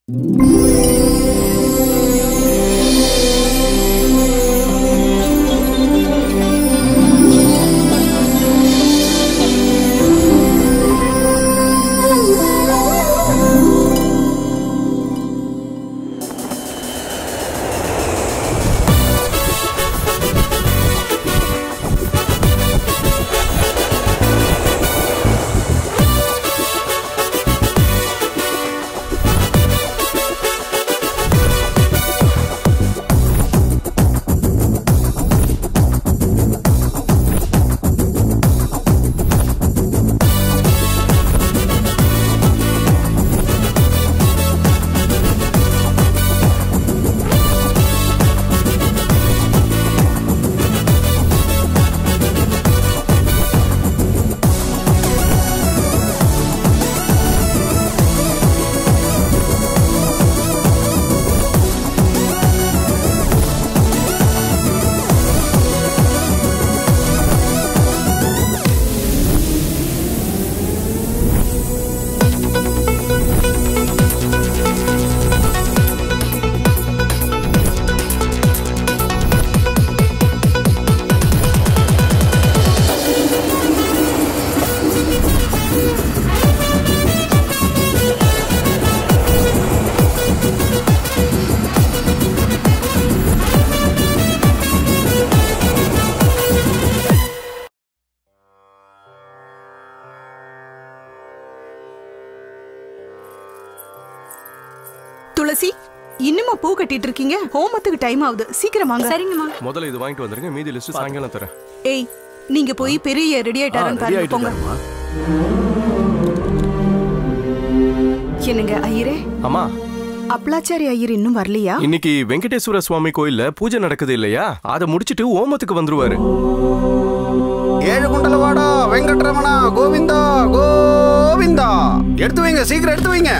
துளசி இன்னுமா பூ கட்டிட்டு இருக்கீங்க ஹோமத்துக்கு டைம் ஆகுது சீக்கிரம் வாங்க சரிங்கம்மா முதல்ல இது வாங்கிட்டு வந்துருங்க மீதி லிஸ்ட் சாயங்காலம் தரேன் ஏய் நீங்க போய் பெரிய ரெடி ஆயிட்டாரான்னு ரெடி பாருங்க ஆயிட்டு போங்க இருக்காருமா என்னங்க ஐயரே அம்மா அப்ளாச்சாரி ஐயர் இன்னும் வரலையா இன்னைக்கு வெங்கடேஸ்வர சுவாமி கோயில்ல பூஜை நடக்குது இல்லையா அதை முடிச்சிட்டு ஓமத்துக்கு வந்துருவாரு ஏழு குண்டலவாடா வெங்கட்ரமணா கோவிந்தா கோவிந்தா எடுத்து வைங்க சீக்கிரம் எடுத்து வைங்க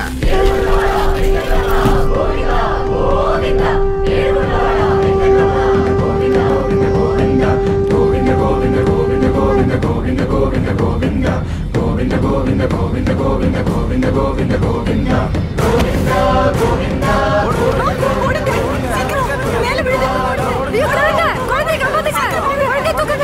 குழந்தை காப்பாத்துங்க குழந்தை தூக்குங்க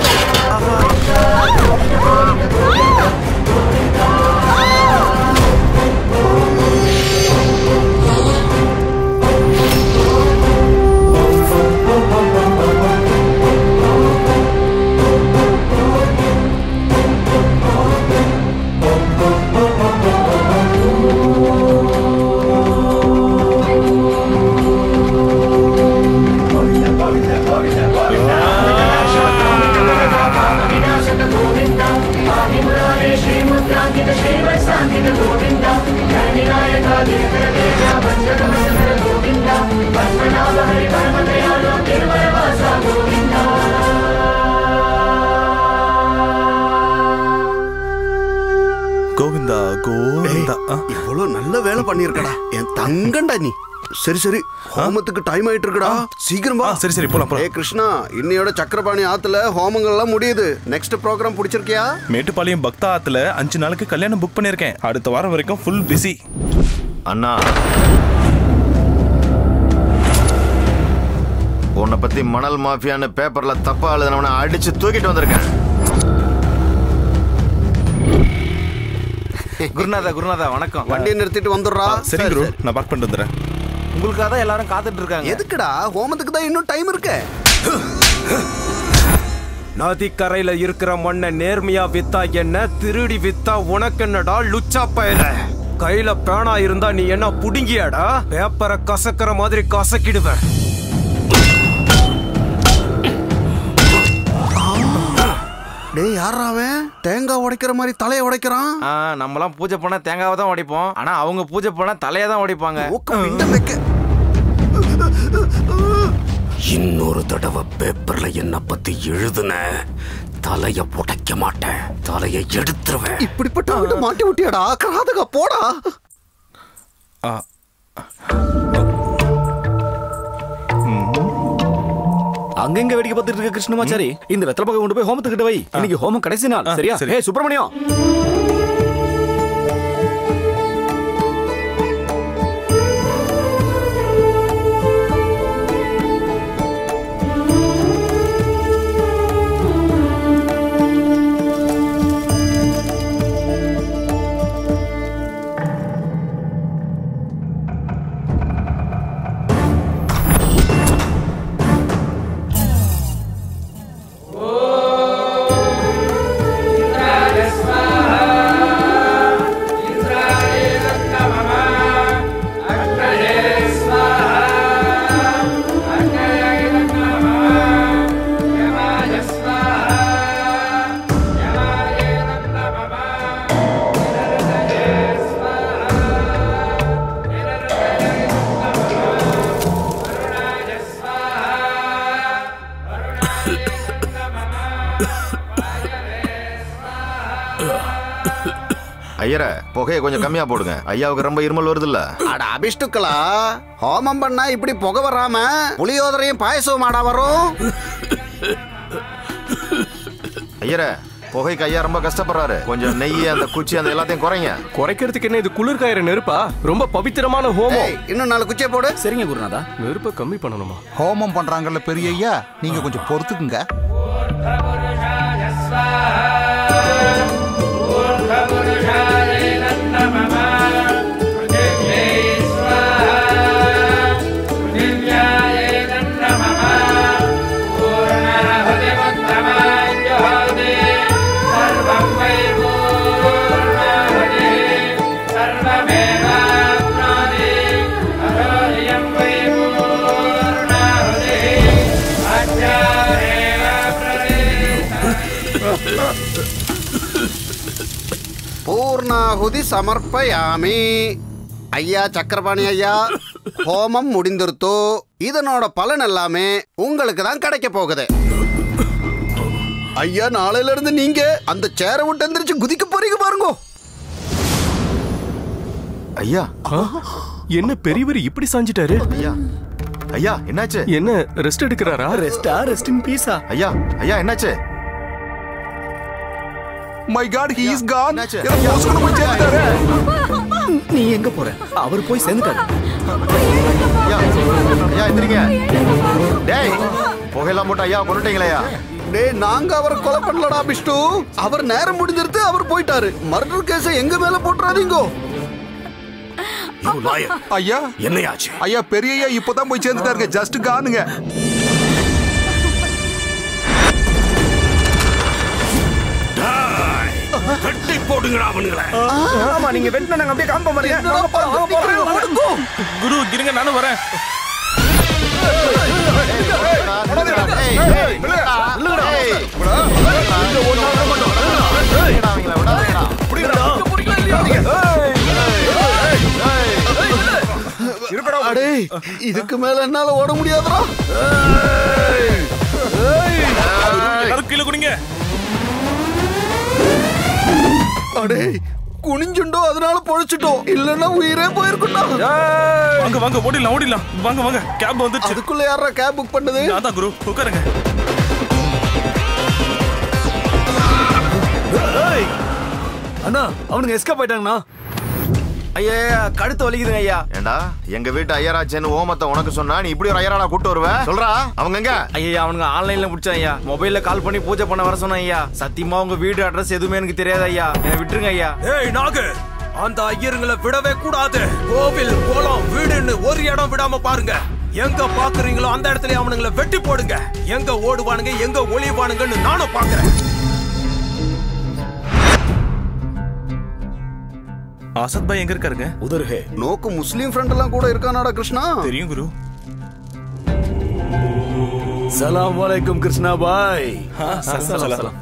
கோவிந்தா கோவிந்தா ஆ, இவ்வளவு நல்ல வேலை பண்ணிருக்கடா என் தங்கண்டா நீ சரி சரி ஹோமத்துக்கு டைம் ஆயிட்டு இருக்குடா சீக்கிரம் வா ஆ, சரி சரி போலாம் ஏ போலாம் கிருஷ்ணா இன்னையோட சக்கரபாணி ஆத்துல ஹோமங்கள் எல்லாம் முடியுது நெக்ஸ்ட் ப்ரோக்ராம் பிடிச்சிருக்கியா மேட்டுப்பாளையம் பக்தா ஆத்துல அஞ்சு நாளுக்கு கல்யாணம் புக் பண்ணிருக்கேன் அடுத்த வாரம் வரைக்கும் ஃபுல் பிஸி அண்ணா உன்னை பத்தி மணல் மாஃபியான்னு பேப்பர்ல தப்பா எழுதினவனை அடிச்சு தூக்கிட்டு வந்திருக்கேன் குருநாதா குருநாதா வணக்கம் வண்டியை நிறுத்திட்டு வந்துடுறா சரி குரு நான் பார்க் பண்ணிட்டு வந்துடுறேன் உங்களுக்காக தான் எல்லாரும் காத்துட்டு இருக்காங்க எதுக்குடா ஹோமத்துக்கு தான் இன்னும் டைம் இருக்கு நதிக்கரையில இருக்கிற மண்ணை நேர்மையா வித்தா என்ன திருடி வித்தா உனக்கு என்னடா லுச்சா பயல கையில பேனா இருந்தா நீ என்ன புடுங்கியாடா பேப்பரை கசக்கிற மாதிரி கசக்கிடுவேன் டேய் யாரா அவன் தேங்காய் உடைக்கிற மாதிரி தலையை உடைக்கிறான் ஆ, நம்மலாம் பூஜை பண்ணா தேங்காவை தான் உடைப்போம் ஆனா அவங்க பூஜை பண்ணா தலையை தான் உடைப்பாங்க மூக்க பிண்டம் வைக்க இன்னொரு தடவை பேப்பர்ல என்ன பத்தி எழுதுன தலைய உடைக்க மாட்டேன் தலைய எடுத்துருவேன் இப்படிப்பட்ட மாட்டி விட்டியாடா கிராதகா போடா ஆ, அங்கங்க வேடிக்கை பார்த்துட்டு இருக்க கிருஷ்ணமாச்சாரி இந்த வெத்தலை பக்கம் கொண்டு போய் ஹோமத்துக்கிட்ட வை இன்னைக்கு ஹோமம் கடைசி நாள் ஆ, சரியா சரி. ஏ சுப்பிரமணியம் ஐயர புகையை கொஞ்சம் கம்மியா போடுங்க ஐயாவுக்கு ரொம்ப இருமல் வருதுல்ல அட அபிஷ்டுக்களா ஹோமம் பண்ணா இப்படி புகை வராம புளியோதரையும் பாயசம் ஆடா வரும் ஐயர புகைக்கு ஐயா ரொம்ப கஷ்டப்படுறாரு கொஞ்சம் நெய் அந்த குச்சி அந்த எல்லாத்தையும் குறைங்க குறைக்கிறதுக்கு என்ன இது குளிர்காயிற நெருப்பா ரொம்ப பவித்திரமான ஹோமம் ஏய், இன்னும் நாலு குச்சியை போடு சரிங்க குருநாதா நெருப்பை கம்மி பண்ணணுமா ஹோமம் பண்றாங்கல்ல பெரிய ஐயா நீங்க கொஞ்சம் பொறுத்துக்குங்க பூர்ணாகுதி சமர்ப்பயாமி ஐயா சக்கரபாணி ஐயா ஹோமம் முடிந்திருத்தோ இதனோட பலன் எல்லாமே உங்களுக்கு தான் கிடைக்க போகுது ஐயா நாளையில இருந்து நீங்க அந்த சேரை விட்டு எந்திரிச்சு குதிக்க போறீங்க பாருங்க ஐயா ஆ? என்ன பெரியவர் இப்படி சாஞ்சிட்டாரு ஐயா ஐயா என்னாச்சு என்ன ரெஸ்ட் எடுக்கிறாரா ரெஸ்டா ரெஸ்ட் இன் பீஸா ஐயா ஐயா என்னாச்சு my god he is gone என்னாச்சு? போஸ்கன போய் சேர்ந்துட்டாரு நீ எங்க போற அவர் போய் சேர்ந்துட்டாரு ஐயா ஐயா எந்திரிங்க டேய் புகையெல்லாம் போட்டு ஐயா கொண்டுட்டீங்களா டேய் நாங்க அவரை கொலை பண்ணலடா பிஷ்டு அவர் நேரம் முடிஞ்சிருத்து அவர் போயிட்டாரு மர்டர் கேஸ எங்க மேல போட்டுறாதீங்கோ ஐயா என்னையாச்சு ஐயா பெரிய ஐயா இப்பதான் போய் சேர்ந்துட்டாருங்க ஜஸ்ட் கானுங்க கட்டி போடுங்கடா அவனுங்களே ஆமா நீங்க வெட்டின நாங்க அப்படியே காம்ப மாதிரியா என்னடா பண்றீங்க? ஓடுங்கோ. குரு இருங்க நானும் வரேன் அடே இதுக்கு மேல என்னால ஓட முடியாதுடா எல்லாரும் கீழே குடிங்க அடே குனிஞ்சுண்டோ அதனால பொழைச்சிட்டோம் இல்லன்னா உயிரே போயிருக்கும்டா வாங்க வாங்க ஓடிடலாம் ஓடிடலாம் வாங்க வாங்க கேப் வந்துருச்சு அதுக்குள்ள யாரா கேப் புக் பண்ணது நான் தான் குரு உட்காருங்க அண்ணா அவனுங்க எஸ்கேப் ஆயிட்டாங்கண்ணா ஐயா கழுத்து வலிக்குதுங்க ஐயா ஏண்டா எங்க வீட்டு ஐயராச்சேன்னு ஓமத்தை உனக்கு சொன்னா நீ இப்படி ஒரு ஐயராடா கூட்டு வருவ சொல்றா அவங்க எங்க ஐயா அவனுங்க ஆன்லைன்ல முடிச்சான் ஐயா மொபைல்ல கால் பண்ணி பூஜை பண்ண வர சொன்னேன் ஐயா சத்தியமா உங்க வீடு அட்ரஸ் எதுவுமே எனக்கு தெரியாது ஐயா என்னை விட்டுருங்க ஐயா ஏய் நாகு அந்த ஐயருங்களை விடவே கூடாது கோவில் குளம் வீடுன்னு ஒரு இடம் விடாம பாருங்க எங்க பாக்குறீங்களோ அந்த இடத்துல அவனுங்களை வெட்டி போடுங்க எங்க ஓடுவானுங்க எங்க ஒளிவானுங்கன்னு நானும் பாக்குறேன் ஆசத் பாய் எங்க இருக்காருங்க உதர்ஹே நோக்கு முஸ்லீம் ஃப்ரெண்ட் எல்லாம் கூட இருக்கானாடா கிருஷ்ணா தெரியும் குரு சலாம் வலைக்கும் கிருஷ்ணா பாய் சலாம்.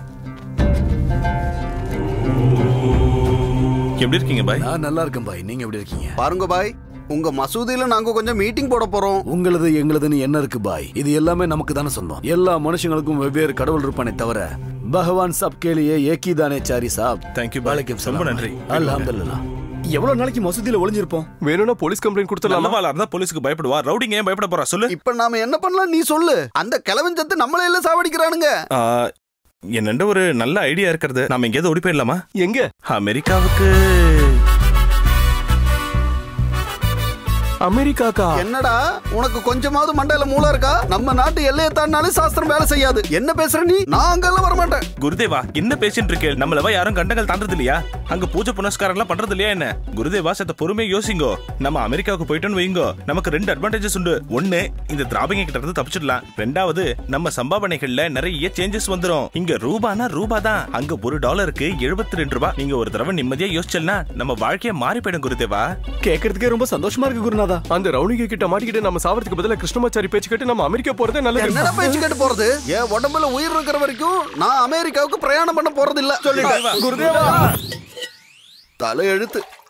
எப்படி இருக்கீங்க பாய் நான் நல்லா இருக்கேன் பாய் நீங்க எப்படி இருக்கீங்க பாருங்க பாய் உங்க மசூதியில நாங்க கொஞ்சம் மீட்டிங் போட போறோம் உங்களது எங்களதுன்னு என்ன இருக்கு பாய் இது எல்லாமே நமக்கு தானே சொந்தம் எல்லா மனுஷங்களுக்கும் வெவ்வேறு கடவுள் இருப்பானே தவிர பகவான் சப் கேலியே ஏகி தானே சாரி சாப் Thank you, bye. வலைக்கும் ரொம்ப நன்றி. அல்ஹம்துலில்லாஹ் எவ்வளவு நாளைக்கு மசூதியில ஒளிஞ்சிருப்போம் வேணும்னா போலீஸ் கம்ப்ளைண்ட் கொடுத்துடலாமா நல்லவாளா இருந்தா போலீஸ்க்கு பயப்படுவா ரவுடிங்க ஏன் பயப்பட போறா சொல்லு இப்ப நாம என்ன பண்ணலாம் நீ சொல்லு அந்த கிழவன் சத்து நம்மள எல்லாம் சாவடிக்கிறானுங்க ஆ, என்னண்ட ஒரு நல்ல ஐடியா இருக்கிறது நாம எங்கேயாவது ஓடி போயிடலாமா எங்க அமெரிக்காவுக்கு அமெரிக்காக்கா என்னடா உனக்கு கொஞ்சமாவது மண்டையில மூளை இருக்கா நம்ம நாட்டு எல்லையை தாண்டினாலே சாஸ்திரம் வேலை செய்யாது என்ன பேசுற நீ நான் அங்கெல்லாம் வரமாட்டேன் குருதேவா என்ன பேசிட்டு இருக்கே நம்மளவா யாரும் கண்டங்கள் தாண்டது இல்லையா அங்க பூஜை புனஸ்காரம் எல்லாம் பண்றது இல்லையா என்ன குருதேவா சத்த பொறுமையை யோசிங்கோ நம்ம அமெரிக்காவுக்கு போயிட்டோன்னு வைங்கோ நமக்கு ரெண்டு அட்வான்டேஜஸ் உண்டு ஒண்ணு இந்த திராபிங்க கிட்ட இருந்து தப்பிச்சிடலாம் ரெண்டாவது நம்ம சம்பாவனைகள்ல நிறைய சேஞ்சஸ் வந்துரும் இங்க ரூபானா ரூபா தான் அங்க ஒரு டாலருக்கு எழுபத்தி ரெண்டு ரூபாய் நீங்க ஒரு தடவை நிம்மதியா யோசிச்சல்னா நம்ம வாழ்க்கைய மாறி போயிடும் குருதேவா கேட்கறதுக்கே ரொம்ப சந்தோஷமா இருக்கு குருநாதா அந்த ரவுனிக கிட்ட மாட்டிக்கிட்டு நம்ம சாவறதுக்கு பதிலா கிருஷ்ணமாச்சாரி பேச்சு கேட்டு நம்ம அமெரிக்கா போறதே நல்லது என்னடா பேச்சு கேட்டு போறது என் உடம்புல உயிர் இருக்கிற வரைக்கும் நான் அமெரிக்காவுக்கு பிரயாணம் பண்ண போறது இல்ல சொல்லிட்டேன் குருதேவா தலை எழுத்து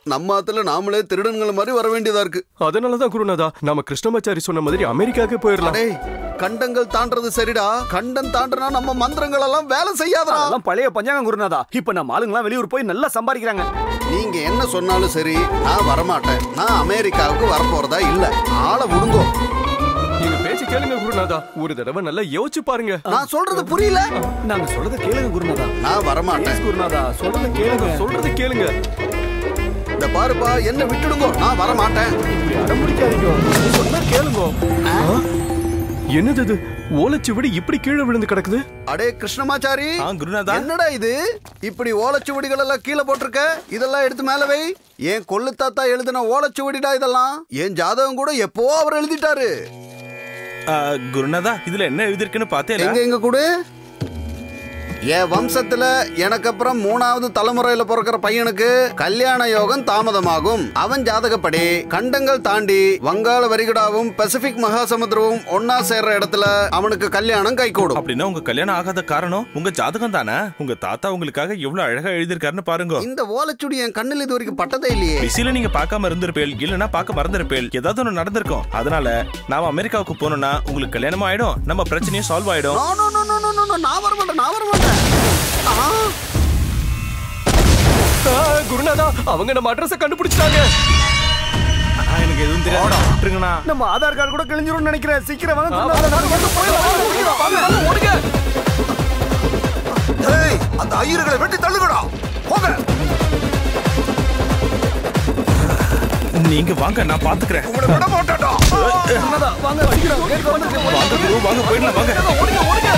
நம்ம ஆத்துல நாமளே திருடன்கள் மாதிரி வர வேண்டியதா இருக்கு அதனாலதான் குருநாதா நாம கிருஷ்ணமாச்சாரி சொன்ன மாதிரி அமெரிக்காவுக்கு போயிடலாம் அடே கண்டங்கள் தாண்டறது சரிடா கண்டம் தாண்டனா நம்ம மந்திரங்கள் எல்லாம் வேலை செய்யாதா அதெல்லாம் பழைய பஞ்சாங்கம் குருநாதா இப்ப நம்ம ஆளுங்கலாம் வெளியூர் போய் நல்லா சம்பாதிக்கிறாங்க நீங்க என்ன சொன்னாலும் சரி நான் வரமாட்டேன் நான் அமெரிக்காவுக்கு வரப்போறதா இல்ல ஆளை விடுங்கோ நீங்க பேச்சு கேளுங்க குருநாதா ஒரு தடவை நல்லா யோசிச்சு பாருங்க நான் சொல்றது புரியல நாங்க சொல்றத கேளுங்க குருநாதா நான் வரமாட்டேன் Please குருநாதா சொல்றத கேளுங்க சொல்றது கேளுங்க இந்த பாருப்பா என்ன விட்டுடுங்கோ நான் வரமாட்டேன் இப்படி அடம்பிடிக்காதீங்க சொன்னா கேளுங்க என்னது இது ஓலைச்சுவடி இப்படி கீழே விழுந்து கிடக்குது அடே கிருஷ்ணமாச்சாரி ஆ குருநாதா என்னடா இது இப்படி ஓலைச்சுவடிகள் எல்லாம் கீழே போட்டிருக்க இதெல்லாம் எடுத்து மேல வை ஏன் கொள்ளு தாத்தா எழுதின ஓலைச்சுவடிடா இதெல்லாம் என் ஜாதகம் கூட எப்போ அவர் எழுதிட்டாரு ஆ, குருநாதா இதுல என்ன எழுதிருக்குன்னு பார்த்தேன் எங்க எங்க கூடு என் வம்சத்துல எனக்கு அப்புறம் மூணாவது தலைமுறையில பிறக்கிற பையனுக்கு கல்யாண யோகம் தாமதமாகும் அவன் ஜாதகப்படி கண்டங்கள் தாண்டி வங்காள வரிகுடாவும் பசிபிக் மகாசமுத்திரமும் ஒன்னா சேர்ற இடத்துல அவனுக்கு கல்யாணம் கைகூடும் அப்படின்னா உங்க கல்யாணம் ஆகாத காரணம் உங்க ஜாதகம் தானே உங்க தாத்தா உங்களுக்காக எவ்வளவு அழகா எழுதிருக்காருன்னு பாருங்க இந்த ஓலைச்சுடி என் கண்ணில் இது வரைக்கும் பட்டதே இல்லையே பிஸில நீங்க பார்க்காம இருந்திருப்பேல் இல்லனா பார்க்க மறந்திருப்பேல் ஏதாவது ஒண்ணு நடந்திருக்கும் அதனால நாம அமெரிக்காவுக்கு போனோம்னா உங்களுக்கு கல்யாணம் ஆயிடும் நம்ம பிரச்சனையும் சால்வ் ஆயிடும் no, no, no, no, no, no, no, நான் வர மாட்டேன் நான் வர மாட்டேன் ஆ, ஆ, குருநாதா அவங்க நம்ம அட்ரஸ கண்டுபிடிச்சிட்டாங்க ஆனா, எனக்கு எதுவும் தெரியாது விட்டுருங்கண்ணா நம்ம ஆதார் கார்டு கூட கிழிஞ்சிரும்னு நினைக்கிறேன் சீக்கிரம் வாங்க ஆ, குருநாதா. வாங்க, வாங்க, போயிடலாம், வாங்க, வாங்க, வாங்க, ஓடுங்க. ஏய், அந்த ஐயர்களை வெட்டி தள்ளுங்கடா போங்க நீங்க வாங்க நான் பாத்துக்கிறேன் உங்களை விட மாட்டேன்டா குருநாதா, வாங்க சீக்கிரம் கேட்க வந்து வாங்க குரு வாங்க போயிடலாம் வாங்க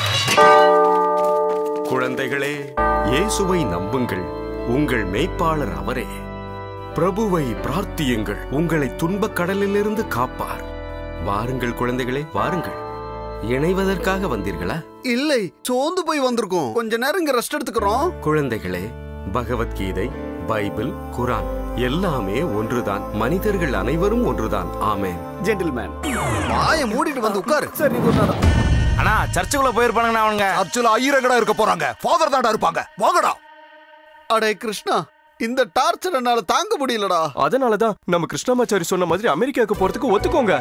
குழந்தைகளே இயேசுவை நம்புங்கள் உங்கள் மெய்ப்பாளர் அவரே பிரபுவை பிரார்த்தியுங்கள் உங்களை துன்பக் கடலிலிருந்து காப்பார் வாருங்கள் குழந்தைகளே வாருங்கள் இணைவதற்காக வந்தீர்களா இல்லை சோர்ந்து போய் வந்திருக்கோம் கொஞ்ச நேரம் இங்க ரெஸ்ட் எடுத்துக்கிறோம் குழந்தைகளே பகவத்கீதை பைபிள் குரான் எல்லாமே ஒன்றுதான் மனிதர்கள் அனைவரும் ஒன்றுதான் ஆமென் ஜென்டில்மேன் வாயை மூடிட்டு வந்து உட்காரு சரி குருநாதா அண்ணா சர்ச்சுக்குள்ள போயிருப்பானுங்கண்ணா அவனுங்க சர்ச்சில் ஐயரங்கடா இருக்க போறாங்க ஃபாதர் தாண்டா இருப்பாங்க வாங்கடா அடே கிருஷ்ணா இந்த டார்ச்சர் என்னால தாங்க முடியலடா அதனாலதான் நம்ம கிருஷ்ணமாச்சாரி சொன்ன மாதிரி அமெரிக்காவுக்கு போறதுக்கு ஒத்துக்கோங்க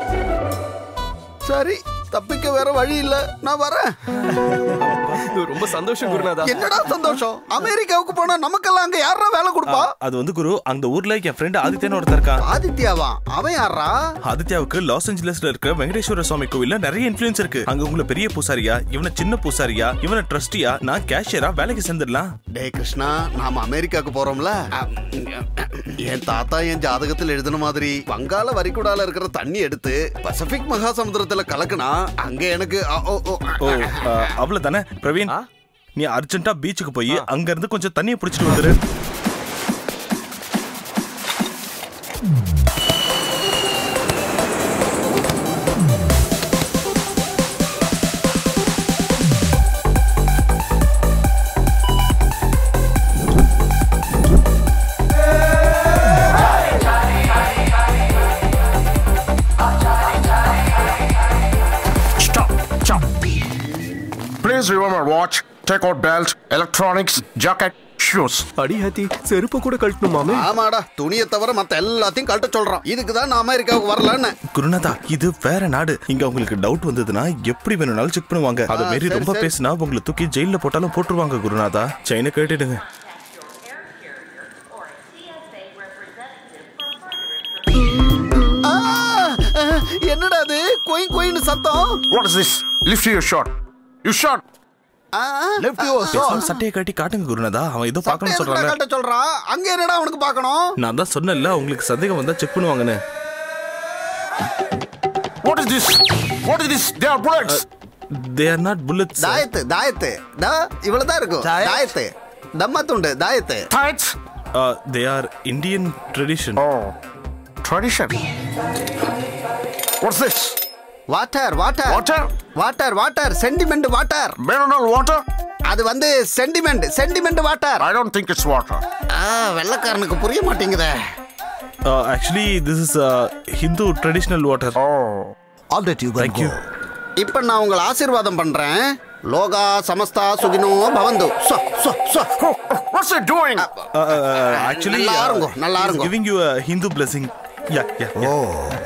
சரி தப்பிக்க வேற வழி இல்ல நான் வரேன் ரொம்ப சந்தோஷம் குருநாதா என்னடா சந்தோஷம் அமெரிக்காவுக்கு போனா நமக்கெல்லாம் அங்க யாரா வேலை கொடுப்பா அது வந்து குரு அந்த ஊர்ல என் ஃப்ரெண்ட் ஆதித்யன் ஒருத்தர் இருக்கான் ஆதித்யாவா அவன் யாரா ஆதித்யாவுக்கு லாஸ் ஏஞ்சலஸ்ல இருக்க வெங்கடேஸ்வர சுவாமி கோவில்ல நிறைய இன்ஃபுளுன்ஸ் இருக்கு அங்க உங்களை பெரிய பூசாரியா இவனை சின்ன பூசாரியா இவனை ட்ரஸ்டியா நான் கேஷியரா வேலைக்கு சேர்ந்துடலாம் டே கிருஷ்ணா நாம அமெரிக்காவுக்கு போறோம்ல என் தாத்தா என் ஜாதகத்தில் எழுதின மாதிரி வங்காள வரிகுடால இருக்கிற தண்ணி எடுத்து பசிபிக் மகாசமுத்திரத்துல கலக்குனா அங்க எனக்கு அ, ஓ, ஓ, ஓ அவ்வளவுதானே பிரவீன் நீ அர்ஜென்ட்டா பீச்சுக்கு போய் அங்க இருந்து கொஞ்சம் தண்ணியை பிடிச்சிட்டு வந்துரு Stop. Stop. Please remember watch, take out belt, electronics, jacket, shoes. அடி ஹாத்தி செருப்பு கூட கழட்டணுமாமே ஆமாடா துணியை தவிர மத்த எல்லாத்தையும் கழட்ட சொல்றான் இதுக்கு தான் நான் அமெரிக்காவுக்கு வரலன்னு குருநாதா இது வேற நாடு இங்க உங்களுக்கு டவுட் வந்ததுன்னா எப்படி வேணும்னாலும் செக் பண்ணுவாங்க அது ஆ, மாரி சரி, ரொம்ப சரி. பேசினா உங்களை தூக்கி ஜெயில போட்டாலும் போட்டுருவாங்க குருநாதா செயினை கேட்டுடுங்க ஆ, என்னடா அது கொய் கொயின்னு சத்தம் What is this? Lift your shot. You shot. Left பேசாம சட்டையை கட்டி காட்டுங்க குருநாதா அவன் ஏதோ பார்க்கணும்னு சொல்றாங்க கட்ட சொல்றான் அங்க என்னடா அவனுக்கு பார்க்கணும் நான் தான் சொன்னேன்ல உங்களுக்கு சந்தேகம் வந்தா செக் பண்ணுவாங்கன்னு What is this? What is this? They are bullets. They are not bullets தாயத்து தாயத்து தா இவ்வளவுதான் இருக்கும் தாயத்து தம்மா துண்டு தாயத்து Tights. They are Indian tradition Oh, tradition. What's this? Water water Water? Water water sentiment water Mineral water? அது வந்து sentiment sentiment water I don't think it's water. வெள்ளக்காரனுக்கு புரிய மாட்டேங்குதே actually this is Hindu traditional water Oh. இப்போ நான் உங்களை ஆசீர்வாதம் பண்றேன் லோகா சமஸ்தா சுகினோ பவந்து ஸ்வ, ஸ்வ, ஸ்வ. What's it doing? ஆக்சுவலி நல்லா இருங்கோ, நல்லா இருங்கோ. Giving you Hindu blessing yeah yeah ஓ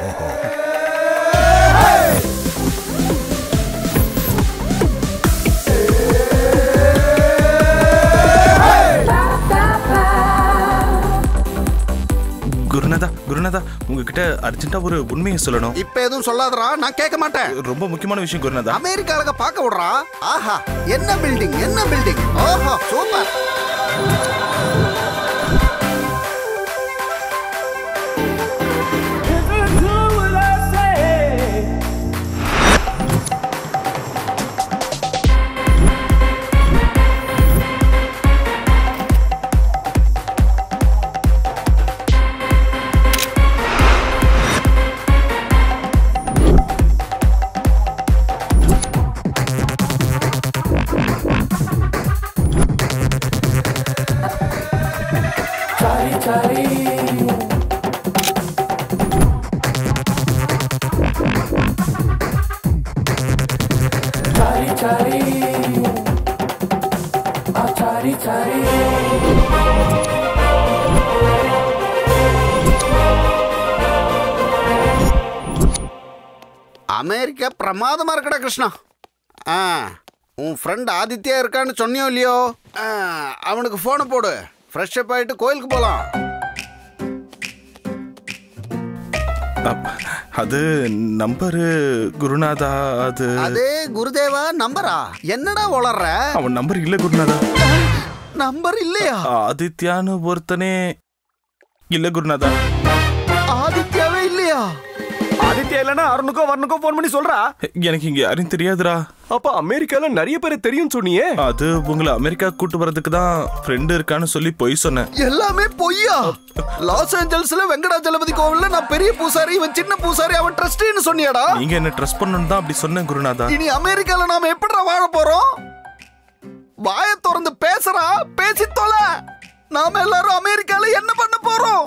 குருநாதா குருநாதா உங்ககிட்ட அர்ஜென்ட்டா ஒரு உண்மையை சொல்லணும் இப்ப எதுவும் சொல்லாதடா நான் கேட்க மாட்டேன் ரொம்ப முக்கியமான விஷயம் குருநாதா அமெரிக்க அழக பார்க்க விடுறா ஆஹா என்ன பில்டிங் என்ன பில்டிங் ஓஹோ சூப்பர் அமெரிக்கா பிரமாதமா இருக்கடா கிருஷ்ணா ஆ உன் ஃப்ரெண்ட் ஆதித்யா இருக்கான்னு சொன்னியோ இல்லையோ ஆ, அவனுக்கு ஃபோனை போடு ஃப்ரெஷ் அப் ஆயிட்டு கோயிலுக்கு போலாம் அது நம்பரு குருநாதா அது அதே குருதேவா நம்பரா என்னடா உளர்ற அவன் நம்பர் இல்ல குருநாதா நம்பர் இல்லையா ஆதித்யான்னு ஒருத்தனே இல்ல குருநாதா ஆதித்யாவே இல்லையா ஆதித்யா இல்லனா அருணுக்கோ வர்ணுக்கோ ஃபோன் பண்ணி சொல்றா எனக்கு இங்க யாரையும் தெரியாதுடா அப்ப அமெரிக்கால நிறைய பேரை தெரியும் சொன்னியே அது உங்களை அமெரிக்கா கூட்டு வரதுக்கு தான் ஃப்ரெண்டு இருக்கான்னு சொல்லி பொய் சொன்னேன் எல்லாமே பொய்யா லாஸ் ஏஞ்சல்ஸ்ல வெங்கடாச்சலபதி கோவில்ல நான் பெரிய பூசாரி இவன் சின்ன பூசாரி அவன் ட்ரஸ்டின்னு சொன்னியாடா நீங்க என்ன ட்ரஸ்ட் பண்ணணும் தான் அப்படி சொன்னேன் குருநாதா இனி அமெரிக்கால நாம எப்படிடா வாழ போறோம் வாய திறந்து பேசுறா பேசி தொலை நாம எல்லாரும் அமெரிக்கால என்ன பண்ண போறோம்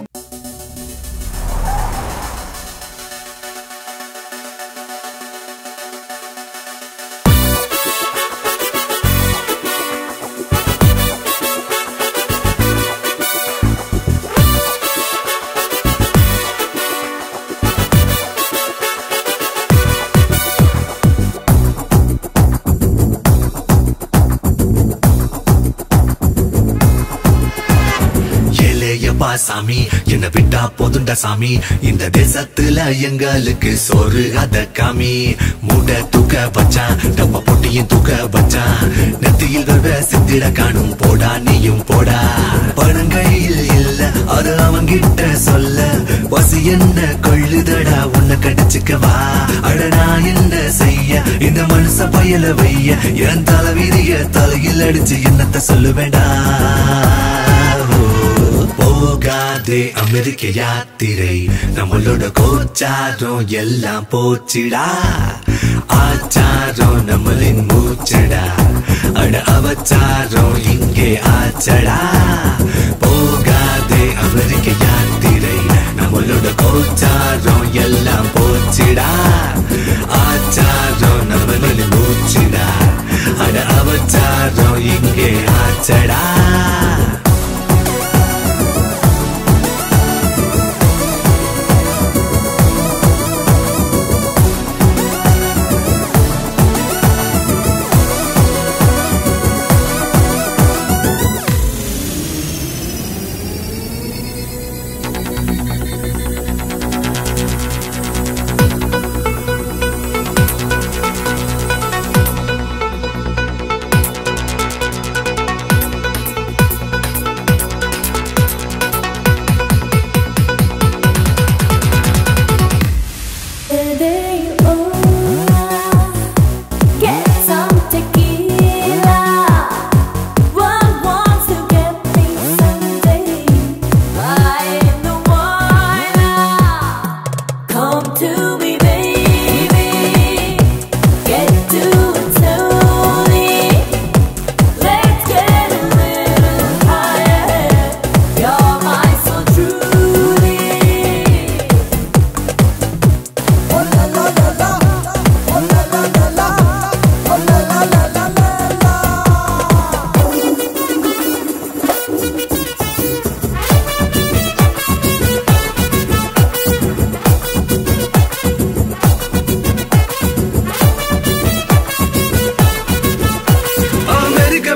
ஏலேயப்பா சாமி என்ன விட்டா போதுண்டா சாமி இந்த தேசத்துல எங்களுக்கு சோறு அத காமி மூட தூக்க வச்சான் டப்ப பொட்டியும் தூக்க வச்சான் நெத்தியில் வெவ சித்திட காணும் போடா நீயும் போடா பணங்கையில் இல்ல அது அவங்கிட்ட சொல்ல பசி என்ன கொள்ளுதடா உன்னை கடிச்சுக்கவா அடடா என்ன செய்ய இந்த மனுஷ பயல வைய என் தலைவிதிய தலையில் அடிச்சு என்னத்த சொல்லுவேண்டா போகாதே அமெரிக்க யாத்திரை நம்மளோட கோச்சாரம் எல்லாம் போச்சுடா ஆச்சாரம் நம்மளின் மூச்சடா அட அவச்சாரம் இங்கே ஆச்சடா போகாதே அமெரிக்க யாத்திரை நம்மளோட கோச்சாரம் எல்லாம் போச்சுடா ஆச்சாரம் நம்மளின் மூச்சுடா அட அவச்சாரம் இங்கே ஆச்சடா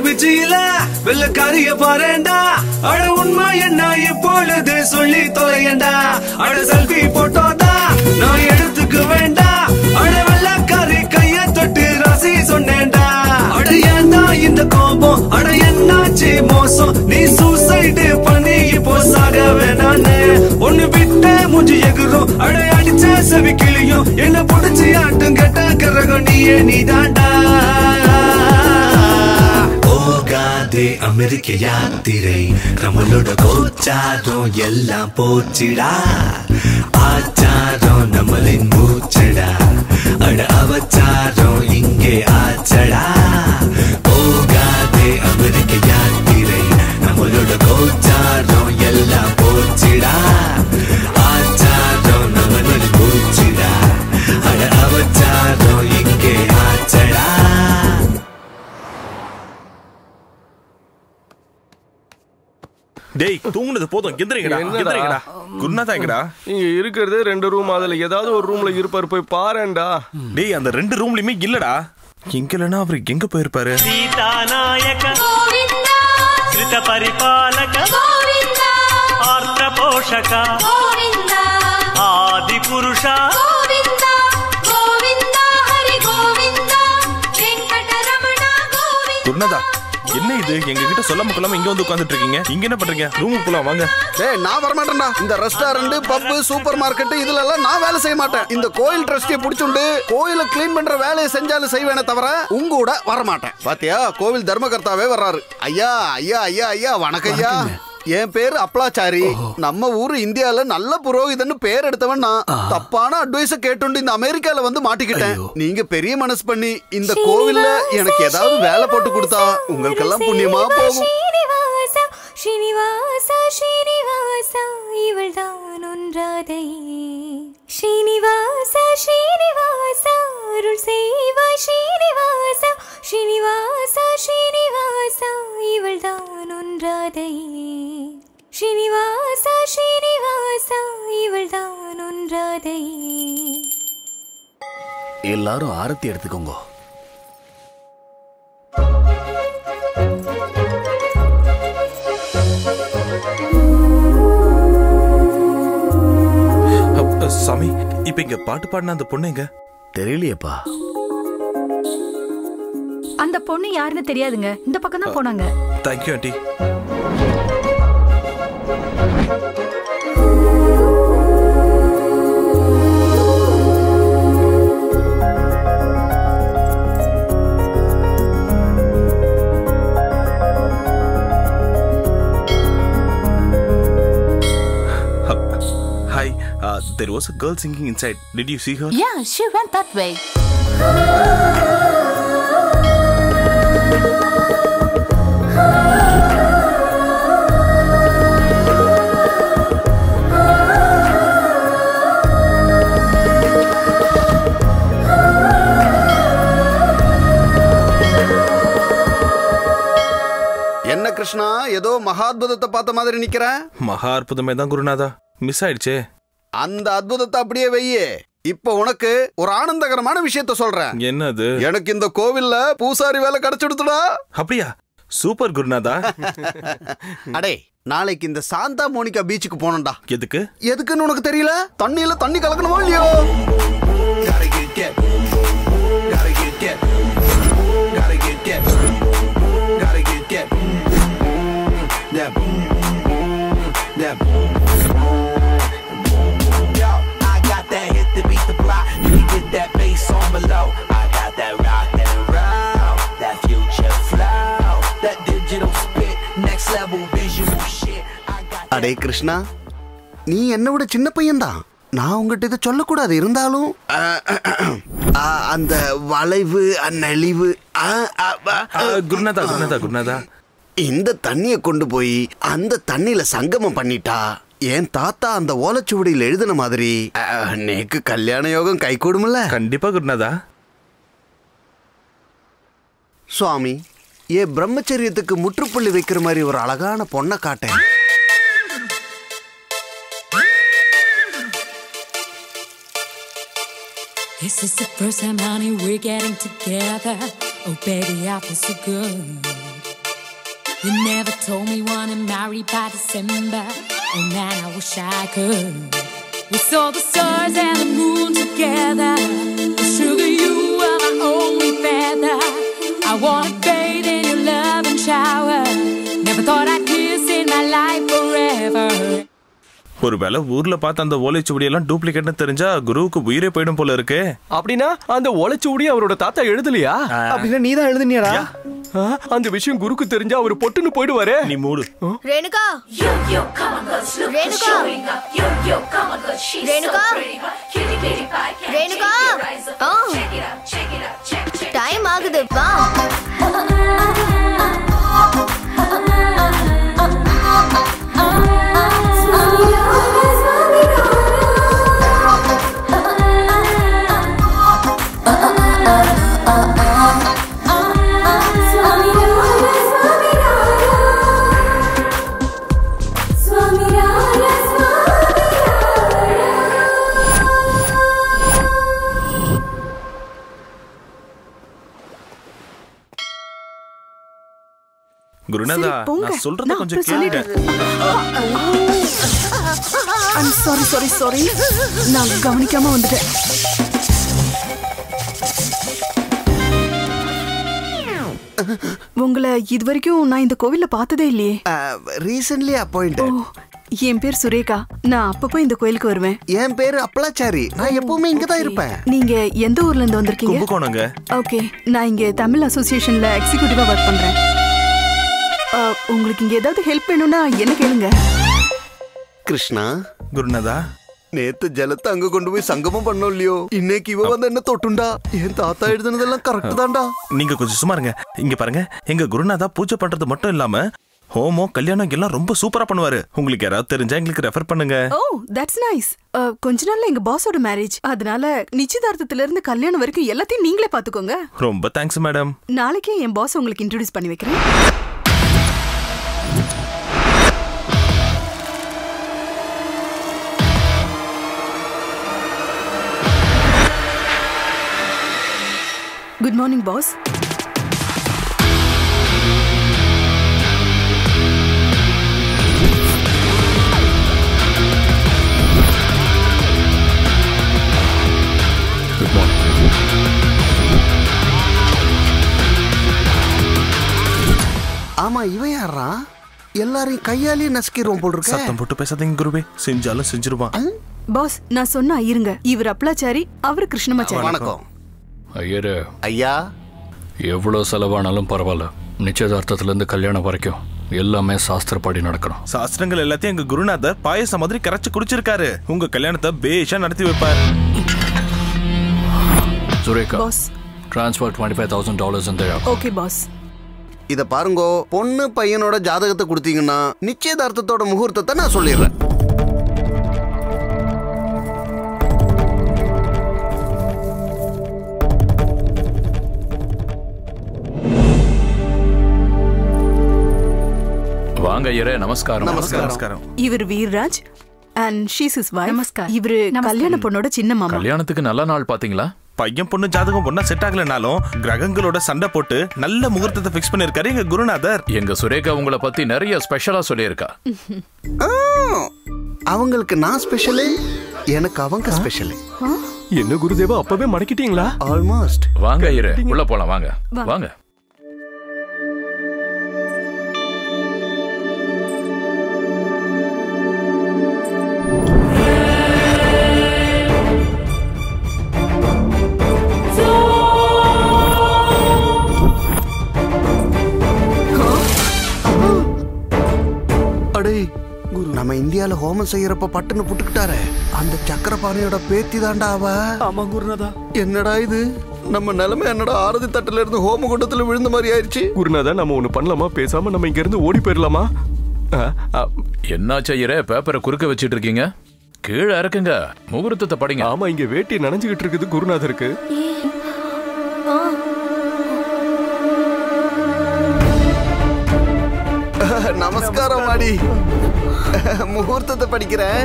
பிச்சியில வெள்ளக்காரிய பாருண்டா அட உண்மை என்ன இப்பொழுது சொல்லி தொலையண்டா அட செல்ஃபி போட்டோதா நான் எடுத்துக்க வேண்டாம் அட வெள்ளக்காரி கைய தொட்டு ரசி சொன்னேன்டா அட ஏன்டா இந்த கோபம் அட என்னாச்சு மோசம் நீ சூசைடு பண்ணி இப்போ சாக வேணானே ஒண்ணு விட்டு மூஞ்சி எகுரும் அட அடிச்ச செவி கிளியும் என்ன புடிச்சு ஆட்டும் கெட்ட கரகம் நீயே நீதாண்டா போகாதே அமெரிக்க யாத்திரை நம்மளோட கோச்சாரம் எல்லாம் போச்சுடா ஆச்சாரம் நம்மளின் மூச்சடா அட அவச்சாரம் இங்கே ஆச்சடா போகாதே அமெரிக்க யாத்திரை நம்மளோட கோச்சாரம் எல்லாம் போச்சுடா ஆச்சாரம் நம்மளின் மூச்சுடா அட அவச்சாரம் இங்கே ஆச்சடா டேய் தூங்குனது போதும் எந்திரிங்கடா என்னடா? எந்திரிங்கடா குருநாதா எங்கடா இங்க இருக்கிறது ரெண்டு ரூம் அதுல ஏதாவது ஒரு ரூம்ல இருப்பாரு போய் பாருடா டேய் அந்த ரெண்டு ரூம்லயுமே இல்லடா எங்க இல்லனா அவர் எங்க போயிருப்பாரு సీతానాయక శ్రిత పరిపాలక ఆర్ద్ర పోషక ఆది పురుష குருநாதா என்ன இது எங்க கிட்ட சொல்லாம கொள்ளாம இங்க வந்து உட்கார்ந்துட்டு இருக்கீங்க இங்க என்ன பண்றீங்க ரூமுக்கு போலாம் வாங்க டேய் நான் வரமாட்டேன்டா இந்த ரெஸ்டாரண்ட் பப்பு சூப்பர் மார்க்கெட் இதுல எல்லாம் நான் வேலை செய்ய மாட்டேன் இந்த கோயில் ட்ரஸ்டியை புடிச்சுண்டு கோயிலை க்ளீன் பண்ற வேலையை செஞ்சாலும் செய்வேனே தவிர உங்க கூட வரமாட்டேன் பாத்தியா கோவில் தர்மகர்த்தாவே வர்றாரு ஐயா ஐயா ஐயா ஐயா வணக்கம் ஐயா என் பேரு அப்ளாச்சாரி நம்ம ஊரு இந்தியால நல்ல புரோகிதன்னு பேர் எடுத்தவன் நான் தப்பான அட்வைஸ கேட்டுண்டு இந்த அமெரிக்கால வந்து மாட்டிக்கிட்டேன் நீங்க பெரிய மனசு பண்ணி இந்த கோவில்ல எனக்கு ஏதாவது வேலை போட்டு கொடுத்தா உங்களுக்கெல்லாம் புண்ணியமா போகும் ஸ்ரீனிவாசா ஸ்ரீனிவாசா ஸ்ரீனிவாசா இவள் தான் ஒன்றாதை ஸ்ரீனிவாசா ஸ்ரீனிவாசா அருள் செய்வாய் ஸ்ரீனிவாசா ஸ்ரீனிவாசா ஸ்ரீனிவாசா இவள் தான் ஒன்றாதை ஸ்ரீனிவாசா ஸ்ரீனிவாசா இவள் தான் ஒன்றாதை எல்லாரும் ஆரத்தி எடுத்துக்கோங்க அப், சாமி இப்ப இங்க பாட்டு பாடின அந்த பொண்ணு எங்க தெரியலையேப்பா அந்த பொண்ணு யாருன்னு தெரியாதுங்க இந்த பக்கம் தான் போனாங்க thank you aunty Hi, uh, there was a girl singing inside. Did you see her? Yeah, she went that way. என்ன கிருஷ்ணா ஏதோ மகாத்புதத்தை பார்த்த மாதிரி நிக்கிற மகா அற்புதமே தான் குருநாதா மிஸ் ஆயிடுச்சே அந்த அற்புதத்தை அப்படியே வையே இப்ப உனக்கு ஒரு ஆனந்தகரமான விஷயத்த சொல்றேன் என்னது எனக்கு இந்த கோவில்ல பூசாரி வேலை கிடைச்சிடுத்துடா அப்படியா சூப்பர் குருநாதா அடே நாளைக்கு இந்த சாந்தா மோனிகா பீச்சுக்கு போனோம்டா எதுக்கு எதுக்குன்னு உனக்கு தெரியல தண்ணியில தண்ணி கலக்கணுமோ இல்லையோ I got that hit to beat the block. You get that bass on below. I got that rock and roll, that future flow, that digital spit, next level visual shit. அடே கிருஷ்ணா நீ என்ன விட சின்ன பையன்தான் நான் உங்ககிட்ட இதை சொல்லக்கூடாது இருந்தாலும் அஹ், அஹ், அந்த வளைவு நெளிவு அஹ், அஹ், அஹ், குருநாதா குருநாதா குருநாதா இந்த தண்ணிய கொண்டு போய் அந்த தண்ணியில சங்கமம் பண்ணிட்டா என் தாத்தா அந்த ஓலைச்சுவடியில் எழுதின மாதிரி அஹ், நேக்கு கல்யாண யோகம் கை கூடுமில்ல கண்டிப்பா குருநாதா சுவாமி என் பிரம்மச்சரியத்துக்கு முற்றுப்புள்ளி வைக்கிற மாதிரி ஒரு அழகான பொண்ணை காட்டேன் This is the first time, honey, we're getting together. Oh, baby, I feel so good. You never told me wanna marry by December, and man, I wish I could. We saw the stars and the moon together. Sugar, you were my only feather. I wanna bathe in your love and shower. Never thought I'd kiss in my life forever. ஒருவேளை ஊர்ல பார்த்த அந்த ஓலைச்சுவடி எல்லாம் டூப்ளிகேட்னு தெரிஞ்சா குருவுக்கு உயிரே போயிடும் போல இருக்கே அப்படின்னா அந்த ஓலைச்சுவடி அவரோட தாத்தா எழுதலையா அப்படின்னா நீ தான் எழுதுனியாடா அந்த விஷயம் குருக்கு தெரிஞ்சா அவர் பொட்டுன்னு போயிடுவாரே நீ மூடு ரேணுகா ரேணுகா ரேணுகா ரேணுகா டைம் ஆகுது வா குருநாதா சரி, போங்க. நான் சொல்றத நான் கொஞ்சம் அப்புறம் கேளுங்க சாரி சாரி சாரி நான் கவனிக்காம வந்துட்டேன் உங்களை இது வரைக்கும் நான் இந்த கோவில்ல பார்த்ததே இல்லையே ரீசன்ட்லி அப்பாயிண்ட் ஓ என் பேர் சுரேகா நான் அப்பப்போ இந்த கோயிலுக்கு வருவேன் என் பேரு அப்பளாச்சாரி நான் எப்பவுமே இங்க தான் இருப்பேன் நீங்க எந்த ஊர்ல இருந்து வந்திருக்கீங்க கும்பகோணங்க ஓகே நான் இங்க தமிழ் அசோசியேஷன்ல எக்ஸிகியூட்டிவா ஒர்க் பண்றேன் ஆ, உங்களுக்கு இங்க ஏதாவது ஹெல்ப் வேணும்னா என்ன கேளுங்க கிருஷ்ணா குருநாதா நேத்து ஜலத்தை அங்க கொண்டு போய் சங்கமம் பண்ணோம் இல்லையோ இன்னைக்கு இவ வந்து என்ன தொட்டுண்டா என் தாத்தா எழுதுனதெல்லாம் கரெக்ட் தான்டா நீங்க கொஞ்சம் சும்மா இருங்க இங்க பாருங்க எங்க குருநாதா பூஜை பண்றது மட்டும் இல்லாம ஹோமம் கல்யாணம் எல்லாம் ரொம்ப சூப்பரா பண்ணுவாரு உங்களுக்கு யாராவது தெரிஞ்சா எங்களுக்கு ரெஃபர் பண்ணுங்க ஓ தட்ஸ் நைஸ் கொஞ்ச நாள்ல எங்க பாஸோட மேரேஜ் அதனால நிச்சயதார்த்தத்துல இருந்து கல்யாணம் வரைக்கும் எல்லாத்தையும் நீங்களே பாத்துக்கோங்க ரொம்ப தேங்க்ஸ் மேடம் நாளைக்கே என் பாஸ் உங்களுக்கு இன்ட்ரோடியூஸ் பண்ணி வைக்கிறேன் good morning boss good morning ஆமா இவன் யாரா எல்லாரையும் கையாலேயே நசுக்கிடுவோம் போல் இருக்க சத்தம் போட்டு பேசாதீங்க குருவே செஞ்சாலும் செஞ்சிருவான் பாஸ் நான் சொன்னா இருங்க இவர் அப்ளாச்சாரி அவர் கிருஷ்ணமாச்சாரி வணக்கம் ஐயரே ஐயா எவ்வளோ செலவானாலும் பரவாயில்ல நிச்சயதார்த்தத்துலேருந்து கல்யாணம் வரைக்கும் எல்லாமே சாஸ்திரப்படி நடக்கணும் சாஸ்திரங்கள் எல்லாத்தையும் எங்க குருநாதர் பாயசம் மாதிரி கரைச்சு குடிச்சிருக்காரு உங்க கல்யாணத்தை பேஷா நடத்தி வைப்பார் Sureka boss transfer twenty five thousand dollars இந்த ஓகே பாஸ் இத பாருங்கோ பொண்ணு பையனோட ஜாதகத்தை கொடுத்தீங்கன்னா நிச்சயதார்த்தத்தோட முகூர்த்தத்தை நான் சொல்லிடுறேன் வாங்க ஐயரே நமஸ்காரம் நமஸ்காரம் இவர் Veerraj and she's is wife நமஸ்கார் இவரு கல்யாண பொண்ணோட சின்ன மாமா கல்யாணத்துக்கு நல்ல நாள் பாத்தீங்களா பையன் பொண்ணு ஜாதகம் ஒன்னா செட் ஆகலனாலும் கிரகங்களோட சண்டை போட்டு நல்ல முகூர்த்தத்தை ஃபிக்ஸ் பண்ணிருக்காரு எங்க குருநாதர் எங்க சுரேகா உங்களை பத்தி நிறைய ஸ்பெஷலா சொல்லியிருக்கா ஆ, அவங்களுக்கு நான் ஸ்பெஷலு எனக்கு அவங்க ஸ்பெஷலு என்ன குருதேவா அப்பவே மடக்கிட்டீங்களா ஆல்மோஸ்ட் வாங்க ஐயரே உள்ள போலாம் வாங்க வா. வாங்க அடே நம்ம இந்தியால ஹோமம் செய்யறப்ப பட்டுன்னு புட்டுக்கிட்டாரே அந்த சக்கரபாணியோட பேத்தி தாண்டா அவ ஆமா குருநாதா என்னடா இது நம்ம நிலைமை என்னடா ஆரதி தட்டுல இருந்து ஹோம குண்டத்துல விழுந்த மாதிரி ஆயிடுச்சு குருநாதா நம்ம ஒண்ணு பண்ணலாமா பேசாம நம்ம இங்க இருந்து ஓடி போயிடலாமா ஆ, ஆ, என்னாச்சு ஐயரே பேப்பரை குறுக்க வச்சிட்டு இருக்கீங்க கீழே இறக்குங்க முகூர்த்தத்தை படிங்க ஆமா இங்க வேட்டி நனைஞ்சுகிட்டு இருக்குது குருநாதருக்கு நமஸ்காரம் மாடி முகூர்த்தத்தை படிக்கிறேன்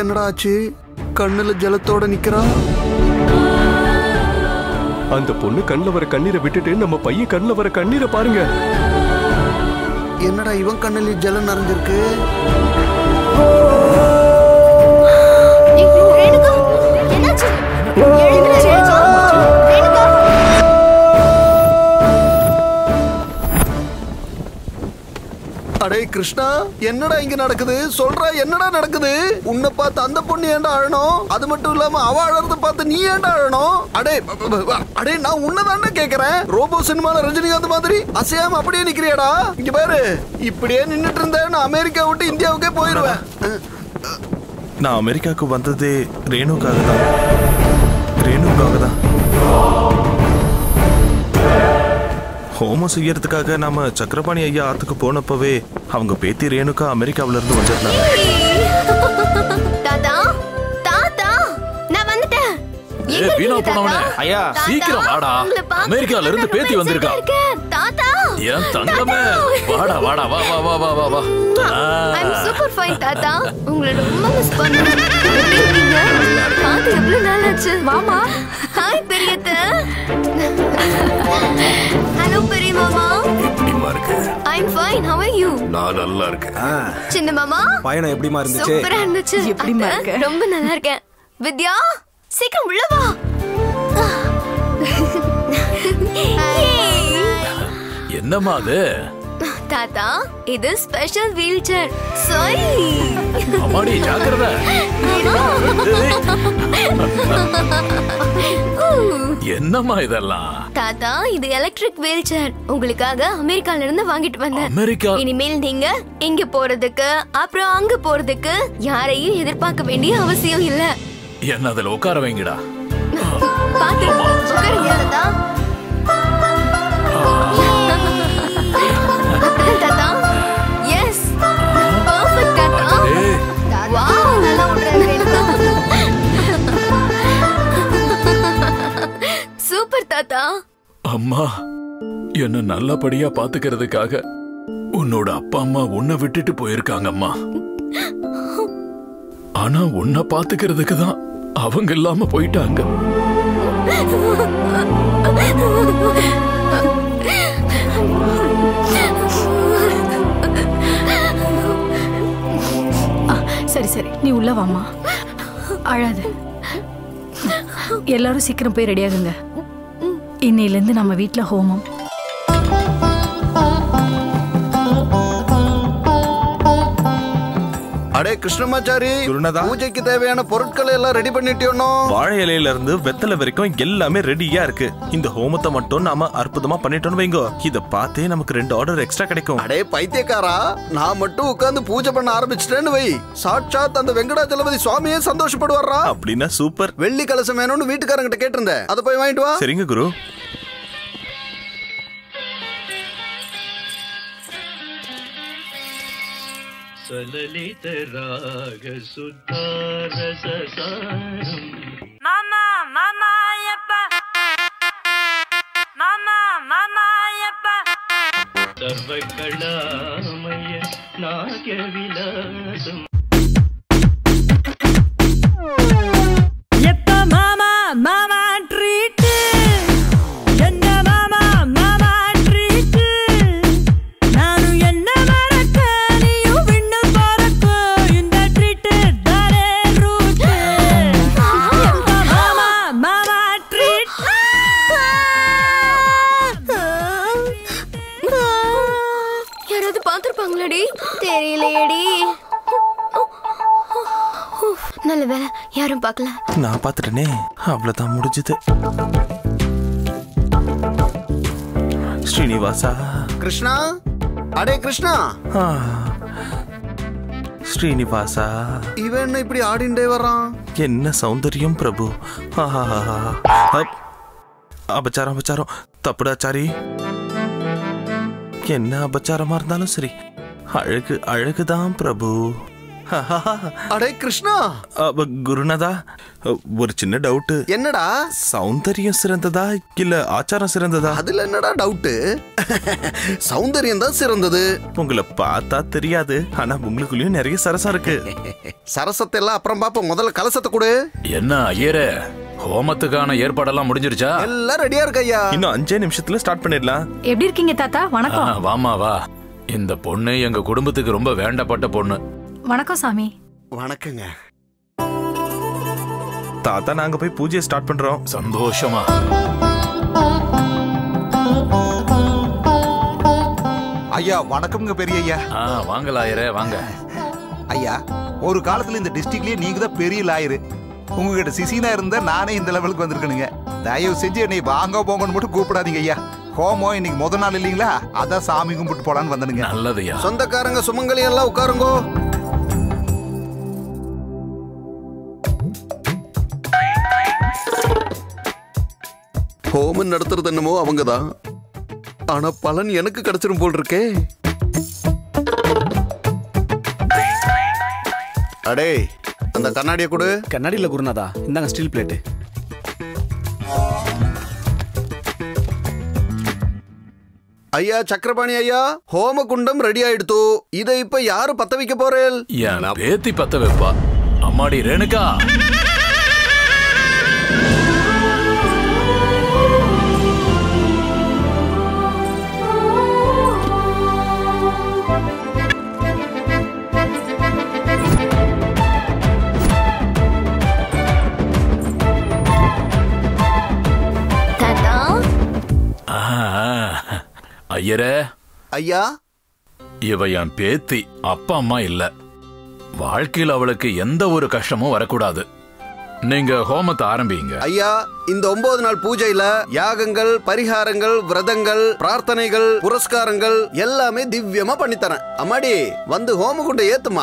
என்னடா ஆச்சு கண்ணுல ஜலத்தோட நிக்கிறா அந்த பொண்ணு கண்ணுல வர கண்ணீரை விட்டுட்டு நம்ம பையன் கண்ணுல வர கண்ணீரை பாருங்க என்னடா இவன் கண்ணுல ஜலம் நிறைஞ்சிருக்கு ரேணுகா என்னாச்சு எழுந்துரு ரேணுகா அடே கிருஷ்ணா என்னடா இங்க நடக்குது சொல்றா என்னடா நடக்குது உன்னை பார்த்து அந்த பொண்ணு ஏன்டா அழணும் அது மட்டும் இல்லாம அவ அழறத பார்த்து நீ ஏன்டா அழணும் அடே ப- ப- ப- அடே நான் உன்னதாண்டா கேக்குறேன் ரோபோ சினிமால ரஜினிகாந்த் மாதிரி அசையாம அப்படியே நிக்கிறியாடா இங்க பாரு இப்படியே நின்னுட்டு இருந்த நான் அமெரிக்கா விட்டு இந்தியாவுக்கே போயிருவேன் நான் அமெரிக்காவுக்கு வந்ததே ரேணுக்காக தான் ரேணுக்காக தான் ஹோமம் செய்யறதுக்காக நாம சக்கரபாணி ஐயா ஆத்துக்கு போனப்பவே அவங்க பேத்தி ரேணுகா அமெரிக்காவில இருந்து வந்திருந்தாங்க தாத்தா தாத்தா நான் வந்துட்டேன் ஏ வீணா போனவனே ஐயா சீக்கிரம் வாடா உங்களை பார்க்க அமெரிக்கால இருந்து நான் பேத்தி வந்திருக்கா இருக்கேன். தாத்தா ஏன் தங்கமே வாடா வாடா வா வா வா வா வா வா ஐம் சூப்பர் ஃபைன் தாத்தா உங்களை ரொம்ப மிஸ் பண்ணேன் எப்படி இருக்கீங்க பார்த்து எவ்வளவு நாள் ஆச்சு மாமா ஹாய் பெரியத்த ஹலோ பெரிய மாமா எப்படிமா இருக்கு I'm fine how are you நான் நல்லா இருக்கேன் சின்ன மாமா பயணம் எப்படிமா இருந்துச்சு சூப்பரா இருந்துச்சு எப்படிம்மா அத்தை, இருக்க? ரொம்ப நல்லா இருக்கேன் வித்யா சீக்கிரம் உள்ள வா என்னம்மா அது தாத்தா இது ஸ்பெஷல் வீல் சேர் சாரி அம்மாடி ஜாக்கிரதை என்னம்மா இதெல்லாம் தாத்தா இது எலக்ட்ரிக் வீல் சேர் உங்களுக்காக அமெரிக்கால இருந்து வாங்கிட்டு வந்தேன் அமெரிக்கா? இனிமேல் நீங்க இங்க போறதுக்கு அப்புறம் அங்க போறதுக்கு யாரையும் எதிர்பார்க்க வேண்டிய அவசியம் இல்ல என்ன அதுல உட்கார வைங்கடா பாத்து உட்காருங்க தாத்தா அப்படிதான் தாத்தா எஸ் பர்ஃபெக்ட் தாத்தா வாவ் நல்லா சூப்பர் தாத்தா அம்மா என்ன நல்லபடியா பாத்துக்கிறதுக்காக உன்னோட அப்பா அம்மா உன்னை விட்டுட்டு போயிருக்காங்கம்மா ஆனா உன்னை பாத்துக்கிறதுக்கு தான் அவங்க இல்லாம போயிட்டாங்க ஆ, சரி சரி நீ உள்ள வாமா அழாத எல்லாரும் சீக்கிரம் போய் ரெடியாகுங்க இன்னையிலேருந்து நம்ம வீட்ல ஹோமம் அடே கிருஷ்ணமாச்சாரி குருநாதா. பூஜைக்கு தேவையான பொருட்களை எல்லாம் ரெடி பண்ணிட்டியோனோ வாழை இலையில இருந்து வெத்தலை வரைக்கும் எல்லாமே ரெடியா இருக்கு இந்த ஹோமத்தை மட்டும் நாம அற்புதமா பண்ணிட்டோம்னு வைங்கோ இத பார்த்தே நமக்கு ரெண்டு ஆர்டர் எக்ஸ்ட்ரா கிடைக்கும் அடே பைத்தியக்காரா நான் மட்டும் உட்கார்ந்து பூஜை பண்ண ஆரம்பிச்சிட்டேன்னு வை சாட்சாத் அந்த வெங்கடாச்சலபதி சுவாமியே சந்தோஷப்படுவாரா அப்படின்னா சூப்பர் வெள்ளி கலசம் வேணும்னு வீட்டுக்காரங்கிட்ட கேட்டிருந்தேன் அதை போய் வாங்கிட்டு வா சரிங்க குரு ಸಲಲಿತ ರಾಗ ಸುತ್ತಾರಸ ಸಾರಂ மாமா மாமா ஐயப்பா மாமா மாமா ஐயப்பா ಸರ್ವಕಳಾಮಯ ನಾಗ್ಯ ವಿಲಾಸಂ எப்ப மாமா மாமா ட்ரீட் என்ன மாமா மாமா ட்ரீட் நானும் என்ன மறக்க நீயும் விண்ணு பறக்க இந்த ட்ரீட் தானே ரூட் எப்ப மாமா மாமா ட்ரீட் யாராவது பார்த்துருப்பாங்களாடி தெரியலையேடி நல்ல வேலை யாரும் பார்க்கல நான் பார்த்துட்டேனே அவ்வளவுதான் முடிஞ்சது ஸ்ரீனிவாசா கிருஷ்ணா அடே கிருஷ்ணா ஆ. ஸ்ரீனிவாசா இவன் என்ன இப்படி ஆடிண்டே வர்றான் என்ன சௌந்தரியம் பிரபு ஆஹாஹாஹா. அப். அபச்சாரம் அபச்சாரம் தப்புடாச்சாரி என்ன அபச்சாரமா இருந்தாலும் சரி அழகு அழகுதான் பிரபு அடே கிருஷ்ணா அ, குருநாதா அ, ஒரு சின்ன டவுட் என்னடா சௌந்தரியம் சிறந்ததா இல்ல ஆச்சாரம் சிறந்ததா அதுல என்னடா டவுட் சௌந்தரியம் தான் சிறந்தது உங்களை பார்த்தா தெரியாது ஆனா உங்களுக்குள்ளயும் நிறைய சரசம் இருக்கு சரசத்தை எல்லாம் அப்புறம் பாப்போம் முதல்ல கலசத்தை கொடு என்ன ஐயரே ஹோமத்துக்கான ஏற்பாடெல்லாம் முடிஞ்சிருச்சா எல்லாம் ரெடியா இருக்கு ஐயா இன்னும் அஞ்சே நிமிஷத்துல ஸ்டார்ட் பண்ணிடலாம் எப்படி இருக்கீங்க தாத்தா ஆ, வணக்கம் வாமா வா இந்த பொண்ணு எங்க குடும்பத்துக்கு ரொம்ப வேண்டப்பட்ட பொண்ணு வணக்கம் சாமி வணக்கங்க தாத்தா நாங்க போய் பூஜையை ஸ்டார்ட் பண்றோம் சந்தோஷமா ஐயா வணக்கம்ங்க பெரிய ஐயா ஆ வாங்க லாயரே வாங்க ஐயா ஒரு காலத்துல இந்த டிஸ்ட்ரிக்ட்லயே நீங்க தான் பெரிய லாயரு உங்ககிட்ட சிசினா இருந்தா நானே இந்த லெவலுக்கு வந்திருக்கணுங்க தயவு செஞ்சு என்னை வாங்க போங்கன்னு மட்டும் கூப்பிடாதீங்க ஐயா ஹோமம் இன்னைக்கு முத நாள் இல்லைங்களா அதான் சாமி கும்பிட்டு போலான்னு வந்தனுங்க நல்லதுயா சொந்தக்காரங்க சுமங்கலி எல்லாம் உட்காருங்கோ ஹோமம் நடத்துறது என்னமோ அவங்கதான் ஆனா பலன் எனக்கு கிடைச்சிரும் போல் இருக்கே அடே அந்த கண்ணாடியை கொடு கண்ணாடியில் குருநாதா இந்தாங்க ஸ்டீல் பிளேட்டு ஐயா சக்கரபாணி ஐயா ஹோம குண்டம் ரெடி ஆயிடுத்து இதை இப்ப யாரு பத்த வைக்க போறேன் என் பேத்தி பத்த வைப்பா அம்மாடி ரேணுகா தாத்தா ஆ, ஐயரே ஐயா இவ என் பேத்தி அப்பா அம்மா இல்ல வாழ்க்கையில் அவளுக்கு எந்த ஒரு கஷ்டமும் வரக்கூடாது நீங்க ஹோமத்தை ஆரம்பிங்க ஐயா இந்த ஒன்பது நாள் பூஜையில யாகங்கள் பரிகாரங்கள் விரதங்கள் பிரார்த்தனைகள் புரஸ்காரங்கள் எல்லாமே திவ்யமா பண்ணித்தரேன் அம்மாடி வந்து ஹோம குண்டை ஏத்துமா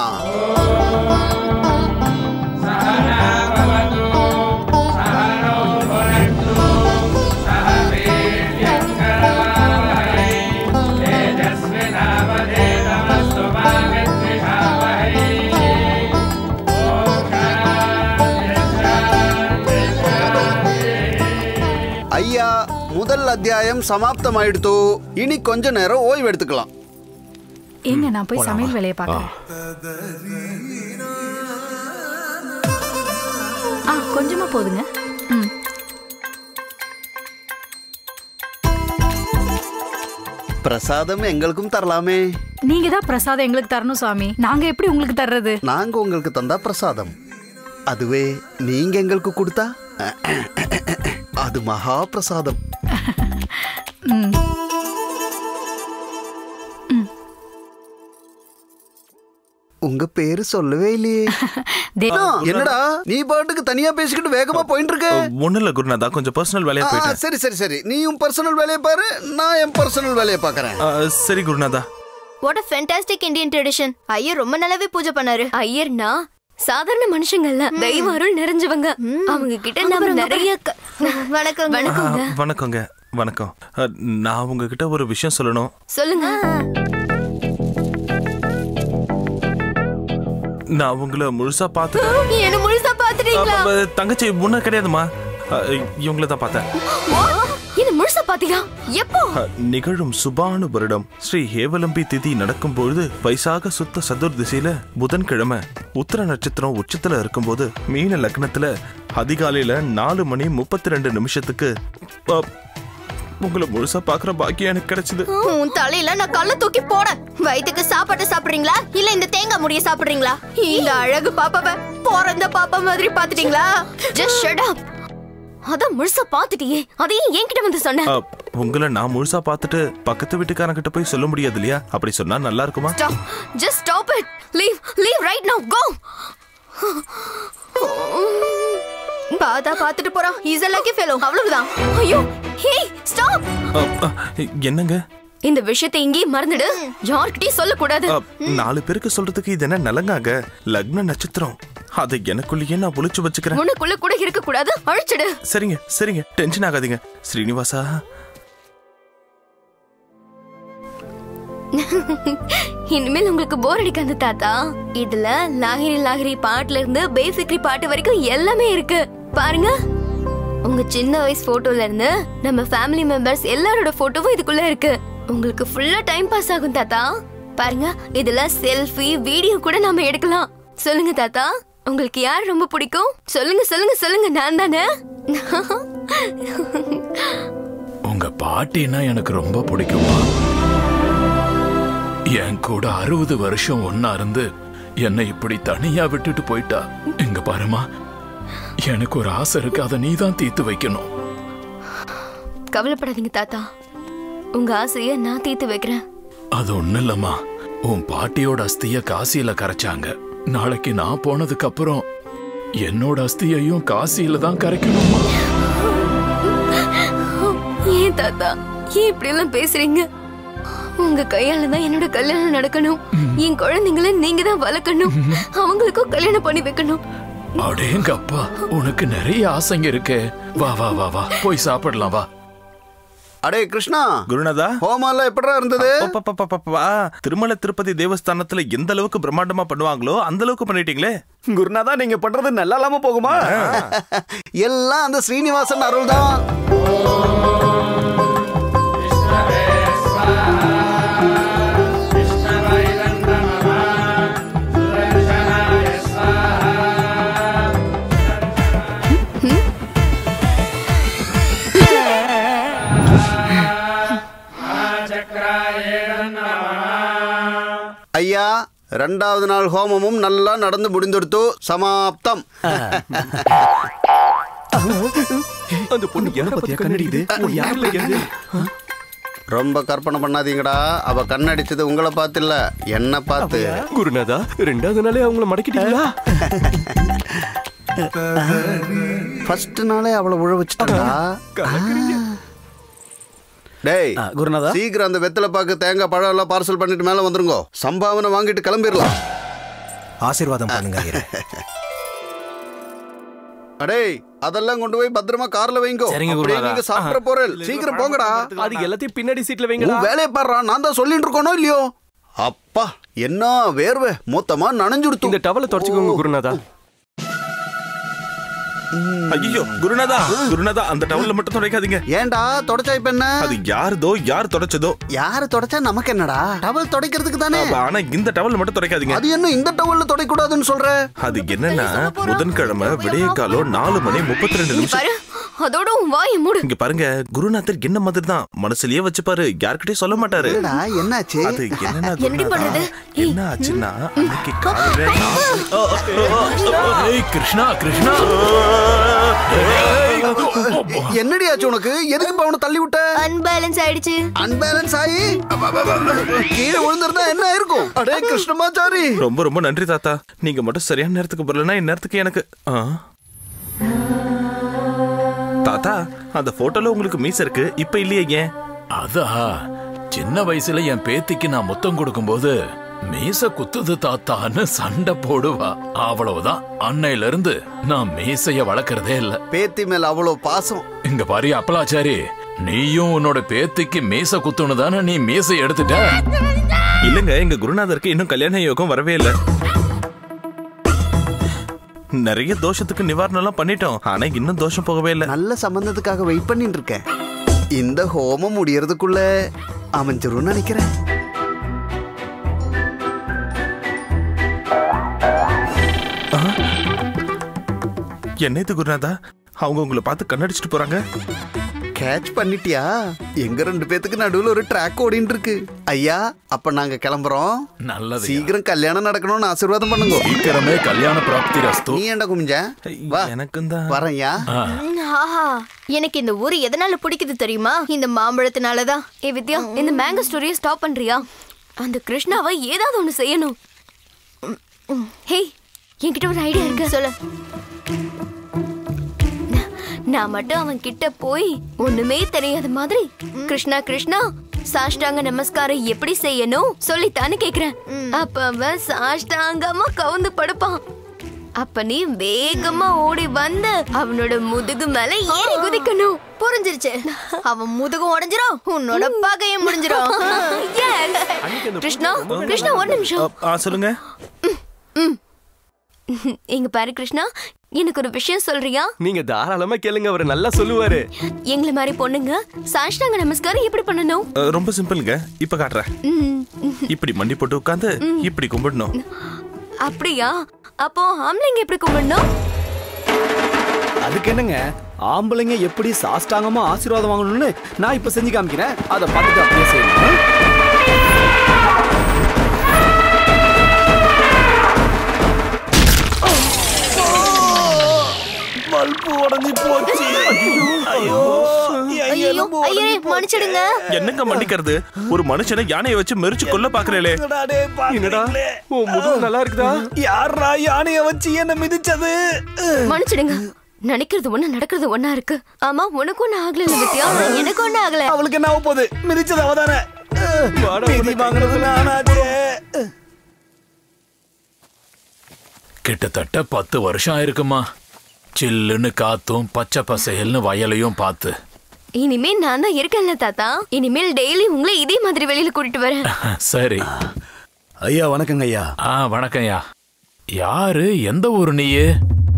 ஐயா முதல் அத்தியாயம் சமாப்தம் ஆயிடுத்து இனி கொஞ்ச நேரம் ஓய்வு எடுத்துக்கலாம் ஏங்க நான் போய் சமையல் வேலையை பார்க்கறேன் ஆ கொஞ்சமா போதுங்க ம் பிரசாதம் எங்களுக்கும் தரலாமே நீங்க தான் பிரசாதம் எங்களுக்கு தரணும் சாமி நாங்க எப்படி உங்களுக்கு தர்றது நாங்க உங்களுக்கு தந்தா பிரசாதம் அதுவே நீங்க எங்களுக்கு கொடுத்தா அது மகா பிரசாதம் ம் உங்க பேரு சொல்லவே இல்லையே தே- ஆ, என்னடா நீ பாட்டுக்கு தனியா பேசிக்கிட்டு வேகமா போயிட்டு இருக்க ஒண்ணு இல்ல குருநாதா கொஞ்சம் பர்சனல் வேலையா ஆ, போயிட்டேன் சரி சரி சரி நீயும் பர்சனல் வேலையை பாரு நான் என் பர்சனல் வேலையை பாக்குறேன் ஆ, சரி குருநாதா what a fantastic Indian tradition ஐயர் ரொம்ப நல்லாவே பூஜை பண்ணாரு ஐயர்னா சாதாரண மனுஷங்க இல்ல தெய்வ அருள் நிறைஞ்சவங்க அவங்க கிட்ட நம்ம நிறைய க- வணக்கம் வணக்கங்க ஆ, வணக்கங்க வணக்கம் ஆ, நான் உங்ககிட்ட ஒரு விஷயம் சொல்லணும் சொல்லுங்க நான் உங்களை முழுசா பார்த்து என்ன முழுசா பாத்துட்டீங்களா தங்கச்சி முன்ன கிடையாதுமா இவங்கள தான் பார்த்தேன் என்ன முழுசா பாத்தீங்களா எப்போ அ, நிகழும் சுபானு வருடம் ஸ்ரீ ஹேவலம்பி திதி நடக்கும் பொழுது வைசாக சுத்த சதுர் திசையில புதன்கிழமை உத்தர நட்சத்திரம் உச்சத்துல இருக்கும்போது மீன லக்னத்துல அதிகாலையில நாலு மணி முப்பத்தி ரெண்டு நிமிஷத்துக்கு அ, உங்களை முழுசா பாக்குற பாக்கியம் எனக்கு கிடைச்சது உன் தலையில நான் கல்ல தூக்கி போட வயித்துக்கு சாப்பாட்டு சாப்பிடுறீங்களா இல்ல இந்த தேங்காய் முடிய சாப்பிடுறீங்களா இந்த அழகு பாப்பாவ பிறந்த பாப்பா மாதிரி பாத்துட்டீங்களா ஜஸ்ட் ஷட் அப் அதான் முழுசா பாத்துட்டியே அதையும் என்கிட்ட வந்து சொன்ன அ, உங்களை நான் முழுசா பார்த்துட்டு பக்கத்து வீட்டுக்காரங்க கிட்ட போய் சொல்ல முடியாது இல்லையா அப்படி சொன்னா நல்லா இருக்குமா stop just stop it leave leave right now go பாத்தா பாத்துட்டு போறான் இஸ் a lucky fellow அவ்வளவுதான் ஐயோ ஹே ஸ்டாப் அ, அ, என்னங்க இந்த விஷயத்தை இங்கேயே மறந்துடு யார்கிட்டயும் சொல்ல கூடாது அ, நாலு பேருக்கு சொல்றதுக்கு இது என்ன நலங்காக லக்ன நட்சத்திரம் அதை எனக்குள்ளேயே நான் ஒளிச்சு வச்சுக்கிறேன் உனக்குள்ள கூட இருக்க கூடாது அழிச்சிடு சரிங்க சரிங்க டென்ஷன் ஆகாதீங்க ஸ்ரீனிவாசா இனிமேல் உங்களுக்கு போர் அடிக்காது தாத்தா இதுல லாகிரி லாகிரி பாட்டுல இருந்து பேசிக்ரி பாட்டு வரைக்கும் எல்லாமே இருக்கு பாருங்க உங்க சின்ன வயசு போட்டோல இருந்து நம்ம ஃபேமிலி மெம்பர்ஸ் எல்லாரோட போட்டோவும் இதுக்குள்ள இருக்கு உங்களுக்கு ஃபுல்லா டைம் பாஸ் ஆகும் தாத்தா பாருங்க இதுல செல்ஃபி வீடியோ கூட நாம எடுக்கலாம் சொல்லுங்க தாத்தா உங்களுக்கு யார் ரொம்ப பிடிக்கும் சொல்லுங்க சொல்லுங்க சொல்லுங்க நான் தானே உங்க பாட்டினா எனக்கு ரொம்ப பிடிக்குமா என் கூட அறுபது வருஷம் ஒன்னா இருந்து என்னை இப்படி தனியா விட்டுட்டு போயிட்டா இங்க பாருமா எனக்கு ஒரு ஆசை இருக்கு அதை நீ தான் தீர்த்து வைக்கணும் கவலைப்படாதீங்க தாத்தா உங்க ஆசைய நான் தீர்த்து வைக்கிறேன் அது ஒண்ணு இல்லம்மா உன் பாட்டியோட அஸ்திய காசியில கரைச்சாங்க நாளைக்கு நான் போனதுக்கு அப்புறம் என்னோட அஸ்தியையும் காசியில தான் கரைக்கணுமா ஏன் தாத்தா ஏன் இப்படி எல்லாம் பேசுறீங்க உங்க கையால தான் என்னோட கல்யாணம் நடக்கணும் என் குழந்தைங்களை நீங்க தான் வளர்க்கணும் அவங்களுக்கும் கல்யாணம் பண்ணி வைக்கணும் அடேங்க அப்பா உனக்கு நிறைய ஆசைங்க இருக்கே வா வா வா வா போய் சாப்பிடலாம் வா அடே கிருஷ்ணா குருநாதா ஹோமம்லாம் எப்படிடா இருந்தது அப்பப்பப்பப்பப்பா, திருமல திருப்பதி தேவஸ்தானத்துல எந்த அளவுக்கு பிரம்மாண்டமா பண்ணுவாங்களோ அந்த அளவுக்கு பண்ணிட்டீங்களே குருநாதா நீங்க பண்றது நல்லா இல்லாம போகுமா எல்லாம் அந்த ஸ்ரீனிவாசன் அருள் தான் ஐயா ரெண்டாவது நாள் ஹோமமும் நல்லா நடந்து முடிந்துடுத்து சமாப்தம் அந்த பொண்ணு யார பத்தியா கண்ணடிக்குது யாருல இருந்து ரொம்ப கற்பனை பண்ணாதீங்கடா அவ கண்ணடிச்சது உங்களை பார்த்து இல்ல என்ன பார்த்து குருநாதா ரெண்டாவது நாளே அவங்கள மடக்கிட்டீங்களா ஃபர்ஸ்ட் நாளே அவளை உழ வச்சுட்டாடா டேய் குருநாதா சீக்கிரம் அந்த வெத்தலை பாக்கு தேங்காய் பழம் எல்லாம் பார்சல் பண்ணிட்டு மேல வந்துருங்க சம்பாவனை வாங்கிட்டு கிளம்பிடலாம் ஆசீர்வாதம் பண்ணுங்க ஐயரே. அடேய் அதெல்லாம் கொண்டு போய் பத்திரமா கார்ல வைங்கோ சரிங்க, அப்படியே குருநாதா. நீங்க சாப்பிட போறேன் சீக்கிரம் போங்கடா அது எல்லாத்தையும் பின்னாடி சீட்ல வைங்களா உன் வேலையை பாடுறா நான் தான் சொல்லிட்டு இருக்கோனோ இல்லையோ அப்பா என்ன வேர்வை மொத்தமா நனைஞ்சுடுத்து இந்த டவலை தொடச்சுக்கோங்க குருநாதா ஐயோ குருநாதா குருநாதா அந்த டவல்ல மட்டும் துடைக்காதீங்க ஏன்டா தொடச்சா இப்ப என்ன அது யாருதோ யார் தொடச்சதோ யாரு தொடச்சா நமக்கு என்னடா டவல் துடைக்கிறதுக்கு தானே அப்ப ஆனா இந்த டவல் மட்டும் துடைக்காதீங்க அது என்ன இந்த டவல்ல துடைக்க கூடாதுன்னு சொல்ற அது என்னன்னா புதன்கிழமை விடிய காலம் நாலு மணி முப்பத்தி ரெண்டு நிமிஷம் பாரு அதோட உன் வாயை மூடு இங்க பாருங்க குருநாதர் என்ன மாதிரி தான் மனசுலயே வச்சுப்பாரு யார்கிட்டயும் சொல்ல மாட்டாரு என்னடா என்னாச்சு அது என்னன்னா என்னடி குருநாதா, பண்றது? என்ன ஆச்சுன்னா அன்னைக்கு காலையில நான் ஏய் கிருஷ்ணா கிருஷ்ணா என்னடி ஆச்சு உனக்கு எதுக்கு இப்ப அவனை தள்ளி விட்ட அன்பேலன்ஸ் ஆயிடுச்சு அன்பேலன்ஸ் ஆகி கீழே விழுந்திருந்தா என்ன இருக்கும் அடே கிருஷ்ணமாச்சாரி ரொம்ப ரொம்ப நன்றி தாத்தா நீங்க மட்டும் சரியான நேரத்துக்கு வரலன்னா இந்நேரத்துக்கு எனக்கு ஆ. தாத்தா அந்த போட்டோல உங்களுக்கு மீச இருக்கு இப்ப இல்லையே ஏன் அதா சின்ன வயசுல என் பேத்திக்கு நான் முத்தம் கொடுக்கும்போது மீச குத்துது தாத்தான்னு சண்டை போடுவா அவ்வளவுதான் அன்னையில இருந்து நான் மீசைய வளர்க்கறதே இல்ல பேத்தி மேல அவ்வளவு பாசம் இங்க பாரு அப்பலாச்சாரி நீயும் உன்னோட பேத்திக்கு மீச குத்துன்னு தானே நீ மீசை எடுத்துட்ட இல்லங்க எங்க குருநாதருக்கு இன்னும் கல்யாண யோகம் வரவே இல்ல நிறைய தோஷத்துக்கு நிவாரணம் எல்லாம் பண்ணிட்டோம் ஆனா இன்னும் தோஷம் போகவே இல்ல நல்ல சம்பந்தத்துக்காக வெயிட் பண்ணிட்டு இருக்கேன் இந்த ஹோமம் முடியறதுக்குள்ள அமைஞ்சிரும்னு நினைக்கிறேன் என்ன இது குருநாதா அவங்க உங்களை பார்த்து கண்ணடிச்சிட்டு போறாங்க கேட்ச் பண்ணிட்டியா எங்க ரெண்டு பேத்துக்கு நடுவுல ஒரு ட்ராக் ஓடிட்டு இருக்கு ஐயா அப்ப நாங்க கிளம்புறோம் நல்லது சீக்கிரம் கல்யாணம் நடக்கணும்னு ஆசீர்வாதம் பண்ணுங்க சீக்கிரமே கல்யாண பிராப்தி ரஸ்து நீ ஏன்டா குமிஞ்ச வா எனக்கும் தான் வரேன்யா ஆஹா எனக்கு இந்த ஊர் எதனால பிடிக்குது தெரியுமா இந்த மாம்பழத்தினாலதான் ஏ வித்யா இந்த மேங்கோ ஸ்டோரியை ஸ்டாப் பண்றியா அந்த கிருஷ்ணாவை ஏதாவது ஒண்ணு செய்யணும் ம், ம். ஹேய் என்கிட்ட ஒரு ஐடியா இருக்கு சொல்லு நான் மட்டும் அவன் கிட்ட போய் ஒண்ணுமே தெரியாத மாதிரி கிருஷ்ணா கிருஷ்ணா சாஷ்டாங்க நமஸ்காரம் எப்படி செய்யணும் சொல்லித்தான்னு கேக்குறேன் அப்ப அவன் சாஷ்டாங்கமா கவுந்து படுப்பான் அப்ப நீ வேகமா ஓடி வந்து அவனோட முதுகு மேல ஏறி குதிக்கணும் புரிஞ்சிருச்சு அவன் முதுகு உடைஞ்சிரும் உன்னோட பகையும் முடிஞ்சிரும் Yes. கிருஷ்ணா கிருஷ்ணா ஒரு நிமிஷம் ஆ சொல்லுங்க இங்க பாரு கிருஷ்ணா எனக்கு ஒரு விஷயம் சொல்றியா நீங்க தாராளமா கேளுங்க அவர் நல்லா சொல்லுவாரு எங்களை மாதிரி பொண்ணுங்க சாஷ்டாங்க நமஸ்காரம் எப்படி பண்ணணும் அஹ், ரொம்ப சிம்பிளுங்க இப்ப காட்டுறேன் ம், இப்படி மண்டி போட்டு உட்காந்து இப்படி கும்பிடணும் அப்படியா அப்போ ஆம்பளைங்க எப்படி கும்பிடணும் அதுக்கு என்னங்க ஆம்பளைங்க எப்படி சாஷ்டாங்கமா ஆசீர்வாதம் வாங்கணும்னு நான் இப்ப செஞ்சு காமிக்கிறேன் அதை பார்த்துட்டு அப்படியே செய்யணும் பல்பு உடஞ்சி போச்சு ஐயோ ஐயோ ஐயே மன்னிச்சிடுங்க என்னங்க மன்னிக்கிறது ஒரு மனுஷனை யானையை வச்சு மெரிச்சு கொல்ல பாக்குறேளே என்னடா உன் முதுகு நல்லா இருக்குதா யாரா யானைய வச்சு என்ன மிதிச்சது மன்னிச்சிடுங்க நினைக்கிறது ஒண்ணு நடக்கிறது ஒண்ணா இருக்கு ஆமா உனக்கு ஒண்ணு ஆகல வித்யா எனக்கு ஒண்ணு ஆகல அவளுக்கு என்ன ஆகப் போகுது மிதிச்சது அவதானே மிதி வாங்குறது நானாச்சே கிட்டத்தட்ட பத்து வருஷம் ஆயிருக்குமா சில்லுன்னு காத்தும் பச்சை பசையல்னு வயலையும் பார்த்து இனிமே நான் தான் இருக்கேன்ல தாத்தா இனிமேல் டெய்லி உங்களை இதே மாதிரி வெளியில கூட்டிட்டு வரேன் சரி ஐயா வணக்கங்க ஐயா ஆ வணக்கம்யா யாரு எந்த ஊரு நீயே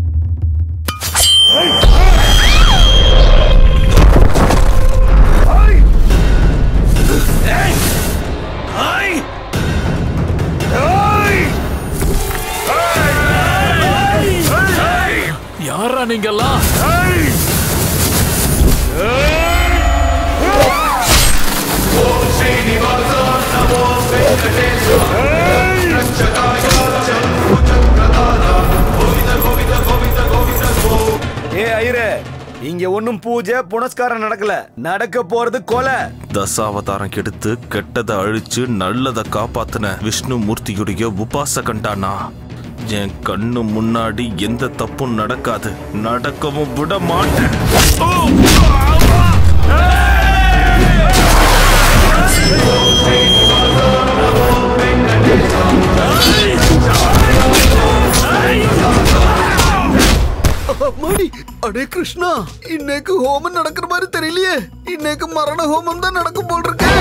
யாரா நீங்கெல்லாம் ஏ ஐயரே இங்க ஒண்ணும் பூஜை புனஸ்காரம் நடக்கல நடக்க போறது கொலை தசாவதாரம் கெடுத்து கெட்டதை அழிச்சு நல்லதை காப்பாத்தின விஷ்ணு மூர்த்தியுடைய உபாசகண்டானா என் கண்ணு முன்னாடி எந்த தப்பும் நடக்காது நடக்கவும் விட மாட்டேன் அம்மாடி அடே கிருஷ்ணா இன்னைக்கு ஹோமம் நடக்கிற மாதிரி தெரியலையே இன்னைக்கு மரண ஹோமம் தான் நடக்கும் போல் இருக்கு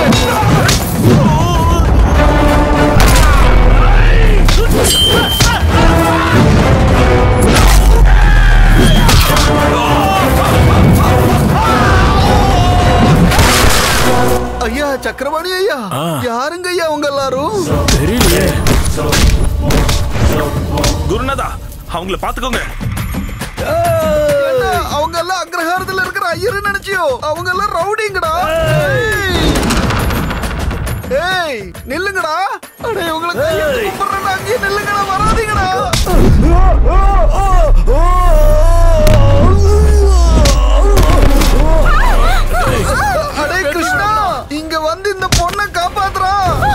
ஐயா சக்கரவாணி ஐயா யாருங்க ஐயா உங்க எல்லாரும் தெரியலையே குருநாதா அவங்கள பாத்துக்கோங்க என்ன, அவங்க எல்லாம் அக்ரஹாரத்துல இருக்கிற ஐயரு நினைச்சியோ அவங்க எல்லாம் ரவுடிங்கடா ஏய். ஏய் நில்லுங்கடா அடே உங்களை கையெடுத்து கும்பிடுறேன்டா, அங்கேயே நில்லுங்கடா வராதீங்கடா அடே கிருஷ்ணா இங்க வந்து இந்த பொண்ணை காப்பாத்துறா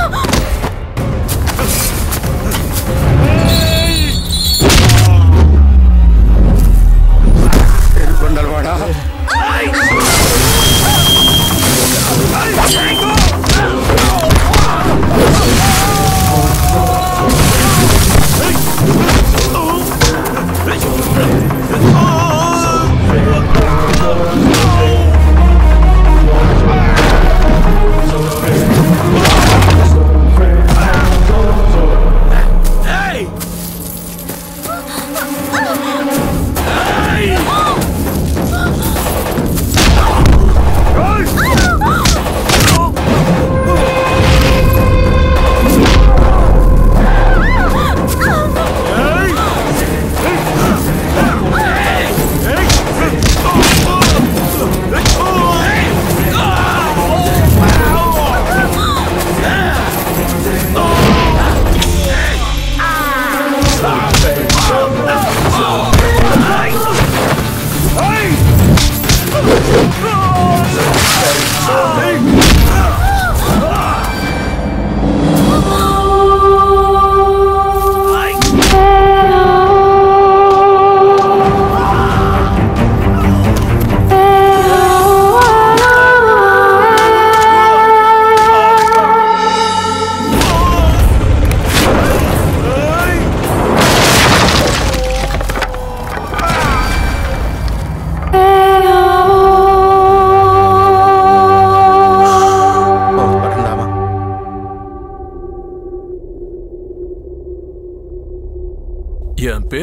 கொண்டல்வாடா ஏய்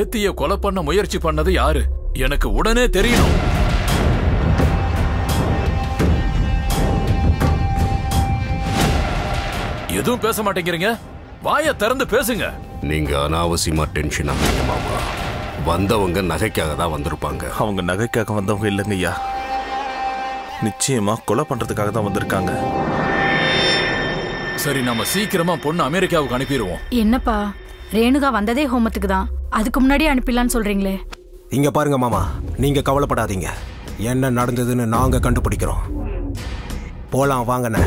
பேத்திய கொலை பண்ண முயற்சி பண்ணது யாரு எனக்கு உடனே தெரியணும் எதுவும் பேச மாட்டேங்கிறீங்க வாய திறந்து பேசுங்க நீங்க அனாவசியமா டென்ஷன் ஆகுங்க மாமா வந்தவங்க நகைக்காக தான் வந்திருப்பாங்க அவங்க நகைக்காக வந்தவங்க இல்லைங்க ஐயா நிச்சயமா கொலை பண்றதுக்காக தான் வந்திருக்காங்க சரி நம்ம சீக்கிரமா பொண்ணு அமெரிக்காவுக்கு அனுப்பிடுவோம் என்னப்பா ரேணுகா வந்ததே ஹோமத்துக்கு தான் அதுக்கு முன்னாடியே அனுப்பிடலான்னு சொல்றீங்களே இங்க பாருங்க மாமா நீங்க கவலைப்படாதீங்க என்ன நடந்ததுன்னு நாங்க கண்டுபிடிக்கிறோம் போலாம் வாங்கண்ணே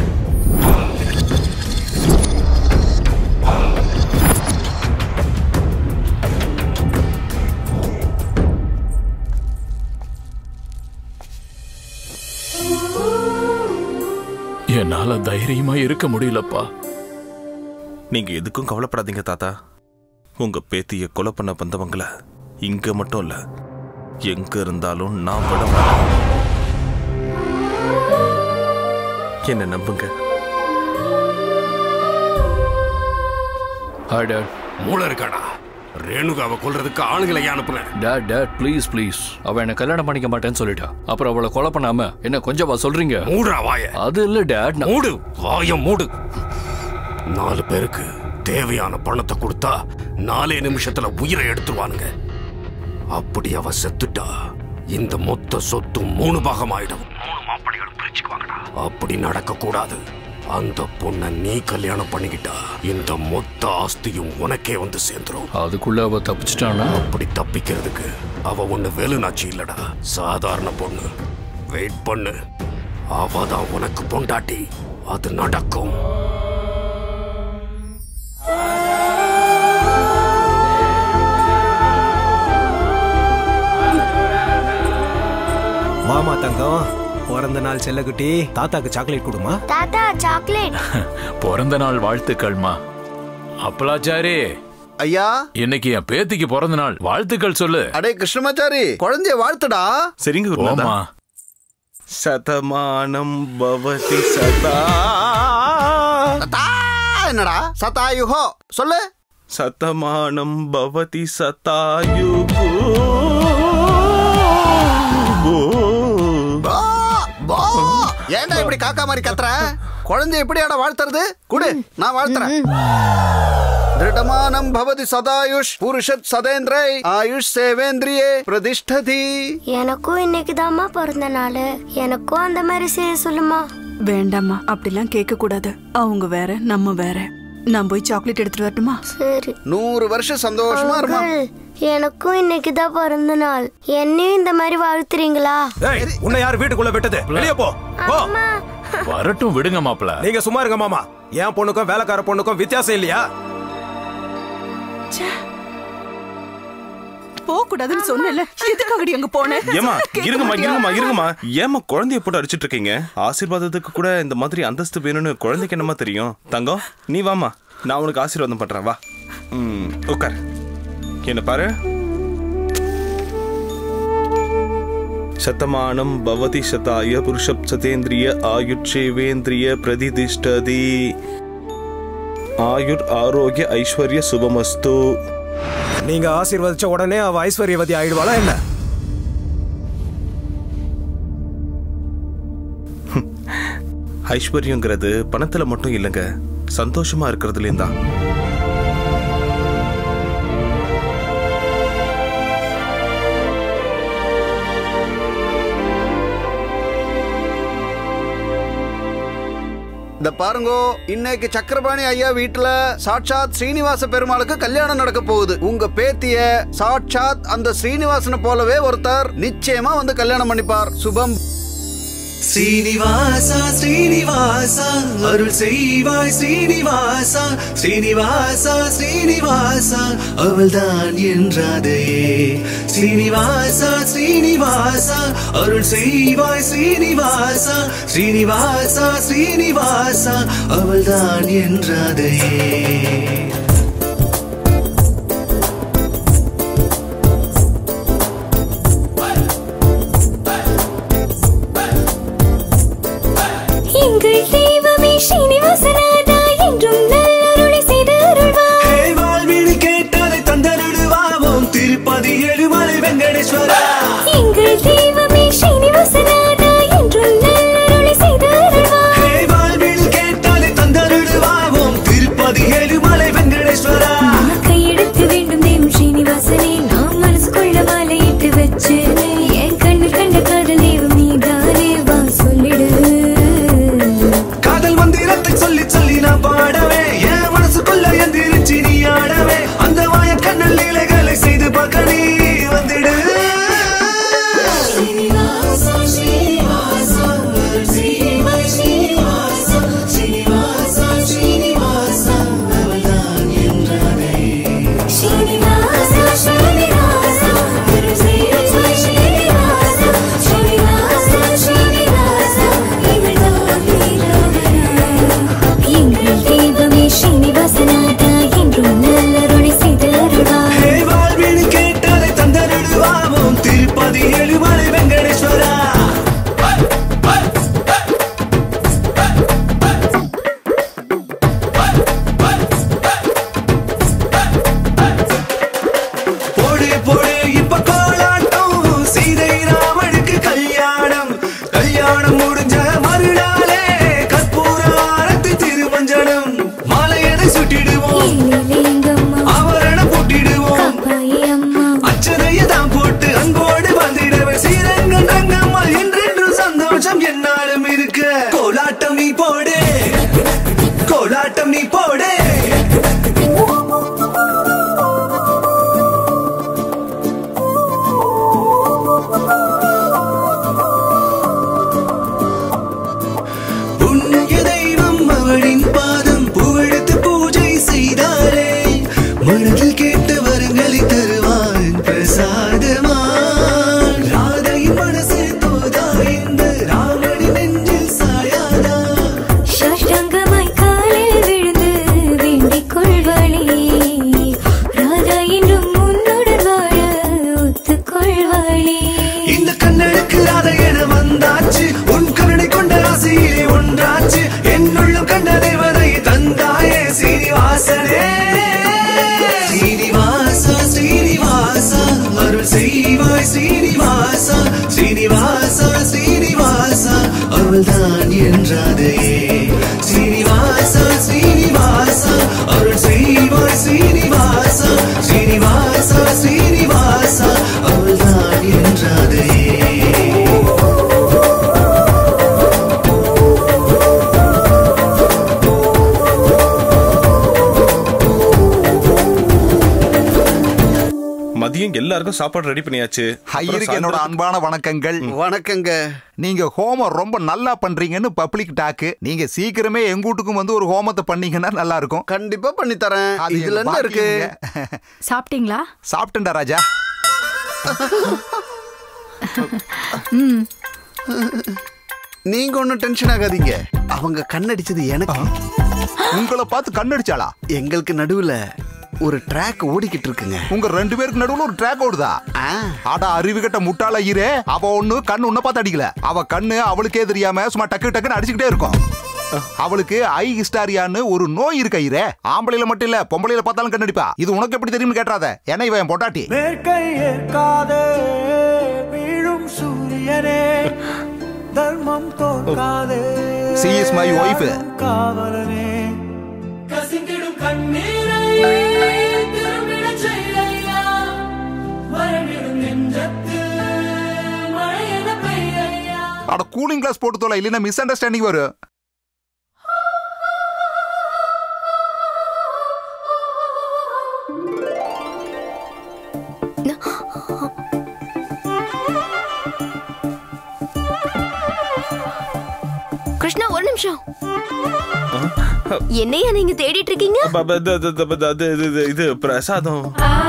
என்னால தைரியமா இருக்க முடியலப்பா நீங்க எதுக்கும் கவலைப்படாதீங்க தாத்தா உங்க பேத்திய கொலை பண்ண வந்தவங்கள இங்க மட்டும் இல்ல எங்க இருந்தாலும் நான் விட மாட்டேன் என்ன நம்புங்க ஹாய் டேட் மூளை இருக்காடா ரேணுகாவை கொல்றதுக்கு ஆளுங்களை ஏன் அனுப்புன டேட் டேட் ப்ளீஸ் ப்ளீஸ் அவ என்ன கல்யாணம் பண்ணிக்க மாட்டேன்னு சொல்லிட்டா அப்புறம் அவளை கொலை பண்ணாம என்ன கொஞ்சமா சொல்றீங்க மூடுறா வாய அது இல்ல டேட் நான்- மூடு வாய மூடு நாலு பேருக்கு தேவையான பணத்தை கொடுத்தா நாலே நிமிஷத்துல உயிரை எடுத்துருவானுங்க அப்படி அவ செத்துட்டா இந்த மொத்த சொத்தும் மூணு பாகமாயிடும் மூணு மாப்பிள்ளைகளும் பிரிச்சுக்குவாங்கடா அப்படி நடக்க கூடாது அந்த பொண்ணை நீ கல்யாணம் பண்ணிக்கிட்டா இந்த மொத்த ஆஸ்தியும் உனக்கே வந்து சேர்ந்துரும் அதுக்குள்ள அவ தப்பிச்சிட்டானா அப்படி தப்பிக்கிறதுக்கு அவ ஒண்ணு வெலுநாச்சி இல்லடா சாதாரண பொண்ணு வெயிட் பண்ணு அவ தான் உனக்கு பொண்டாட்டி அது நடக்கும் வாமா தங்கம் பிறந்த நாள் செல்லக்குட்டி தாத்தாக்கு சாக்லேட் கொடுமா தாத்தா சாக்லேட் பிறந்த நாள் வாழ்த்துக்கள்மா அப்பலாச்சாரி ஐயா இன்னைக்கு என் பேத்திக்கு பிறந்த நாள் வாழ்த்துக்கள் சொல்லு அடே கிருஷ்ணமாச்சாரி குழந்தைய வாழ்த்துடா சரிங்க குருநாதா. ஓமா சதமானம் பவதி சதா சதா என்னடா சதாயுகோ சொல்லு சதமானம் பவதி சதாயுகு பா, பா. ஏன்டா இப்படி காக்கா மாதிரி கத்துற குழந்தை எப்படியாடா வாழ்த்துறது குடு நான் வாழ்த்துறேன் திருடமானம் பவதி சதாயுஷ் புருஷத் சதேந்திரை ஆயுஷ் சேவேந்திரியே பிரதிஷ்டதி எனக்கும் இன்னைக்கு தாம்மா பிறந்த நாள் எனக்கும் அந்த மாதிரி செய்ய சொல்லுமா வேண்டாம்மா அப்படிலாம் கேட்க கூடாது அவங்க வேற நம்ம வேற நான் போய் சாக்லேட் எடுத்துட்டு வரட்டுமா சரி நூறு வருஷம் சந்தோஷமா இருமா அங்கிள், எனக்கும் இன்னைக்கு தான் பிறந்த நாள் என்னையும் இந்த மாதிரி வாழ்த்துறீங்களா ஏய் உன்னை யார் வீட்டுக்குள்ள விட்டது வெளியே போ போ வரட்டும் விடுங்க மாப்பிள நீங்க சும்மா இருங்க மாமா என் பொண்ணுக்கும் வேலைக்கார பொண்ணுக்கும் வித்தியாசம் இல்லையா போக கூடாதுன்னு சொன்னேன்ல எதுக்காகடி அங்க போனேன் ஏமா கேட்க இருங்கம்மா மாட்டியா? இருங்கம்மா இருங்கம்மா ஏமா குழந்தைய போட்டு அடிச்சிட்டு இருக்கீங்க ஆசீர்வாதத்துக்கு கூட இந்த மாதிரி அந்தஸ்து வேணும்னு குழந்தைக்கு என்னமா தெரியும் தங்கம் நீ வாமா நான் உனக்கு ஆசீர்வாதம் பண்றேன் வா ம் உட்கார் என்ன பாரு சத்தமானம் பவதி சதாய புருஷப் சதேந்திரிய ஆயுட்சேவேந்திரிய பிரதிதிஷ்டதி ஆயுர் ஆரோக்கிய ஐஸ்வர்ய சுபமஸ்து நீங்க ஆசீர்வதிச்ச உடனே அவ ஐஸ்வர்யவதி ஆயிடுவாளா என்ன ஐஸ்வர்யங்கிறது பணத்துல மட்டும் இல்லைங்க சந்தோஷமா இருக்கிறதுலேயும் தான் இந்த பாருங்கோ இன்னைக்கு சக்கரபாணி ஐயா வீட்டுல சாட்சாத் ஸ்ரீனிவாச பெருமாளுக்கு கல்யாணம் நடக்க போகுது உங்க பேத்திய சாட்சாத் அந்த ஸ்ரீனிவாசனை போலவே ஒருத்தர் நிச்சயமா வந்து கல்யாணம் பண்ணிப்பார் சுபம் ஸ்ரீனிவாசா ஸ்ரீனிவாசா அருள் செய்வாய் ஸ்ரீனிவாசா ஸ்ரீனிவாசா ஸ்ரீனிவாசா அவள்தான் என்றாதையே ஸ்ரீனிவாசா ஸ்ரீனிவாசா அருள் செய்வாய் ஸ்ரீனிவாசா ஸ்ரீனிவாசா ஸ்ரீனிவாசா அவள்தான் என்றாதையே எங்கள் தெய்வமே ஸ்ரீனிவாசனாதா என்றும் நல்லருளை செய்து அருள்வார் வாழ்வீடு கேட்டதை தந்தருடுவாவோம் திருப்ப ஸ்ரீனிவாசா ஸ்ரீனிவாசா அவள்தான் என்றாதே ஸ்ரீனிவாசா ஸ்ரீனிவாசா அருள் செய்வாய் ஸ்ரீனிவாசா ஸ்ரீனிவாசா ஸ்ரீனிவாசா அவள்தான் என்றாதே மதியம் எல்லாருக்கும் சாப்பாடு ரெடி பண்ணியாச்சு ஐயருக்கு என்னோட அன்பான வணக்கங்கள் வணக்கங்க நீங்க ஹோமம் ரொம்ப நல்லா பண்றீங்கன்னு பப்ளிக் டாக்கு நீங்க சீக்கிரமே எங்க வீட்டுக்கும் வந்து ஒரு ஹோமத்தை பண்ணீங்கன்னா நல்லா இருக்கும் கண்டிப்பா பண்ணி தரேன் அது இதுல என்ன எங்க இருக்கு பாக்கியங்க. சாப்பிட்டீங்களா சாப்பிட்டேன்டா ராஜா நீங்க ஒண்ணும் டென்ஷன் ஆகாதீங்க அவங்க கண்ணடிச்சது எனக்கு உங்களை பார்த்து கண்ணடிச்சாளா எங்களுக்கு நடுவுல ஒரு ட்ராக் ஓடிக்கிட்டு இருக்குங்க உங்க ரெண்டு பேருக்கு நடுவுல ஒரு ட்ராக் ஓடுதா ஆடா அறிவுகட்ட முட்டாள ஈரே அவ ஒண்ணு கண்ணு உன்ன பார்த்து அடிக்கல அவ கண்ணு அவளுக்கே தெரியாம சும்மா டக்கு டக்குன்னு அடிச்சுக்கிட்டே இருக்கும் அவளுக்கு ஐ ஹிஸ்டாரியான்னு ஒரு நோய் இருக்கு ஐயரே ஆம்பளையில மட்டும் இல்ல பொம்பளையில பார்த்தாலும் கண்ணடிப்பா இது உனக்கு எப்படி தெரியும்னு கேட்டாத ஏன்னா இவன் என் பொட்டாட்டி வேர்க்கை ஏற்காதே வீழும் சூரியனே தர்மம் தோற்காதே சி இஸ் மை ஒய்ஃப் காவலனே கசிந்திடும் கண்ணீரை திரும்பிடச் செய்தையா மரணிடும் நெஞ்சத்து மழையென பெய்தையா அட கூலிங் கிளாஸ் போட்டு தோல இல்லைன்னா மிஸ் அண்டர்ஸ்டாண்டிங் வரும் கிருஷ்ணா ஒரு நிமிஷம் என்னையா நீங்க தேடிட்டு இருக்கீங்க ப- ப- இது- இது- இது- இது- இது- இது- இது பிரசாதம்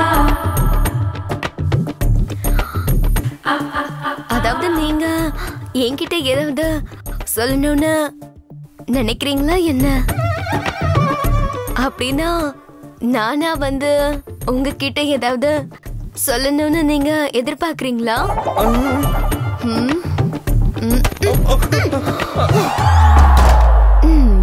அதாவது நீங்க என்கிட்ட ஏதாவது சொல்லணும்னு நினைக்கிறீங்களா என்ன அப்படின்னா நானா வந்து உங்ககிட்ட ஏதாவது சொல்லணும்னு நீங்க எதிர்பார்க்கறீங்களா ம்? ம். ம்.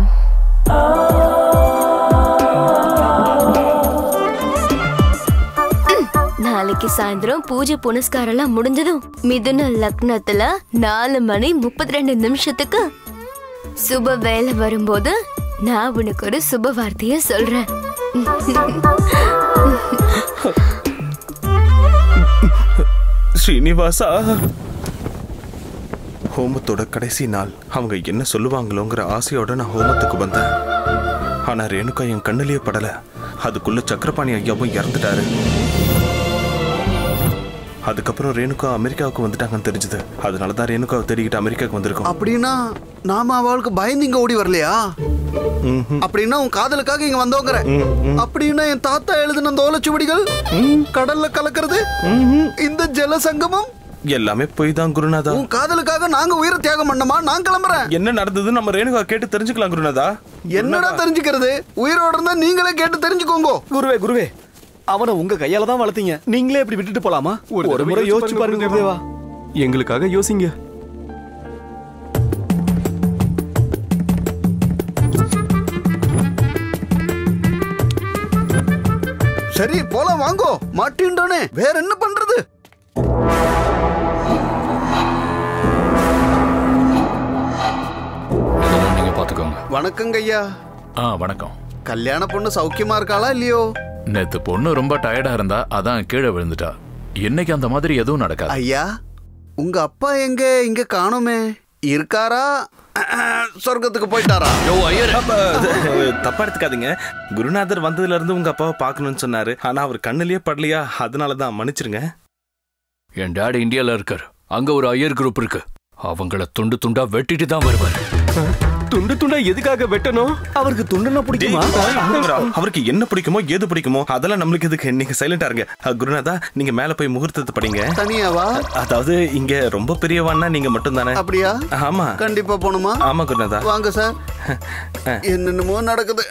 ம். நாளைக்கு சாயந்தரம் பூஜை புனஸ்காரம் எல்லாம் முடிஞ்சதும் மிதுன லக்னத்துல நாலு மணி முப்பத்தி ரெண்டு நிமிஷத்துக்கு சுப வேலை வரும்போது நான் உனக்கு ஒரு சுப வார்த்தைய சொல்றேன் ஸ்ரீனிவாசா ஹோமத்தோட கடைசி நாள் அவங்க என்ன சொல்லுவாங்களோங்கிற ஆசையோட நான் ஹோமத்துக்கு வந்தேன் ஆனா ரேணுகா என் கண்ணிலேயே படல அதுக்குள்ள சக்கரபாணி ஐயாவும் இறந்துட்டாரு அதுக்கப்புறம் ரேணுகா அமெரிக்காவுக்கு வந்துட்டாங்கன்னு தெரிஞ்சது அதனால தான் ரேணுகாவை தேடிக்கிட்டு அமெரிக்காவுக்கு வந்திருக்கோம் அப்படின்னா நாம அவளுக்கு பயந்து இங்க ஓடி வரலையா அப்படின்னா உன் காதலுக்காக இங்க வந்தோங்கிற அப்படின்னா என் தாத்தா எழுதின அந்த ஓலைச்சுவடிகள் கடல்ல கலக்கிறது இந்த ஜல சங்கமம் எல்லாமே போய் தான் குருநாதா உன் காதலுக்காக நாங்க உயிரை தியாகம் பண்ணோமா நான் கிளம்புறேன் என்ன நடந்தது நம்ம ரேணுகா கேட்டு தெரிஞ்சுக்கலாம் குருநாதா என்னடா தெரிஞ்சுக்கிறது உயிரோட இருந்தா நீங்களே கேட்டு தெரிஞ்சுக்கோங்க குருவே குருவே அவனை உங்க கையால தான் வளர்த்தீங்க நீங்களே இப்படி விட்டுட்டு போலாமா ஒரு முறை யோசிச்சு பாருங்க குருதேவா எங்களுக்காக யோசிங்க சரி போலாம் வாங்கோ மாட்டின்டோனே வேற என்ன பண்றது இதெல்லாம் நீங்க பாத்துக்கோங்க வணக்கங்க ஐயா ஆ வணக்கம் கல்யாண பொண்ணு சௌக்கியமா இருக்காளா இல்லையோ நேத்து பொண்ணு ரொம்ப டயர்டா இருந்தா அதான் கீழே விழுந்துட்டா இன்னைக்கு அந்த மாதிரி எதுவும் நடக்காது ஐயா உங்க அப்பா எங்க இங்க காணுமே இருக்காரா சொர்க்கத்துக்கு போயிட்டாரா அப்ப, அது, தப்பா எடுத்துக்காதீங்க குருநாதர் வந்ததுல இருந்து உங்க அப்பாவை பார்க்கணும்னு சொன்னாரு ஆனா அவர் கண்ணுலயே படலையா அதனாலதான் மன்னிச்சிருங்க என் டாடி இந்தியால இருக்காரு அங்க ஒரு ஐயர் குரூப் இருக்கு அவங்கள துண்டு துண்டா வெட்டிட்டு தான் வருவாரு துண்டு துண்டா எதுக்காக வெட்டணும் அவருக்கு துண்டுனா பிடிக்குமா டேய், அவருக்கு என்ன பிடிக்குமோ எது பிடிக்குமோ அதெல்லாம் நம்மளுக்கு எதுக்கு நீங்க சைலண்டா இருங்க அஹ், குருநாதா நீங்க மேல போய் முகூர்த்தத்தை படிங்க தனியாவா அதாவது இங்க ரொம்ப பெரியவான்னா நீங்க மட்டும் தானே அப்படியா ஆமா கண்டிப்பா போணுமா ஆமா குருநாதா வாங்க சார் என்னென்னமோ நடக்குது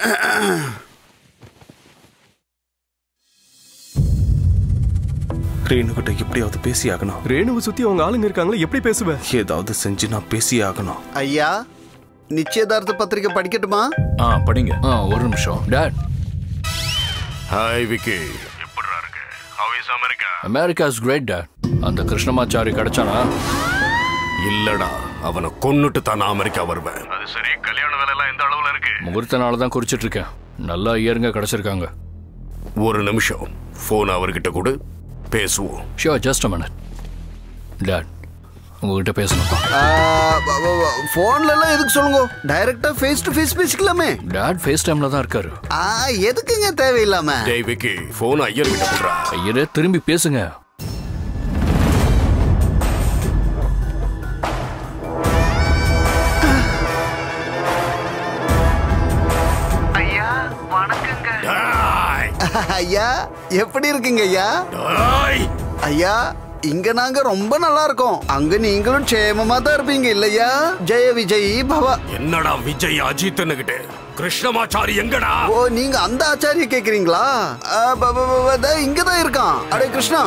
ரேணுகிட்ட எப்படியாவது பேசி ஆகணும் ரேணுவை சுத்தி அவங்க ஆளுங்க இருக்காங்களே எப்படி பேசுவ ஏதாவது செஞ்சு நான் பேசி ஆகணும் ஐயா நிச்சயதார்த்த பத்திரிக்கை படிக்கட்டுமா ஆ படிங்க ஆ ஒரு நிமிஷம் dad hi Vicky America is great dad அந்த கிருஷ்ணமாச்சாரி கிடைச்சானா இல்லடா அவனை கொன்னுட்டு தான் நான் அமெரிக்கா வருவேன் அது சரி கல்யாண வேலை எல்லாம் எந்த அளவுல இருக்கு முகூர்த்த நாள் தான் குறிச்சிட்டு இருக்கேன் நல்லா ஐயருங்க கிடைச்சிருக்காங்க ஒரு நிமிஷம் போன் அவர்கிட்ட கொடு பேசுவோம் sure just a minute dad உங்ககிட்ட பேசணும்ப்பா போன்ல எல்லாம் எதுக்கு சொல்லுங்க டைரக்டா ஃபேஸ் டு ஃபேஸ் பேசிக்கலாமே டாட் ஃபேஸ் டைம்ல தான் இருக்காரு ஆ எதுக்குங்க தேவையில்லாம டேய் விக்கி போன் ஐயர் கிட்ட கொடுறா ஐயரே திரும்பி பேசுங்க ஐயா வணக்கங்க ஐயா எப்படி இருக்கீங்க ஐயா ஐயா இங்க நாங்க ரொம்ப நல்லா இருக்கோம் அங்க நீங்களும் க்ஷேமமா தான் இருப்பீங்க இல்லையா ஜெய விஜய் பவா என்னடா விஜய் அஜித்னு கிட்ட கிருஷ்ணமாச்சாரி எங்கடா ஓ நீங்க அந்த ஆச்சாரிய கேக்குறீங்களா ஆ, ப- ப- ப- இதோ இங்கதான் இருக்கான் அடே கிருஷ்ணா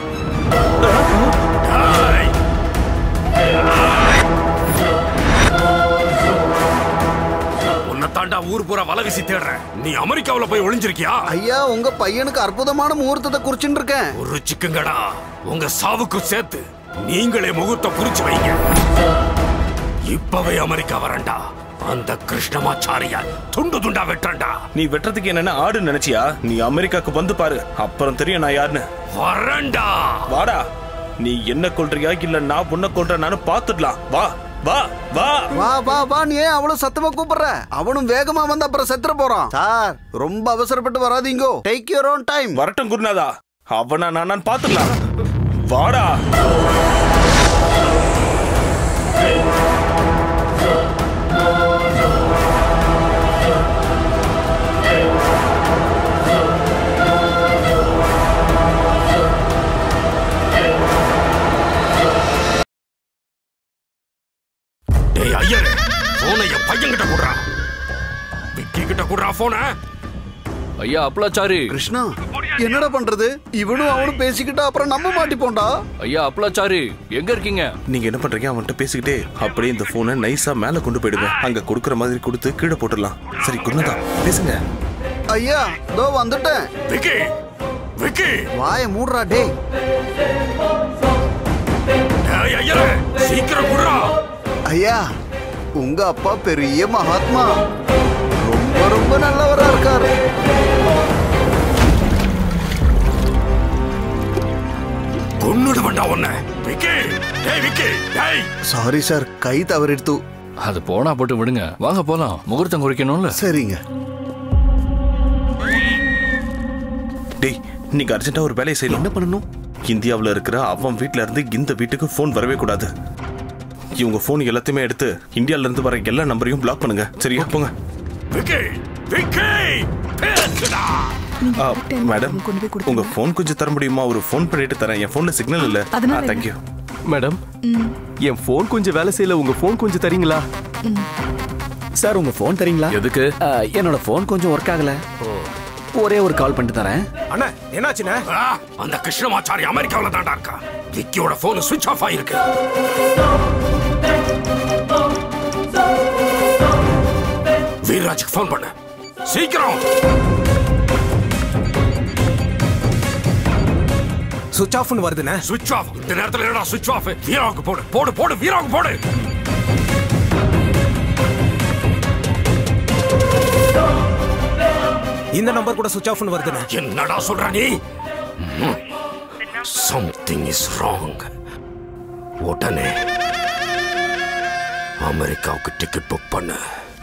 உன்னை தாண்டா ஊர் பூரா வலை வீசி தேடுறேன் நீ அமெரிக்காவுல போய் ஒளிஞ்சிருக்கியா ஐயா உங்க பையனுக்கு அற்புதமான முகூர்த்தத்தை குறிச்சுட்டு இருக்கேன் ஒரு சிக்குங்கடா உங்க சாவுக்கு சேர்த்து நீங்களே முகூர்த்தம் குறிச்சு வைங்க இப்பவே அமெரிக்கா வரண்டா அந்த கிருஷ்ணமாச்சாரியா துண்டு துண்டா வெட்டண்டா நீ வெட்டுறதுக்கு என்னென்ன ஆடு நினைச்சியா நீ அமெரிக்காக்கு வந்து பாரு அப்புறம் தெரியும் நான் யாருன்னு வரண்டா வாடா நீ என்ன கொல்றியா இல்ல நான் உன்ன கொல்ற நானும் பாத்துடலாம் வா வா வா வா வா வா நீ ஏன் அவ்வளவு சத்தமா கூப்பிடுற அவனும் வேகமா வந்து அப்புறம் செத்துற போறான் சார் ரொம்ப அவசரப்பட்டு வராதீங்கோ டேக் யூர் ஓன் டைம் வரட்டும் குருநாதா அவனா நான் பாத்துடலாம் வாடா டேய் ஐயர் போனை என் பையன் கிட்ட குடுறா விக்கி கிட்ட குடுறா போன ஐயா அப்பலாச்சாரி கிருஷ்ணா என்னடா பண்றது இவனும் அவனும் பேசிக்கிட்டா அப்புறம் நம்ம மாட்டிப்போண்டா ஐயா அப்பலாச்சாரி எங்க இருக்கீங்க நீங்க என்ன பண்றீங்க அவன்கிட்ட பேசிக்கிட்டே அப்படியே இந்த போனை நைஸா மேல கொண்டு போயிடுங்க அங்க கொடுக்குற மாதிரி கொடுத்து கீழே போட்டுடலாம் சரி குருநாதா பேசுங்க ஐயா தோ வந்துட்டேன் விக்கி விக்கி வாய மூடுறா டேய் டேய் ஐயரே சீக்கிரம் குடுறா ஐயா உங்க அப்பா பெரிய மகாத்மா ரொம்ப ரொம்ப நல்லவரா இருக்காரு கொன்னுடுவண்டா உன்னை விக்கி டேய் விக்கி டேய் சாரி சார் கை தவறிடுத்து அது போனா போட்டு விடுங்க வாங்க போலாம் முகூர்த்தம் குறிக்கணும்ல சரிங்க டேய் நீங்க அர்ஜென்ட்டா ஒரு வேலையை செய்யணும் என்ன பண்ணணும் இந்தியாவுல இருக்கிற அவன் வீட்ல இருந்து இந்த வீட்டுக்கு ஃபோன் வரவே கூடாது இவங்க ஃபோன் எல்லாத்தையுமே எடுத்து இந்தியால இருந்து வர எல்லா நம்பரையும் பிளாக் பண்ணுங்க சரியா போங்க விக்கி விக்கி பேசுடா ஆ, மேடம் உங்க ஃபோன் கொஞ்சம் தர முடியுமா ஒரு ஃபோன் பண்ணிட்டு தரேன் என் ஃபோன்ல சிக்னல் இல்ல அதனால என்ன? தேங்க்யூ மேடம் என் ஃபோன் கொஞ்சம் வேலை செய்யல உங்க ஃபோன் கொஞ்சம் தரீங்களா சார் உங்க ஃபோன் தரீங்களா எதுக்கு என்னோட ஃபோன் கொஞ்சம் ஒர்க் ஆகல ஒரே ஒரு கால் பண்ணிட்டு தரேன் அண்ணா என்னாச்சுண்ணே ஆ, அந்த கிருஷ்ணமாச்சாரி அமெரிக்காவுல தான்டா இருக்கா விக்கியோட போன் சுவிட்ச் ஆஃப் ஆயிருக்கு வீர்ராஜுக்கு ஃபோன் பண்ணு சீக்கிரம் சுவிட்ச் ஆஃப்னு வருதுண்ணே சுவிட்ச் ஆஃப் இந்த நேரத்துல என்னடா சுவிட்ச் ஆஃப் வீராவுக்கு போடு போடு போடு வீராவுக்கு போடு இந்த நம்பர் கூட சுவிட்ச் ஆஃப்னு வருதுண்ணே என்னடா சொல்ற நீ சம்திங் இஸ் ராங் உடனே அமெரிக்காவுக்கு டிக்கெட் புக் பண்ணு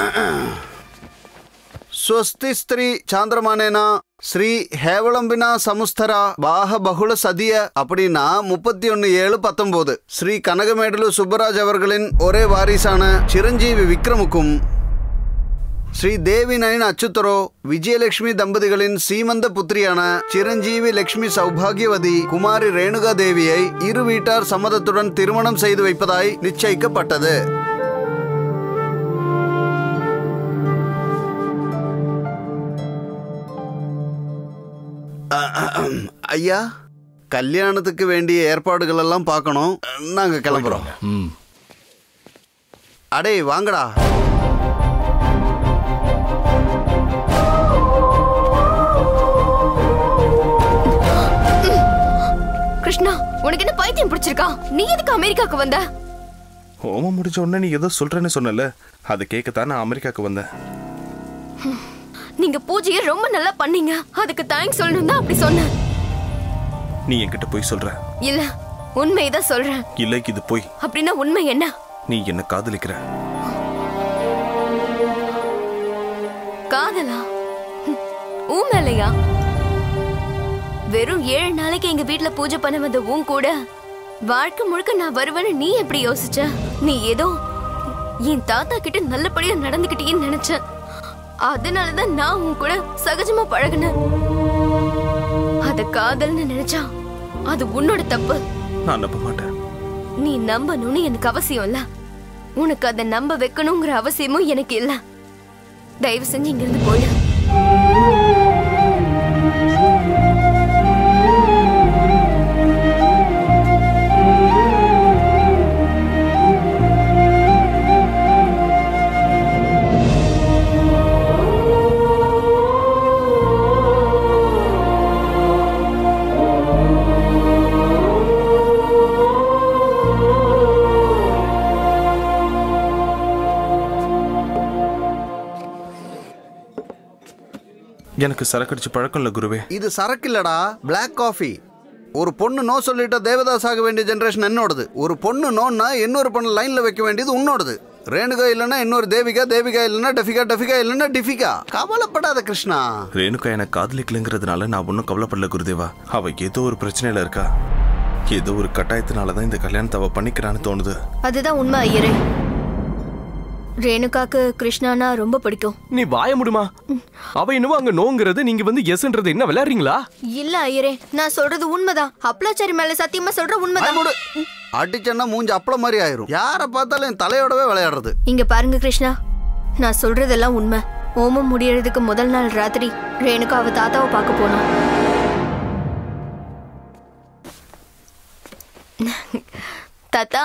స్వస్తి స్త్రీ చాంద్రమానేనా ஸ்ரீ ஹேவளம்பினா சமுஸ்தரா பாக பகுள சதிய அப்படின்னா முப்பத்தி ஒன்னு ஏழு பத்தொன்பது ஸ்ரீ கனகமேடலு சுப்பராஜ் அவர்களின் ஒரே வாரிசான சிரஞ்சீவி விக்ரமுக்கும் ஸ்ரீ தேவி நயன் அச்சுத்தரோ விஜயலட்சுமி தம்பதிகளின் சீமந்த புத்திரியான சிரஞ்சீவி லட்சுமி சௌபாகியவதி குமாரி ரேணுகா தேவியை இரு வீட்டார் சம்மதத்துடன் திருமணம் செய்து வைப்பதாய் நிச்சயிக்கப்பட்டது ஐயா கல்யாணத்துக்கு வேண்டிய ஏற்பாடுகள் எல்லாம் பார்க்கணும் நாங்க கிளம்புறோம் ம் அடே வாங்கடா கிருஷ்ணா உனக்கு என்ன பைத்தியம் பிடிச்சிருக்கா நீ எதுக்கு அமெரிக்காக்கு வந்த ஹோமம் முடிஞ்ச உடனே நீ ஏதோ சொல்றேன்னு சொன்னல அதை கேட்கத்தான் நான் அமெரிக்காக்கு வந்தேன் நீங்க பூஜையை ரொம்ப நல்லா பண்ணீங்க அதுக்கு தேங்க்ஸ் சொல்லணும் தான் அப்படி சொன்னேன் நீ என்கிட்ட போய் சொல்ற இல்ல உண்மைதான் சொல்றேன் இல்லை இது போய் அப்படின்னா உண்மை என்ன நீ என்ன காதலிக்கிற காதலா ஹம், உன் மேலையா வெறும் ஏழு நாளைக்கு எங்க வீட்ல பூஜை பண்ண வந்த உன் கூட வாழ்க்கை முழுக்க நான் வருவேன்னு நீ எப்படி யோசிச்ச நீ ஏதோ என் தாத்தா கிட்ட நல்லபடியா நடந்துக்கிட்டேன்னு நினைச்சேன் அதனாலதான் நான் உன் கூட சகஜமா பழகுனேன் அத காதல்னு நினைச்சா அது உன்னோட தப்பு நான் நம்ப மாட்டேன் நீ நம்பணும்னு எனக்கு அவசியம் இல்ல உனக்கு அதை நம்ப வைக்கணுங்கிற அவசியமும் எனக்கு இல்ல தயவு செஞ்சு இங்கிருந்து போயிடு எனக்கு சரக்கடிச்சு பழக்கம் இல்ல குருவே இது சரக்கு இல்லடா பிளாக் காஃபி ஒரு பொண்ணு நோ சொல்லிட்ட தேவதாஸ் ஆக வேண்டிய ஜெனரேஷன் என்னோடது ஒரு பொண்ணு நோன்னா இன்னொரு பொண்ணு லைன்ல வைக்க வேண்டியது உன்னோடது ரேணுகா இல்லைன்னா இன்னொரு தேவிகா தேவிகா இல்லைன்னா டெஃபிகா டெஃபிகா இல்லைன்னா டிஃபிகா கவலைப்படாத கிருஷ்ணா ரேணுகா எனக்கு காதலிக்கலைங்கிறதுனால நான் ஒன்றும் கவலைப்படல குருதேவா அவ ஏதோ ஒரு பிரச்சனையில இருக்கா ஏதோ ஒரு கட்டாயத்தினால தான் இந்த கல்யாணத்தை அவ பண்ணிக்கிறான்னு தோணுது அதுதான் உண்மை ஐயரே ரேணுகாக்கு கிருஷ்ணானா ரொம்ப பிடிக்கும் நீ வாய முடியுமா அவ என்னவோ அங்க நோங்கிறது நீங்க வந்து எஸ்ன்றது என்ன விளையாடுறீங்களா இல்ல ஐயரே நான் சொல்றது உண்மைதான் அப்ளாச்சாரி மேல சத்தியமா சொல்ற உண்மைதான் அடிச்சேன்னா மூஞ்சி அப்பள மாதிரி ஆயிரும் யாரை பார்த்தாலும் என் தலையோடவே விளையாடுறது இங்க பாருங்க கிருஷ்ணா நான் சொல்றதெல்லாம் உண்மை ஓமம் முடியறதுக்கு முதல் நாள் ராத்திரி ரேணுகா அவ தாத்தாவை பார்க்க போனோம் தாத்தா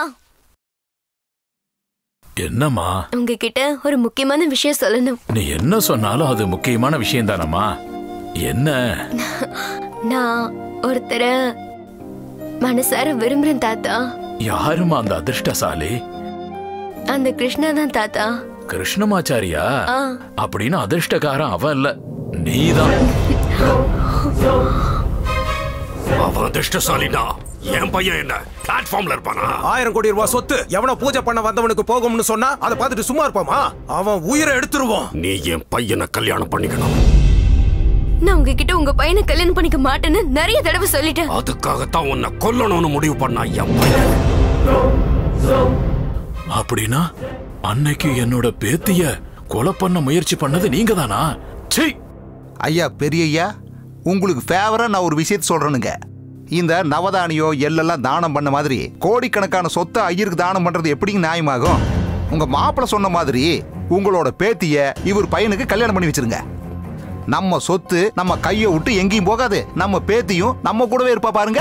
என்னம்மா உங்ககிட்ட ஒரு முக்கியமான விஷயம் சொல்லணும் நீ என்ன சொன்னாலும் அது முக்கியமான விஷயம் தானம்மா என்ன நான் ஒருத்தரை மனசார விரும்புறேன் தாத்தா யாருமா அந்த அதிர்ஷ்டசாலி அந்த கிருஷ்ணா தான் தாத்தா கிருஷ்ணமாச்சாரியா ஆ. அப்படின்னு அதிர்ஷ்டக்காரன் அவன் இல்ல நீதான் அவன் அதிர்ஷ்டசாலினா என் பையன் என்ன பிளாட்ஃபார்ம்ல இருப்பானா ஆயிரம் கோடி ரூபாய் சொத்து எவனோ பூஜை பண்ண வந்தவனுக்கு போகும்னு சொன்னா அதை பார்த்துட்டு சும்மா இருப்பாமா அவன் உயிரை எடுத்துருவான் நீ என் பையனை கல்யாணம் பண்ணிக்கணும் நான் உங்ககிட்ட உங்க பையனை கல்யாணம் பண்ணிக்க மாட்டேன்னு நிறைய தடவை சொல்லிட்டேன் அதுக்காகத்தான் உன்னை கொல்லணும்னு முடிவு பண்ணா என் பையன் அப்படின்னா அன்னைக்கு என்னோட பேத்திய கொலை பண்ண முயற்சி பண்ணது நீங்க தானா ஐயா பெரியய்யா உங்களுக்கு ஃபேவரா நான் ஒரு விஷயத்த சொல்றேனுங்க இந்த நவதானியம் எள்ளெல்லாம் தானம் பண்ண மாதிரி கோடிக்கணக்கான சொத்தை ஐயருக்கு தானம் பண்றது எப்படிங்க நியாயமாகும் உங்க மாப்பிள்ளை சொன்ன மாதிரி உங்களோட பேத்திய இவர் பையனுக்கு கல்யாணம் பண்ணி வச்சிருங்க நம்ம சொத்து நம்ம கையை விட்டு எங்கேயும் போகாது நம்ம பேத்தியும் நம்ம கூடவே இருப்பா பாருங்க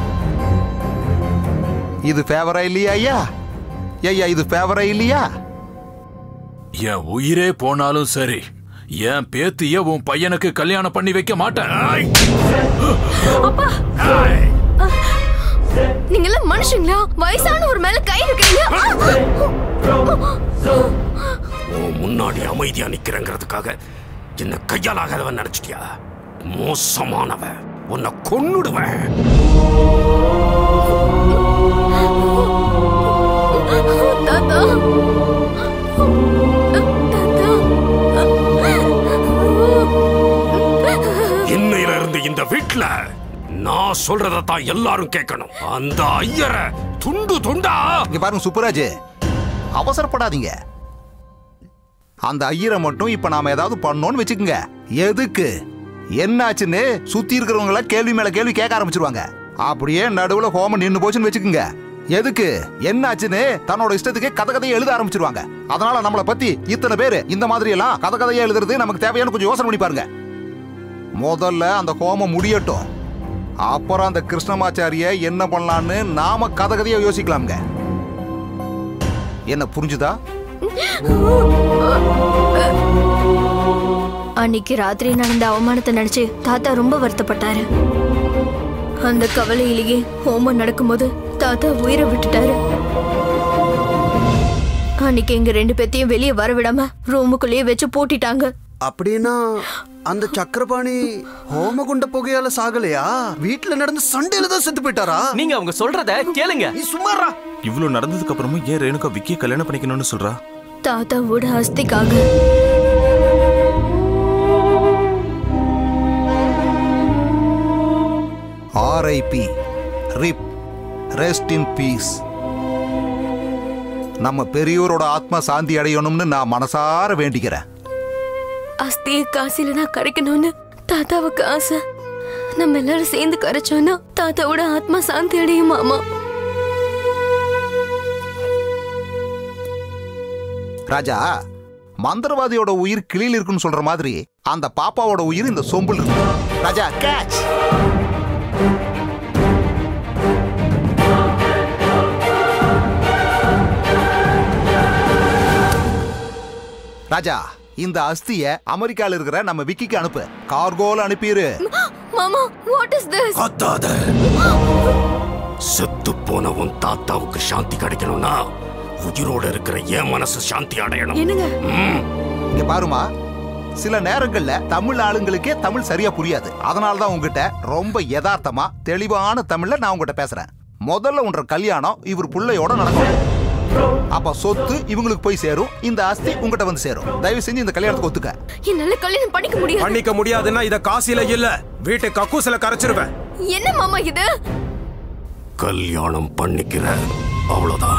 இது ஃபேவரா இல்லையா ஐயா ஐயா இது ஃபேவரா இல்லையா என் உயிரே போனாலும் சரி என் பேத்திய உன் பையனுக்கு கல்யாணம் பண்ணி வைக்க மாட்டேன் நீங்க எல்லாம் மனுஷங்களா வயசான ஒரு மேல கை வைக்கிறீங்க உன் முன்னாடி அமைதியா நிக்கிறேங்கிறதுக்காக என்ன கையால் ஆகாதவன் நினைச்சிட்டியா மோசமானவன் உன்னை கொன்னுடுவேன் தாத்தா இன்னையில இருந்து இந்த வீட்ல நான் சொல்றதை தான் எல்லாரும் கேட்கணும் அந்த ஐயரை துண்டு துண்டா இங்க பாருங்க சுப்பராஜ் அவசரப்படாதீங்க அந்த ஐயரை மட்டும் இப்ப நாம ஏதாவது பண்ணோம்னு வச்சுக்கோங்க எதுக்கு என்னாச்சுன்னு சுத்தி இருக்கிறவங்கள கேள்வி மேல கேள்வி கேட்க ஆரம்பிச்சிருவாங்க அப்படியே நடுவுல ஹோமம் நின்னு போச்சுன்னு வச்சுக்கோங்க எதுக்கு என்னாச்சுன்னு தன்னோட இஷ்டத்துக்கு கதை கதையை எழுத ஆரம்பிச்சிருவாங்க அதனால நம்மளை பத்தி இத்தனை பேரு இந்த மாதிரி எல்லாம் கதை கதையா எழுதுறது நமக்கு தேவையான கொஞ்சம் யோசனை பண்ணி பாருங்க முதல்ல அந்த ஹோமம் முடியட்டும் அப்புறம் அந்த கிருஷ்ணமாச்சாரிய என்ன பண்ணலான்னு நாம கதை கதையா யோசிக்கலாம்ங்க என்ன புரிஞ்சுதா அன்னைக்கு ராத்திரி நடந்த அவமானத்தை நினைச்சு தாத்தா ரொம்ப வருத்தப்பட்டாரு அந்த கவலையிலேயே ஹோமம் நடக்கும்போது தாத்தா உயிரை விட்டுட்டாரு அன்னைக்கு எங்க ரெண்டு பேத்தையும் வெளியே வர விடாம ரூமுக்குள்ளேயே வச்சு பூட்டிட்டாங்க அப்படின்னா அந்த சக்கரபாணி ஹோமகுண்ட புகையால சாகலையா வீட்டுல நடந்த சண்டையில தான் செத்து போயிட்டாரா நீங்க அவங்க சொல்றத கேளுங்க நீ சும்மாரா இவ்ளோ நடந்ததுக்கு அப்புறமும் ஏன் ரேணுகா விக்கியை கல்யாணம் பண்ணிக்கணும்னு சொல்றா தாத்தாவோட அஸ்திக்காக RIP rip rest in peace நம்ம பெரியோரோட ஆத்மா சாந்தி அடையணும்னு நான் மனசார வேண்டிக்கிறேன் அஸ்திய காசில நான் கரைக்கணும்னு தாத்தாவுக்கு ஆசை நம்ம எல்லாரும் சேர்ந்து கரைச்சோம்னா தாத்தாவோட ஆத்மா சாந்தி அடையும் மாமா ராஜா மந்திரவாதியோட உயிர் கிளியில் இருக்குன்னு சொல்ற மாதிரி அந்த பாப்பாவோட உயிர் இந்த சொம்பில் இருக்கு ராஜா கேட்ச் ராஜா இந்த அஸ்திய அமெரிக்கால இருக்கிற நம்ம விக்கிக்கு அனுப்பு கார்கோல அனுப்பிடு மாமா வாட் இஸ் திஸ் கத்தாத செத்து போன உன் தாத்தாவுக்கு சாந்தி கிடைக்கணும்னா உயிரோட இருக்கிற என் மனசு சாந்தி அடையணும் என்னங்க ம். இங்க பாருமா சில நேரங்கள்ல தமிழ் ஆளுங்களுக்கே தமிழ் சரியா புரியாது அதனால தான் உங்ககிட்ட ரொம்ப யதார்த்தமா தெளிவான தமிழ்ல நான் உங்ககிட்ட பேசுறேன் முதல்ல உன்ற கல்யாணம் இவர் புள்ளையோட நடக்கும் அப்ப சொத்து இவங்களுக்கு போய் சேரும் இந்த அஸ்தி உங்ககிட்ட வந்து சேரும் தயவு செஞ்சு இந்த கல்யாணத்துக்கு ஒத்துக்க என்னால கல்யாணம் பண்ணிக்க முடியாது பண்ணிக்க முடியாதுன்னா இத காசில இல்ல வீட்டு கக்கூசில கரைச்சிருவேன் என்ன மாமா இது கல்யாணம் பண்ணிக்கிற அவ்வளவுதான்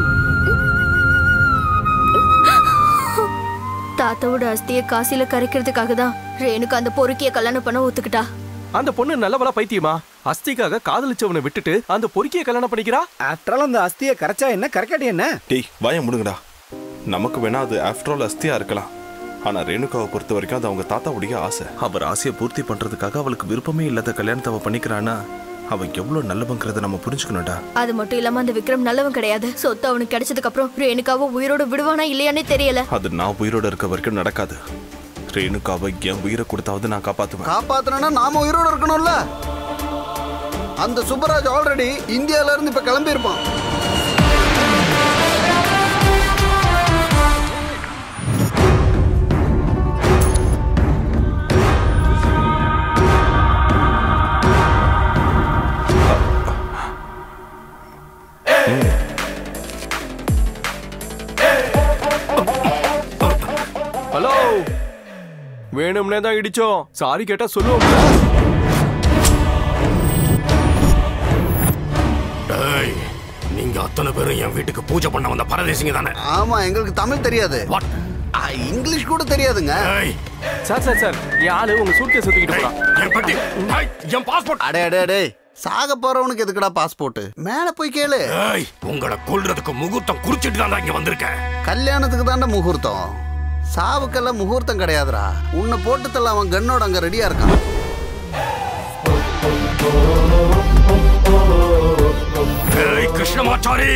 தாத்தாவோட அஸ்திய காசில கரைக்கிறதுக்காக தான் ரேணுக்கு அந்த பொறுக்கிய கல்யாணம் பண்ண ஒத்துக்கிட்டா அந்த பொண்ணு நல்லவளா பைத்தியமா அஸ்திக்காக காதலிச்சவனை விட்டுட்டு அந்த பொறுக்கிய கல்யாணம் பண்ணிக்கிறா ஆஃப்டரால் அந்த அஸ்தியை கரைச்சா என்ன கரைக்காட்டி என்ன டேய் வாய முடுங்கடா நமக்கு வேணா அது ஆஃப்டர் ஆல் அஸ்தியா இருக்கலாம் ஆனா ரேணுகாவை பொறுத்த வரைக்கும் அது அவங்க தாத்தாவுடைய ஆசை அவர் ஆசையை பூர்த்தி பண்றதுக்காக அவளுக்கு விருப்பமே இல்லாத கல்யாணத்தை அவ பண்ணிக்கிறானா அவ எவ்வளவு நல்லவங்கிறத நம்ம புரிஞ்சுக்கணும்டா அது மட்டும் இல்லாம அந்த விக்ரம் நல்லவன் கிடையாது சொத்து அவனுக்கு கிடைச்சதுக்கு அப்புறம் ரேணுகாவை உயிரோட விடுவானா இல்லையானே தெரியல அது நான் உயிரோட இருக்க வரைக்கும் நடக்காது ரேணுகாவை என் உயிரை கொடுத்தாவது நான் காப்பாத்துவேன் காப்பாத்தணும்னா நாம உயிரோட இருக்கணும்ல அந்த சுப்பராஜ் ஆல்ரெடி இந்தியால இருந்து இப்ப கிளம்பி இருப்பான் ஹலோ வேணும்னே தான் இடிச்சோம் சாரி கேட்டா சொல்லுவோம் டேய் நீங்க அத்தனை பேரும் என் வீட்டுக்கு பூஜை பண்ண வந்த பரதேசிங்க தானே ஆமா எங்களுக்கு தமிழ் தெரியாது ஆ, இங்கிலீஷ் கூட தெரியாதுங்க சார் சார் சார் என் ஆளு உங்க சூட்கேஸ் தூக்கிட்டு போறான் என் பட்டி என் பாஸ்போர்ட் அடே அடே அடே சாக போறவனுக்கு எதுக்குடா பாஸ்போர்ட் மேல போய் கேளு ஏய் உங்களை கொல்றதுக்கு முகூர்த்தம் குறிச்சிட்டு தான் இங்க வந்திருக்கேன் கல்யாணத்துக்கு தாண்டா முகூர்த்தம் சாவுக்கெல்லாம் முகூர்த்தம் கிடையாதுடா உன்னை போட்டு தள்ள அவன் கண்ணோட அங்க ரெடியா இருக்கான் ஏய் கிருஷ்ணமாச்சாரி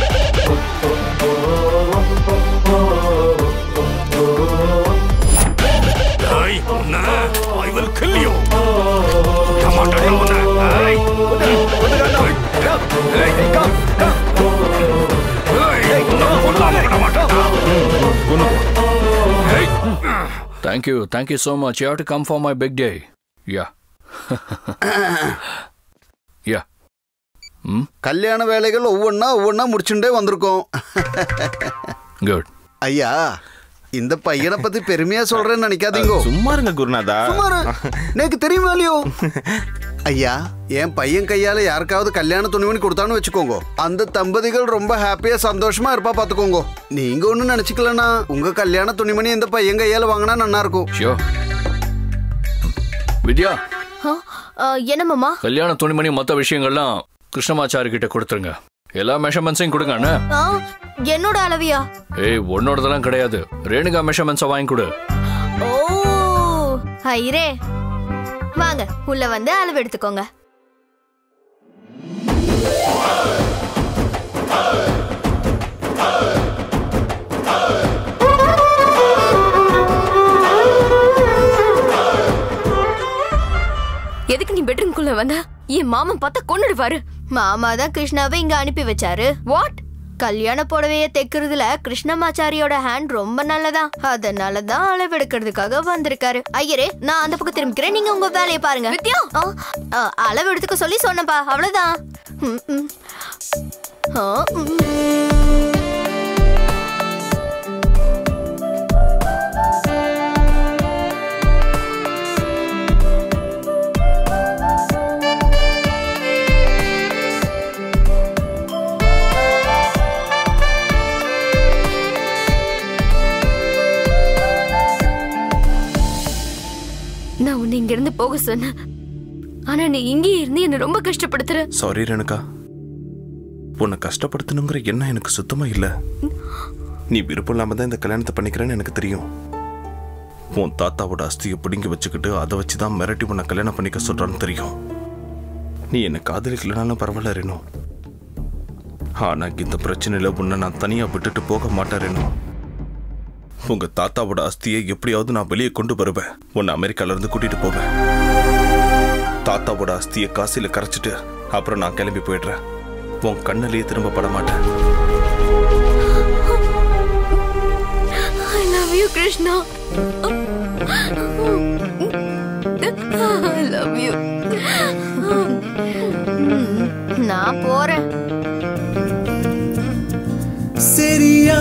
ஏய் உன்னை ஐ வில் கில் யூ டமாட்டா உன்னை ஏய் Thank you, thank you so much. You have to come for my big day. Yeah. yeah. கல்யாண வேலைகள் ஒவ்வொன்றா ஒவ்வொன்றா முடிச்சுட்டே வந்திருக்கோம் Good. ஐயா இந்த பையனை பத்தி பெருமையா சொல்றேன்னு நினைக்காதீங்க சும்மா இருங்க குருநாதா சுமாரு எனக்கு தெரியுமா இல்லையோ ஐயா என் பையன் கையால யாருக்காவது கல்யாண துணிமணி கொடுத்தான்னு வச்சுக்கோங்க அந்த தம்பதிகள் ரொம்ப ஹாப்பியா சந்தோஷமா இருப்பா பாத்துக்கோங்க நீங்க ஒண்ணு நினைச்சுக்கலனா உங்க கல்யாண துணிமணி இந்த பையன் கையால வாங்கினா நல்லா இருக்கும் Sure. வித்யா ஆ, ஆ, என்ன மாமா கல்யாண துணிமணி மொத்த விஷயங்கள்லாம் கிருஷ்ணமாச்சாரி கிட்ட கொடுத்துருங்க எல்லா மெஷர்மெண்ட்ஸையும் கொடுங்க அண்ணா ஆ, என்னோட அளவியா ஏய் உன்னோடதெல்லாம் கிடையாது ரேணுகா மெஷர்மெண்ட்ஸை வாங்கி கொடு ஓ ஐரே வாங்க உள்ள வந்து அளவு எடுத்துக்கோங்க எதுக்கு நீ பெட்ரூம்குள்ள வந்த என் மாமன் பார்த்தா கொன்னுடுவாரு மாமா தான் கிருஷ்ணாவை இங்க அனுப்பி வச்சாரு வாட் கல்யாண புடவைய தைக்கிறதுல கிருஷ்ணமாச்சாரியோட ஹேண்ட் ரொம்ப நல்லதா அதனாலதான் அளவெடுக்கிறதுக்காக வந்திருக்காரு ஐயரே நான் அந்த பக்கம் திரும்பிக்கிறேன் நீங்க உங்க வேலையை பாருங்க வித்யா அளவு எடுத்துக்க சொல்லி சொன்னப்பா அவ்வளவுதான் ம், ம். ஆ, ம். நான் உன்னை இங்க இருந்து போக சொன்னேன் ஆனா நீ இங்கேயே இருந்து என்ன ரொம்ப கஷ்டப்படுத்துற சாரி ரேணுகா உன்னை கஷ்டப்படுத்தணுங்கிற எண்ணம் எனக்கு சுத்தமா இல்ல நீ விருப்பம் இல்லாம தான் இந்த கல்யாணத்தை பண்ணிக்கிறேன்னு எனக்கு தெரியும் உன் தாத்தாவோட அஸ்தியை பிடுங்கி வச்சுக்கிட்டு அதை வச்சு தான் மிரட்டி உன்னை கல்யாணம் பண்ணிக்க சொல்றான்னு தெரியும் நீ என்னை காதலிக்கலனாலும் பரவாயில்ல ரேணு ஆனா இந்த பிரச்சனையில உன்னை நான் தனியா விட்டுட்டு போக மாட்டேன் ரேணு உங்க தாத்தாவோட அஸ்தியை எப்படியாவது நான் வெளியே கொண்டு வருவேன் உன்னை அமெரிக்கால இருந்து கூட்டிட்டு போவேன் தாத்தாவோட அஸ்தியை காசில கரைச்சிட்டு அப்புறம் நான் கிளம்பி போயிடுறேன் உன் கண்ணிலேயே திரும்ப பட மாட்டேன் I love you Krishna I love you நான் போறேன் சரியா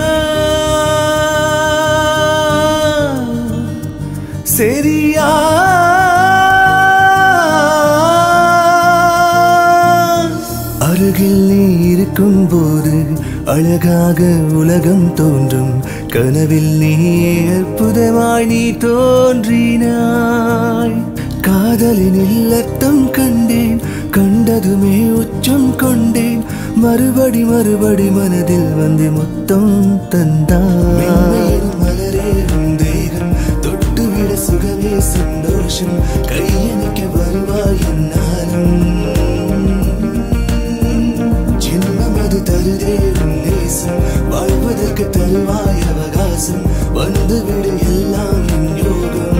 சரியா அருகில் நீ இருக்கும் போது அழகாக உலகம் தோன்றும் கனவில் நீ அற்புதமாய் நீ தோன்றினாய் காதலின் இல்லத்தம் கண்டேன் கண்டதுமே உச்சம் கொண்டேன் மறுபடி மறுபடி மனதில் வந்து மொத்தம் தந்தாய் மலரே உன் தேகம் தொட்டுவிட சுகமே சந்தோஷம் கையணைக்க வருவாய் என்னாலும் ஜென்மம் அது தருதே உன் நேசம் வாழ்வதற்கு தருவாய் அவகாசம் வந்துவிடு எல்லாம் என் யோகம்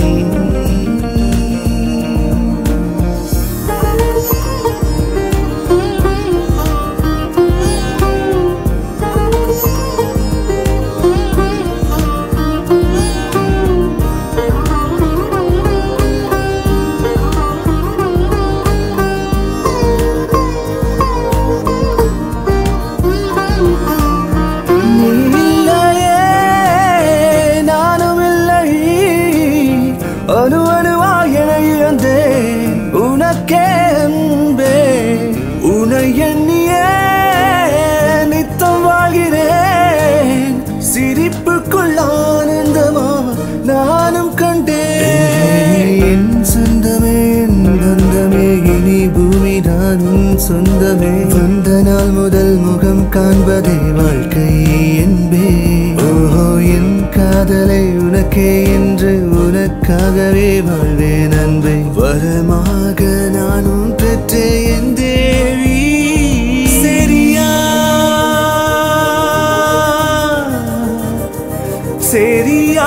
நீ இல்லையே நானும் இல்லை அணு அணுவாய் என இழந்தேன் உனக்கே அன்பே உனை எண்ணியே நித்தம் வாழ்கிறேன் சிரிப்புக்குள் ஆனந்தமா நானும் கண்டேன் என் சொந்தமே என் பந்தமே இனி பூமி தான் உன் சொந்தமே வந்த நாள் முதல் முகம் காண்பதே வாழ்க்கை என்பே ஓஹோ என் காதலை உனக்கே என்று உனக்காகவே வாழ்வேன் அன்பை வரமாக நானும் பெற்ற என் தேவி சரியா சரியா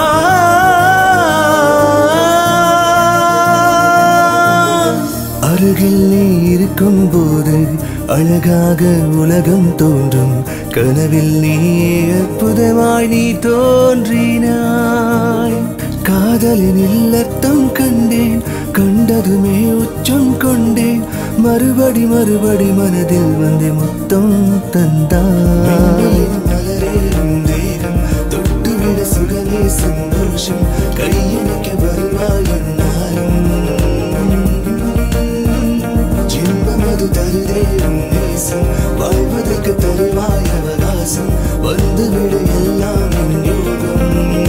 அருகில் நீ இருக்கும் போது அழகாக உலகம் தோன்றும் கனவில் நீ அற்புதமாய் நீ தோன்றினாய் காதலின் இல்லத்தம் கண்டேன் கண்டதுமே உச்சம் கொண்டேன் மறுபடி மறுபடி மனதில் வந்து மொத்தம் தந்தாய் மலரே உன் தேகம் தொட்டுவிட சுகமே சந்தோஷம் கையணைக்க வருவாய் என்னாலும் ஜென்மம் அது தருதே உன் நேசம் வாழ்வதற்கு தருவாய் அவகாசம் வந்துவிடு எல்லாம் என் யோகம்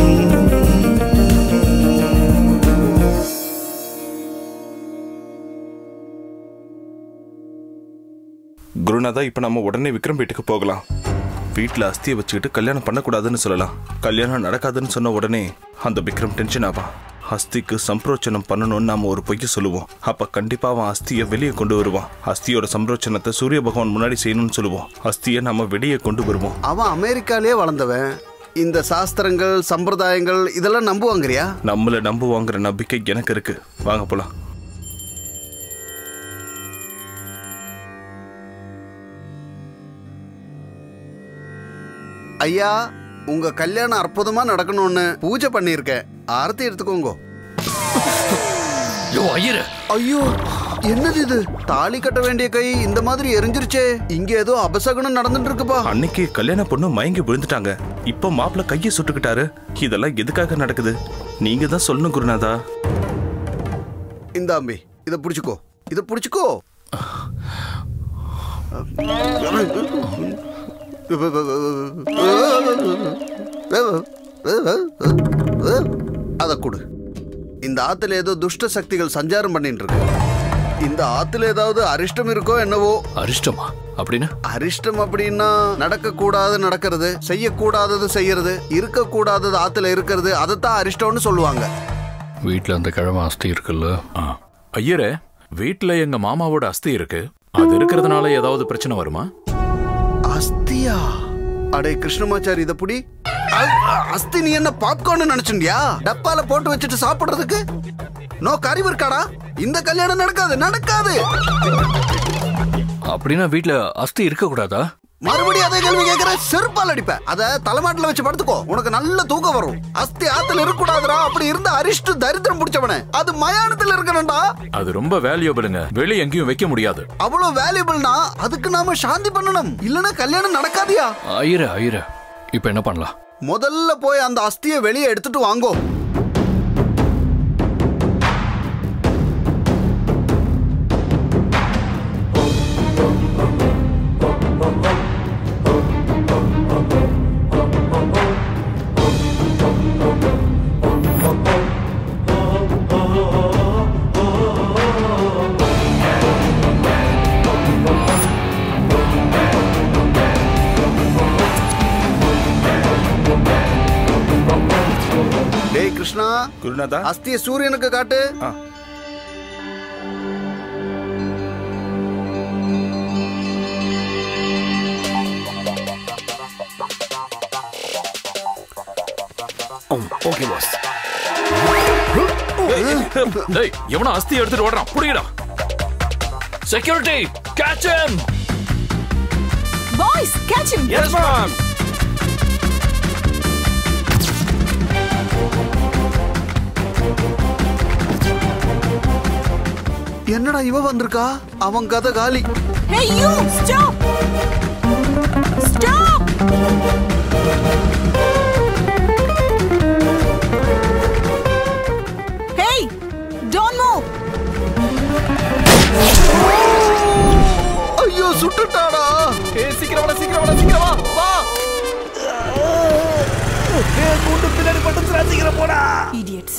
குருநாதா இப்ப நம்ம உடனே விக்ரம் வீட்டுக்கு போகலாம் வீட்டுல அஸ்தியை வச்சுக்கிட்டு கல்யாணம் பண்ணக்கூடாதுன்னு சொல்லலாம் கல்யாணம் நடக்காதுன்னு சொன்ன உடனே அந்த விக்ரம் டென்ஷன் ஆவான் அஸ்திக்கு சம்பிரோச்சனம் பண்ணணும்னு நாம ஒரு பொய்ய சொல்லுவோம் அப்ப கண்டிப்பா அவன் அஸ்தியை வெளியே கொண்டு வருவான் அஸ்தியோட சம்பிரோச்சனத்தை சூரிய பகவான் முன்னாடி செய்யணும்னு சொல்லுவோம் அஸ்தியை நம்ம வெளியே கொண்டு வருவோம் அவன் அமெரிக்காலே வளர்ந்தவன் இந்த சாஸ்திரங்கள் சம்பிரதாயங்கள் இதெல்லாம் நம்புவாங்கறியா நம்மள நம்புவாங்கிற நம்பிக்கை எனக்கு இருக்கு வாங்க போலாம் ஐயா உங்க கல்யாணம் அற்புதமா நடக்கணும்னு பூஜை பண்ணியிருக்கேன் ஆரத்தி எடுத்துக்கோங்க யோ ஐயரு ஐயோ என்னது இது தாலி கட்ட வேண்டிய கை இந்த மாதிரி எரிஞ்சிருச்சே இங்க ஏதோ அபசகுனம் நடந்துட்டு இருக்குப்பா அன்னைக்கு கல்யாண பொண்ணு மயங்கி விழுந்துட்டாங்க இப்போ மாப்பிள்ள கையை சுட்டுக்கிட்டாரு இதெல்லாம் எதுக்காக நடக்குது நீங்க தான் சொல்லணும் குருநாதா இந்த அம்பி இத புடிச்சுக்கோ இத புடிச்சுக்கோ அத கொடு இந்த ஆத்துல ஏதோ துஷ்ட சக்திகள் சஞ்சாரம் பண்ணிட்டு இருக்கு இந்த ஆத்துல ஏதாவது அரிஷ்டம் இருக்கோ என்னவோ அரிஷ்டமா அப்படின்னா அரிஷ்டம் அப்படின்னா நடக்க கூடாது நடக்கிறது செய்யக்கூடாதது செய்யறது இருக்க கூடாதது ஆத்துல இருக்கிறது அதைத்தான் அரிஷ்டம்னு சொல்லுவாங்க வீட்ல அந்த கிழமை அஸ்தி இருக்குல்ல ஐயரே வீட்ல எங்க மாமாவோட அஸ்தி இருக்கு அது இருக்கிறதுனால ஏதாவது பிரச்சனை வருமா அஸ்தியா அடே கிருஷ்ணமாச்சாரி இத புடி அ- அ- அஸ்தி நீ என்ன பாப்கார்ன் நினைச்சுண்டியா டப்பால போட்டு வச்சுட்டு சாப்பிடுறதுக்கு நோ கறிவு இருக்காடா இந்த கல்யாணம் நடக்காது நடக்காது அப்படின்னா வீட்ல அஸ்தி இருக்க கூடாதா மறுபடியும் அதே கேள்வி கேக்குற செருப்பால் அடிப்ப அத தலைமாட்டுல வச்சு படுத்துக்கோ உனக்கு நல்ல தூக்கம் வரும் அஸ்தி ஆத்துல இருக்க கூடாதுடா அப்படி இருந்த அரிஷ்டு தரித்திரம் பிடிச்சவனே அது மயானத்துல இருக்கணும்டா அது ரொம்ப வேல்யூபிளுங்க வெளிய எங்கேயும் வைக்க முடியாது அவ்வளவு வேல்யூபிள்னா அதுக்கு நாம சாந்தி பண்ணணும் இல்லனா கல்யாணம் நடக்காதியா ஐயர ஐயர இப்ப என்ன பண்ணலாம் முதல்ல போய் அந்த அஸ்தியை வெளியே எடுத்துட்டு வாங்கோ டேய் கிருஷ்ணா குருநாதா அஸ்திய சூரியனுக்கு காட்டு ஓகே பாஸ் டேய் எவனோ அஸ்தி எடுத்துட்டு ஓடுறான் புடிங்கடா security catch him boys catch him yes ma'am என்னடா இவ வந்திருக்கா அவன் கதை காலி Hey you stop stop Hey don't move ஐயோ சுட்டுட்டாடா ஏய் சீக்கிரம் வாடா சீக்கிரம் வாடா சீக்கிரம் வா வா ஏய் கூண்டு பின்னாடி பட்டுச்சுடா சீக்கிரம் போடா idiots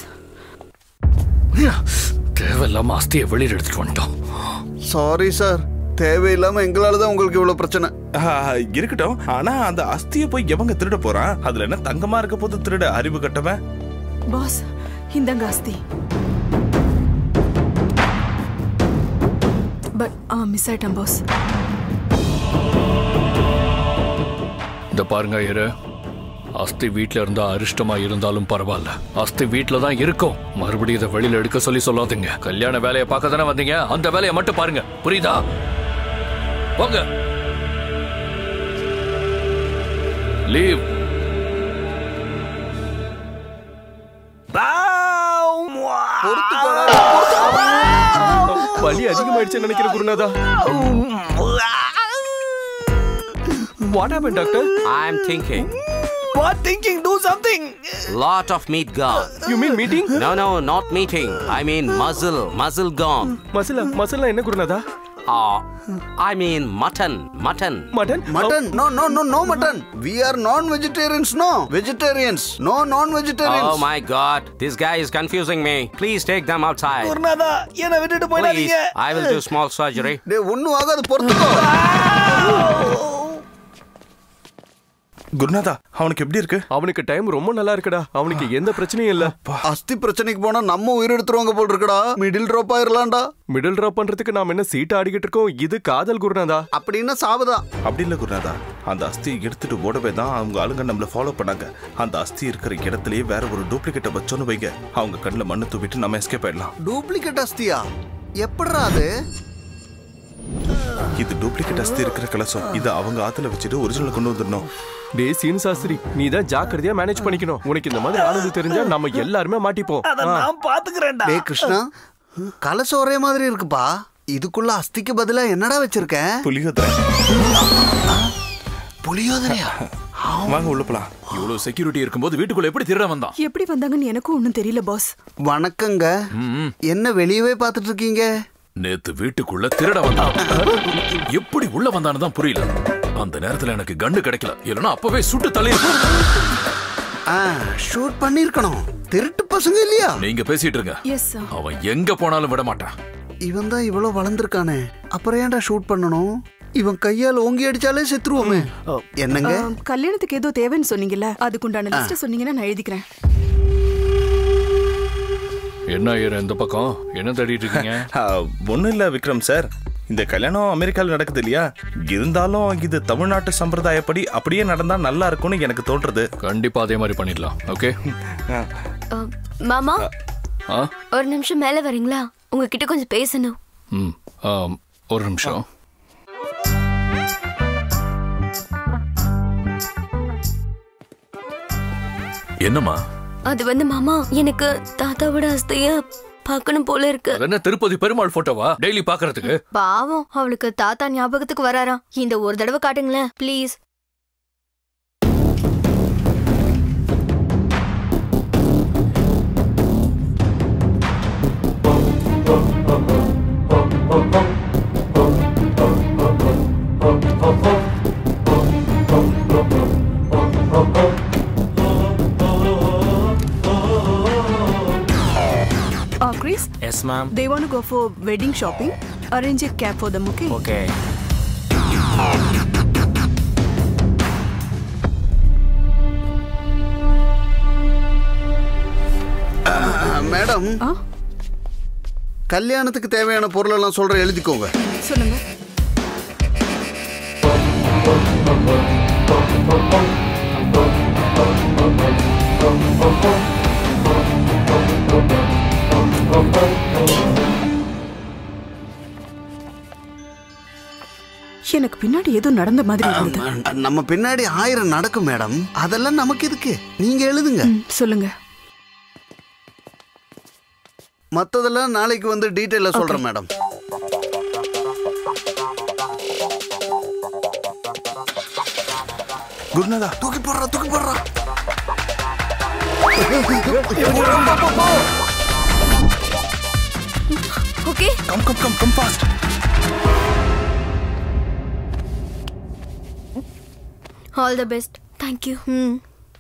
தேவையில்லாம அஸ்தியை வெளியில எடுத்துட்டு வந்துட்டோம் சாரி சார் தேவையில்லாம எங்களால தான் உங்களுக்கு இவ்வளவு பிரச்சனை ஆ, இருக்கட்டும் ஆனா அந்த அஸ்தியை போய் எவங்க திருட போறான் அதுல என்ன தங்கமா இருக்க போது திருட அறிவு கட்டவன் பாஸ் இந்தாங்க அஸ்தி பட் ஆ மிஸ் ஆயிட்டேன் பாஸ் இந்த பாருங்க ஐயரு அஸ்தி வீட்ல இருந்தா அரிஷ்டமா இருந்தாலும் பரவாயில்ல அஸ்தி வீட்ல தான் இருக்கும் மறுபடியும் இதை வெளியில எடுக்க சொல்லி சொல்லாதீங்க கல்யாண வேலையை பார்க்க தானே வந்தீங்க அந்த வேலையை மட்டும் பாருங்க புரியுதா போங்க லீவ் வலி அதிகமாயிடுச்சுன்னு நினைக்கிறேன் குருநாதா what happen doctor I'm thinking. What thinking? Do something. Lot of meat gone. You mean meeting? No, no, not meeting. I mean muzzle. Muzzle gone. Masala masala என்ன குருநாதா Uh, I mean mutton. Mutton. Mutton? Mutton no no no no mutton we are non vegetarians no vegetarians no non Oh vegetarians my god. This guy is confusing me. Please take them outside. குருநாதா என்ன விட்டுட்டு Please. போயிடாதீங்க I will do small surgery. டேய் ஒண்ணும் ஆகாது பொறுத்துக்கோ குருநாதா அவனுக்கு எப்படி இருக்கு அவனுக்கு டைம் ரொம்ப நல்லா இருக்குடா அவனுக்கு எந்த பிரச்சனையும் இல்ல அஸ்தி பிரச்சனைக்கு போனா நம்ம உயிர் எடுத்துருவாங்க போல் இருக்குடா மிடில் ட்ராப் ஆயிரலாம்டா மிடில் டிராப் பண்றதுக்கு நாம என்ன சீட் ஆடிக்கிட்டு இருக்கோம் இது காதல் குருநாதா அப்படின்னா சாவுதான் அப்படி இல்ல குருநாதா அந்த அஸ்தியை எடுத்துட்டு ஓடவே தான் அவங்க ஆளுங்க நம்மள ஃபாலோ பண்ணாங்க அந்த அஸ்தி இருக்கிற இடத்துலயே வேற ஒரு டூப்ளிகேட்டை வச்சோன்னு வைங்க அவங்க கண்ணில் மண்ணு தூவிட்டு நம்ம எஸ்கேப் ஆயிடலாம் டூப்ளிகேட் அஸ்தியா எப்படிடா அது இது டூப்ளிகேட் அஸ்தி இருக்கிற கலசம் இதை அவங்க ஆத்துல வச்சுட்டு ஒரிஜினல் கொண்டு வந்துடணும் டேய் சீன் சாஸ்திரி நீ தான் ஜாக்கிரதையா மேனேஜ் பண்ணிக்கணும் உனக்கு இந்த மாதிரி ஆனது தெரிஞ்சா நம்ம எல்லாருமே மாட்டிப்போம் ஆ. பாத்துக்கிறேன்டா டேய் கிருஷ்ணா கலசம் ஒரே மாதிரி இருக்குப்பா இதுக்குள்ள அஸ்திக்கு பதிலா என்னடா வச்சிருக்க புளியோதரை புளியோதரையா வாங்க உள்ள போலாம் இவ்வளவு செக்யூரிட்டி இருக்கும்போது வீட்டுக்குள்ள எப்படி திருட வந்தான் எப்படி வந்தாங்கன்னு எனக்கும் ஒன்றும் தெரியல பாஸ் வணக்கங்க என்ன வெளியவே பார்த்துட்டு இருக்கீங்க நேத்து வீட்டுக்குள்ள திருட வந்தான் எப்படி உள்ள வந்தான்னு தான் புரியல அந்த நேரத்துல எனக்கு கண்ணு கிடைக்கல இல்லைன்னா அப்பவே சுட்டு தள்ளி ஆ ஷூட் பண்ணிருக்கணும் திருட்டு பசங்க இல்லையா நீங்க பேசிட்டு இருங்க எஸ் அவன் எங்க போனாலும் விட மாட்டான் இவன் தான் இவ்வளவு வளர்ந்துருக்கானே அப்புறம் ஏன்டா ஷூட் பண்ணணும் இவன் கையால் ஓங்கி அடிச்சாலே செத்துருவோமே என்னங்க கல்யாணத்துக்கு ஏதோ தேவைன்னு சொன்னீங்கல்ல அதுக்குண்டான லிஸ்ட் சொன்னீங்கன்னா நான் எழுதிக்கிறேன் என்ன ஐயர் இந்த பக்கம் என்ன தேடிட்டு இருக்கீங்க ஒன்றும் இல்லை விக்ரம் சார் இந்த கல்யாணம் அமெரிக்காவில் நடக்குது இல்லையா இருந்தாலும் இது தமிழ்நாட்டு சம்பிரதாயப்படி அப்படியே நடந்தா நல்லா இருக்கும்னு எனக்கு தோன்றது கண்டிப்பா அதே மாதிரி பண்ணிடலாம் ஓகே அ, மாமா ஆ ஒரு நிமிஷம் மேல வரீங்களா உங்ககிட்ட கொஞ்சம் பேசணும் ம் ஆம், ஒரு நிமிஷம் என்னம்மா அது வந்து மாமா எனக்கு தாத்தாவோட அஸ்திய பார்க்கணும் போல இருக்கு அது என்ன திருப்பதி பெருமாள் போட்டோவா டெய்லி பாக்குறதுக்கு பாவம் அவளுக்கு தாத்தா ஞாபகத்துக்கு வராராம் இந்த ஒரு தடவை காட்டுங்களேன் please Uh, Chris, yes ma'am they want to go for wedding shopping. Arrange a cab for them, okay? Okay madam கல்யாணத்துக்கு தேவையான பொருள் எல்லாம் சொல்ற எழுதிக்கோங்க சொல்லுங்க எனக்கு பின்னாடி ஏதோ நடந்த மாதிரி இருந்தது நம்ம பின்னாடி ஆயிரம் நடக்கும் மேடம் அதெல்லாம் நமக்கு எதுக்கு நீங்க எழுதுங்க சொல்லுங்க மத்ததெல்லாம் நாளைக்கு வந்து டீட்டெயில சொல்றேன் மேடம் குருநாதா தூக்கி போடுறா தூக்கி போடுறா okay come come come come fast all the best thank you ம்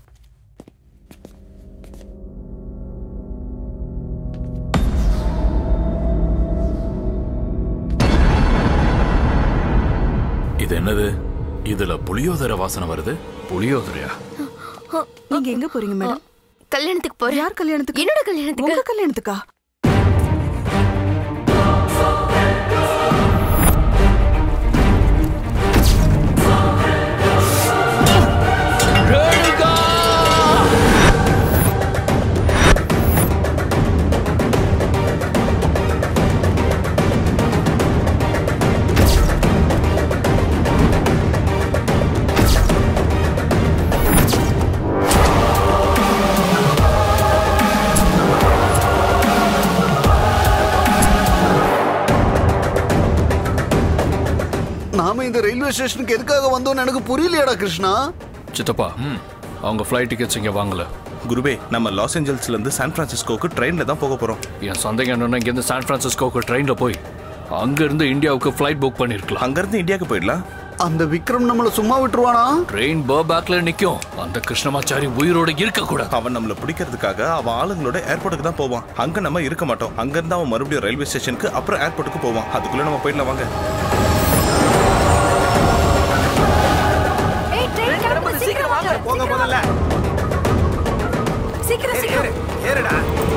இது என்னது இதுல புளியோதரை வாசனை வருது புளியோதரையா நீங்க எங்க போறீங்க மேடம் கல்யாணத்துக்கு போறேன் யார் கல்யாணத்துக்கு என்னோட கல்யாணத்துக்கு உங்க கல்யாணத்துக்கா நாம இந்த ரயில்வே ஸ்டேஷனுக்கு எதுக்காக வந்தோம்னு எனக்கு புரியலையாடா கிருஷ்ணா சித்தப்பா அவங்க ஃப்ளைட் டிக்கெட்ஸ் இங்க வாங்கல குருவே நம்ம லாஸ் ஏஞ்சல்ஸ்ல இருந்து சான் பிரான்சிஸ்கோக்கு ட்ரெயின்ல தான் போக போறோம் என் சந்தேகம் என்னன்னா இங்கேருந்து சான் பிரான்சிஸ்கோக்கு ட்ரெயின்ல போய் அங்க இருந்து இந்தியாவுக்கு ஃப்ளைட் புக் பண்ணிருக்கலாம் அங்க இருந்து இந்தியாவுக்கு போயிடலாம் அந்த விக்ரம் நம்மள சும்மா விட்டுருவானா ட்ரெயின் பர்பேக்ல நிக்கும் அந்த கிருஷ்ணமாச்சாரி உயிரோட இருக்க கூடாது அவன் நம்மள பிடிக்கிறதுக்காக அவன் ஆளுங்களோட ஏர்போர்ட்டுக்கு தான் போவான் அங்க நம்ம இருக்க மாட்டோம் அங்க இருந்து அவன் மறுபடியும் ரயில்வே ஸ்டேஷனுக்கு அப்புறம் ஏர்போர்ட்டுக்கு போவான் அதுக்குள்ள நம்ம போயிடலாம் வாங்க ஏய் ட்ரெயின் கிளம்புது சீக்கிரம் வாங்க போங்க முதல்ல சீக்கிரம் சீக்கிரம் ஏறுடா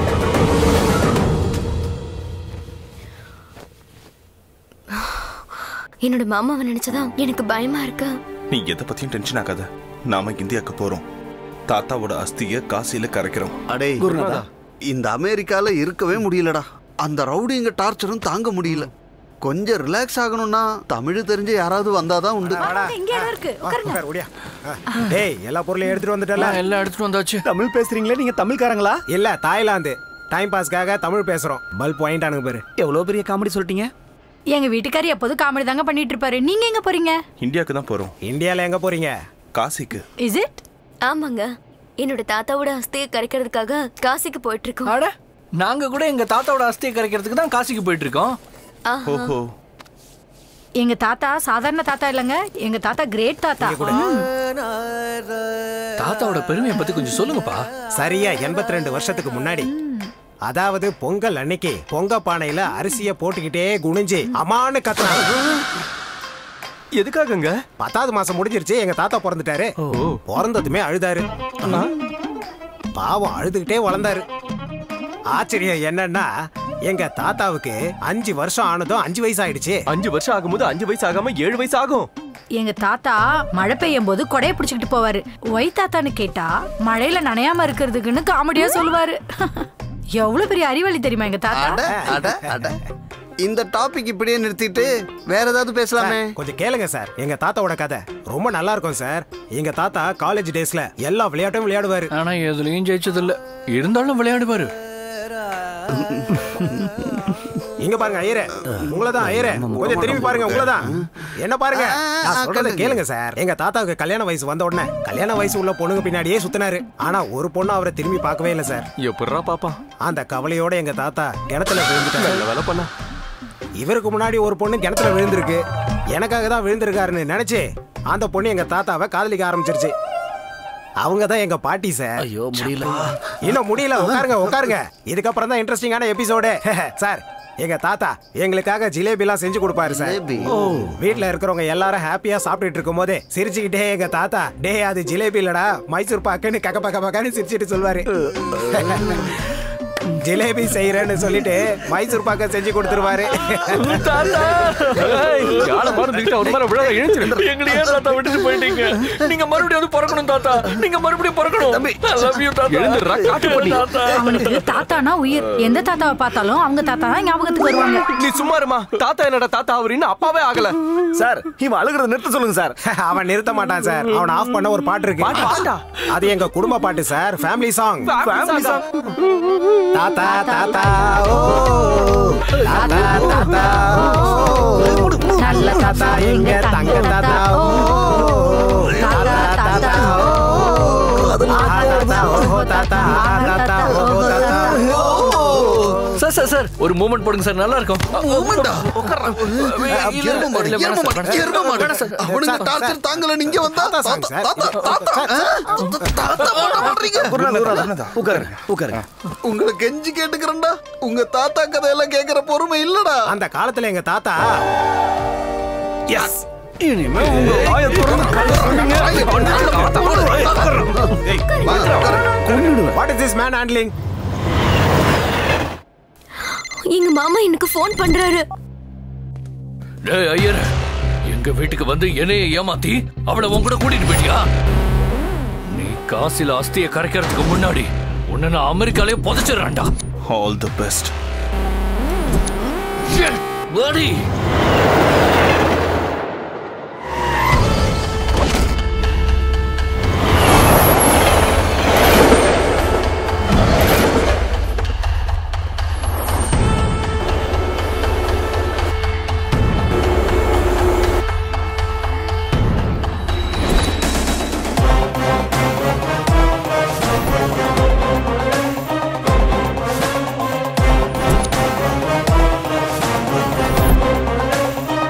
என்னோட மாமாவை நினைச்சதான் எனக்கு பயமா இருக்கு நீ எதை பத்தியும் டென்ஷன் ஆகாத நாம இந்தியாவுக்கு போறோம் தாத்தாவோட அஸ்திய காசியில கரைக்கிறோம் அடே குருநாதா. இந்த அமெரிக்கால இருக்கவே முடியலடா அந்த ரவுடிங்க டார்ச்சரும் தாங்க முடியல கொஞ்சம் ரிலாக்ஸ் ஆகணும்னா தமிழ் தெரிஞ்ச யாராவது வந்தாதான் உண்டு இங்க இடம் இருக்கு உட்காருங்க உட்கார், ஓடியா. ஆ. டேய் எல்லா பொருளையும் எடுத்துட்டு வந்துட்டல எல்லாம் எடுத்துட்டு வந்தாச்சு தமிழ் பேசுறீங்களே நீங்க தமிழ்காரங்களா இல்ல தாய்லாந்து டைம் பாஸ்க்காக தமிழ் பேசுறோம் பல்ப் வாங்கிட்டானுங்க பாரு எவ்வளவு பெரிய காமெடி சொல்லிட்டீங்க எங்க வீட்டுக்காரி எப்போதும் காமெடி தாங்க பண்ணிட்டு இருப்பாரு நீங்க எங்க போறீங்க இந்தியாவுக்கு தான் போறோம் இந்தியால எங்க போறீங்க காசிக்கு இஸ் இட் ஆமாங்க என்னோட தாத்தாவோட அஸ்தியை கரைக்கிறதுக்காக காசிக்கு போயிட்டு இருக்கோம் அட நாங்க கூட எங்க தாத்தாவோட அஸ்தியை கரைக்கிறதுக்கு தான் காசிக்கு போயிட்டு இருக்கோம் ஓஹோ எங்க தாத்தா சாதாரண தாத்தா இல்லங்க எங்க தாத்தா கிரேட் தாத்தா ம். தாத்தாவோட பெருமையை பத்தி கொஞ்சம் சொல்லுங்கப்பா சரியா எண்பத்தி ரெண்டு வருஷத்துக்கு முன்னாடி அதாவது பொங்கல் அன்னைக்கு பொங்க பானையில அரிசிய போட்டுக்கிட்டே குனிஞ்சு அம்மான்னு கத்துனாங்க எதுக்காகங்க பத்தாவது மாசம் முடிஞ்சிருச்சு எங்க தாத்தா பிறந்துட்டாரு பிறந்ததுமே அழுதாரு பாவம் அழுதுகிட்டே வளர்ந்தாரு ஆச்சரியம் என்னன்னா எங்க தாத்தாவுக்கு அஞ்சு வருஷம் ஆனதும் அஞ்சு வயசு ஆயிடுச்சு அஞ்சு வருஷம் ஆகும்போது அஞ்சு வயசு ஆகாம ஏழு வயசு ஆகும் எங்க தாத்தா மழை பெய்யும் போது கொடைய பிடிச்சிக்கிட்டு போவாரு ஒய் தாத்தான்னு கேட்டா மழையில நனையாம இருக்கிறதுக்குன்னு காமெடியா சொல்லுவாரு எவ்வளவு பெரிய அறிவாளி தெரியுமா எங்க அட தாத்தா அட அட இந்த டாபிக் இப்படியே நிறுத்திட்டு வேற ஏதாவது பேசலாமே சார், கொஞ்சம் கேளுங்க சார் எங்க தாத்தாவோட கதை ரொம்ப நல்லா இருக்கும் சார் எங்க தாத்தா காலேஜ் டேஸ்ல எல்லா விளையாட்டும் விளையாடுவாரு ஆனா எதுலயும் ஜெயிச்சது இல்ல இருந்தாலும் விளையாடுவாரு இங்க பாருங்க ஐயரே உங்களதான் ஐயரே கொஞ்சம் திரும்பி பாருங்க உங்களதான் என்ன பாருங்க நான் சொல்றத கேளுங்க சார் எங்க தாத்தாவுக்கு கல்யாண வயசு வந்த உடனே கல்யாண வயசு உள்ள பொண்ணுங்க பின்னாடியே சுத்தினாரு ஆனா ஒரு பொண்ணு அவரை திரும்பி பார்க்கவே இல்லை சார் எப்படிரா பாப்பா அந்த கவலையோட எங்க தாத்தா கிணத்துல விழுந்துட்டாரு வேலை பண்ண இவருக்கு முன்னாடி ஒரு பொண்ணு கிணத்துல விழுந்திருக்கு எனக்காக தான் விழுந்திருக்காருன்னு நினைச்சு அந்த பொண்ணு எங்க தாத்தாவை காதலிக்க ஆரம்பிச்சிருச்சு அவங்க தான் எங்க பாட்டி சார் ஐயோ முடியல இன்னும் முடியல உட்காருங்க உட்காருங்க இதுக்கப்புறம் தான் இன்ட்ரெஸ்டிங்கான எபிசோடு சார் எங்க தாத்தா எங்களுக்காக ஜிலேபிலாம் செஞ்சு கொடுப்பாரு சார் ஓ வீட்ல இருக்கிறவங்க எல்லாரும் ஹாப்பியா சாப்பிட்டுட்டு இருக்கும் போதே சிரிச்சுக்கிட்டே எங்க தாத்தா டே அது ஜிலேபி இல்லடா மைசூர் பாக்குன்னு கக்க பக்க பக்கன்னு சிரிச்சிட்டு சொல்வாரு ஜிலேபி செய்யறேன்னு சொல்லிட்டு மைசூர் பாக்க செஞ்சு கொடுத்துருவாரு காலை மறந்துக்கிட்டு ஒரு மாதிரி விழா இழுச்சிரு எங்களையே தாத்தா விட்டுட்டு போயிட்டீங்க நீங்க மறுபடியும் வந்து பிறக்கணும் தாத்தா நீங்க மறுபடியும் பிறக்கணும் I love you, தாத்தா. எழுந்துடுறா, காட்டு பண்ணி. தாத்தா. அவனுக்கு தாத்தானா உயிர் எந்த தாத்தாவை பார்த்தாலும் அவங்க தாத்தா தான் ஞாபகத்துக்கு வருவாங்க நீ சும்மா இருமா தாத்தா என்னடா தாத்தா அவர் இன்னும் அப்பாவே ஆகல சார் இவன் அழுகிறத நிறுத்த சொல்லுங்க சார் அவன் நிறுத்த மாட்டான் சார் அவன் ஆஃப் பண்ண ஒரு பாட்டு இருக்கு பாட்டா? அது எங்க குடும்ப பாட்டு sir family song Family song. தாத்தா தாத்தா ஓ தாத்தா தாத்தா ஓ நல்ல தாத்தா எங்க தங்க தாத்தா ஓ தாத்தா தாத்தா ஓ தாத்தா ஓ தாத்தா தாத்தா ஓ தாத்தா சார் சார் சார் ஒரு மூமெண்ட் போடுங்க சார் நல்லா இருக்கும் மூமெண்டா உட்கார்றேன். இல்ல, எரும மாடு இல்ல, எரும வேணாம் மாடு சார், எரும மாடு வேணாம் சார். அவனுங்க சார், டார்ச்சர் சார். தாங்கல நீங்க வந்தா தாத்தா தாத்தா சார், தாத்தா தாத்தா ஆ? தாத்தா பாட பண்றீங்க உட்காருங்க உட்காருங்க உங்களை கெஞ்சி கேட்டுக்கிறேன்டா உங்க தாத்தா கதையெல்லாம் கேக்குற பொறுமை இல்லடா அந்த காலத்துல எங்க தாத்தா எஸ் இனிமே உங்க வாயை திறந்து கதை சொன்னீங்க. What is this man handling எங்க மாமா எனக்கு ஃபோன் பண்றாரு டேய் ஐயர் எங்க வீட்டுக்கு வந்து என்னைய ஏமாத்தி அவளை உன் கூட கூட்டிட்டு போயிட்டியா நீ காசில அஸ்தியை கரைக்கிறதுக்கு முன்னாடி உன்னை நான் அமெரிக்காலே புதைச்சிடறான்டா ஆல் தி பெஸ்ட் buddy ஆ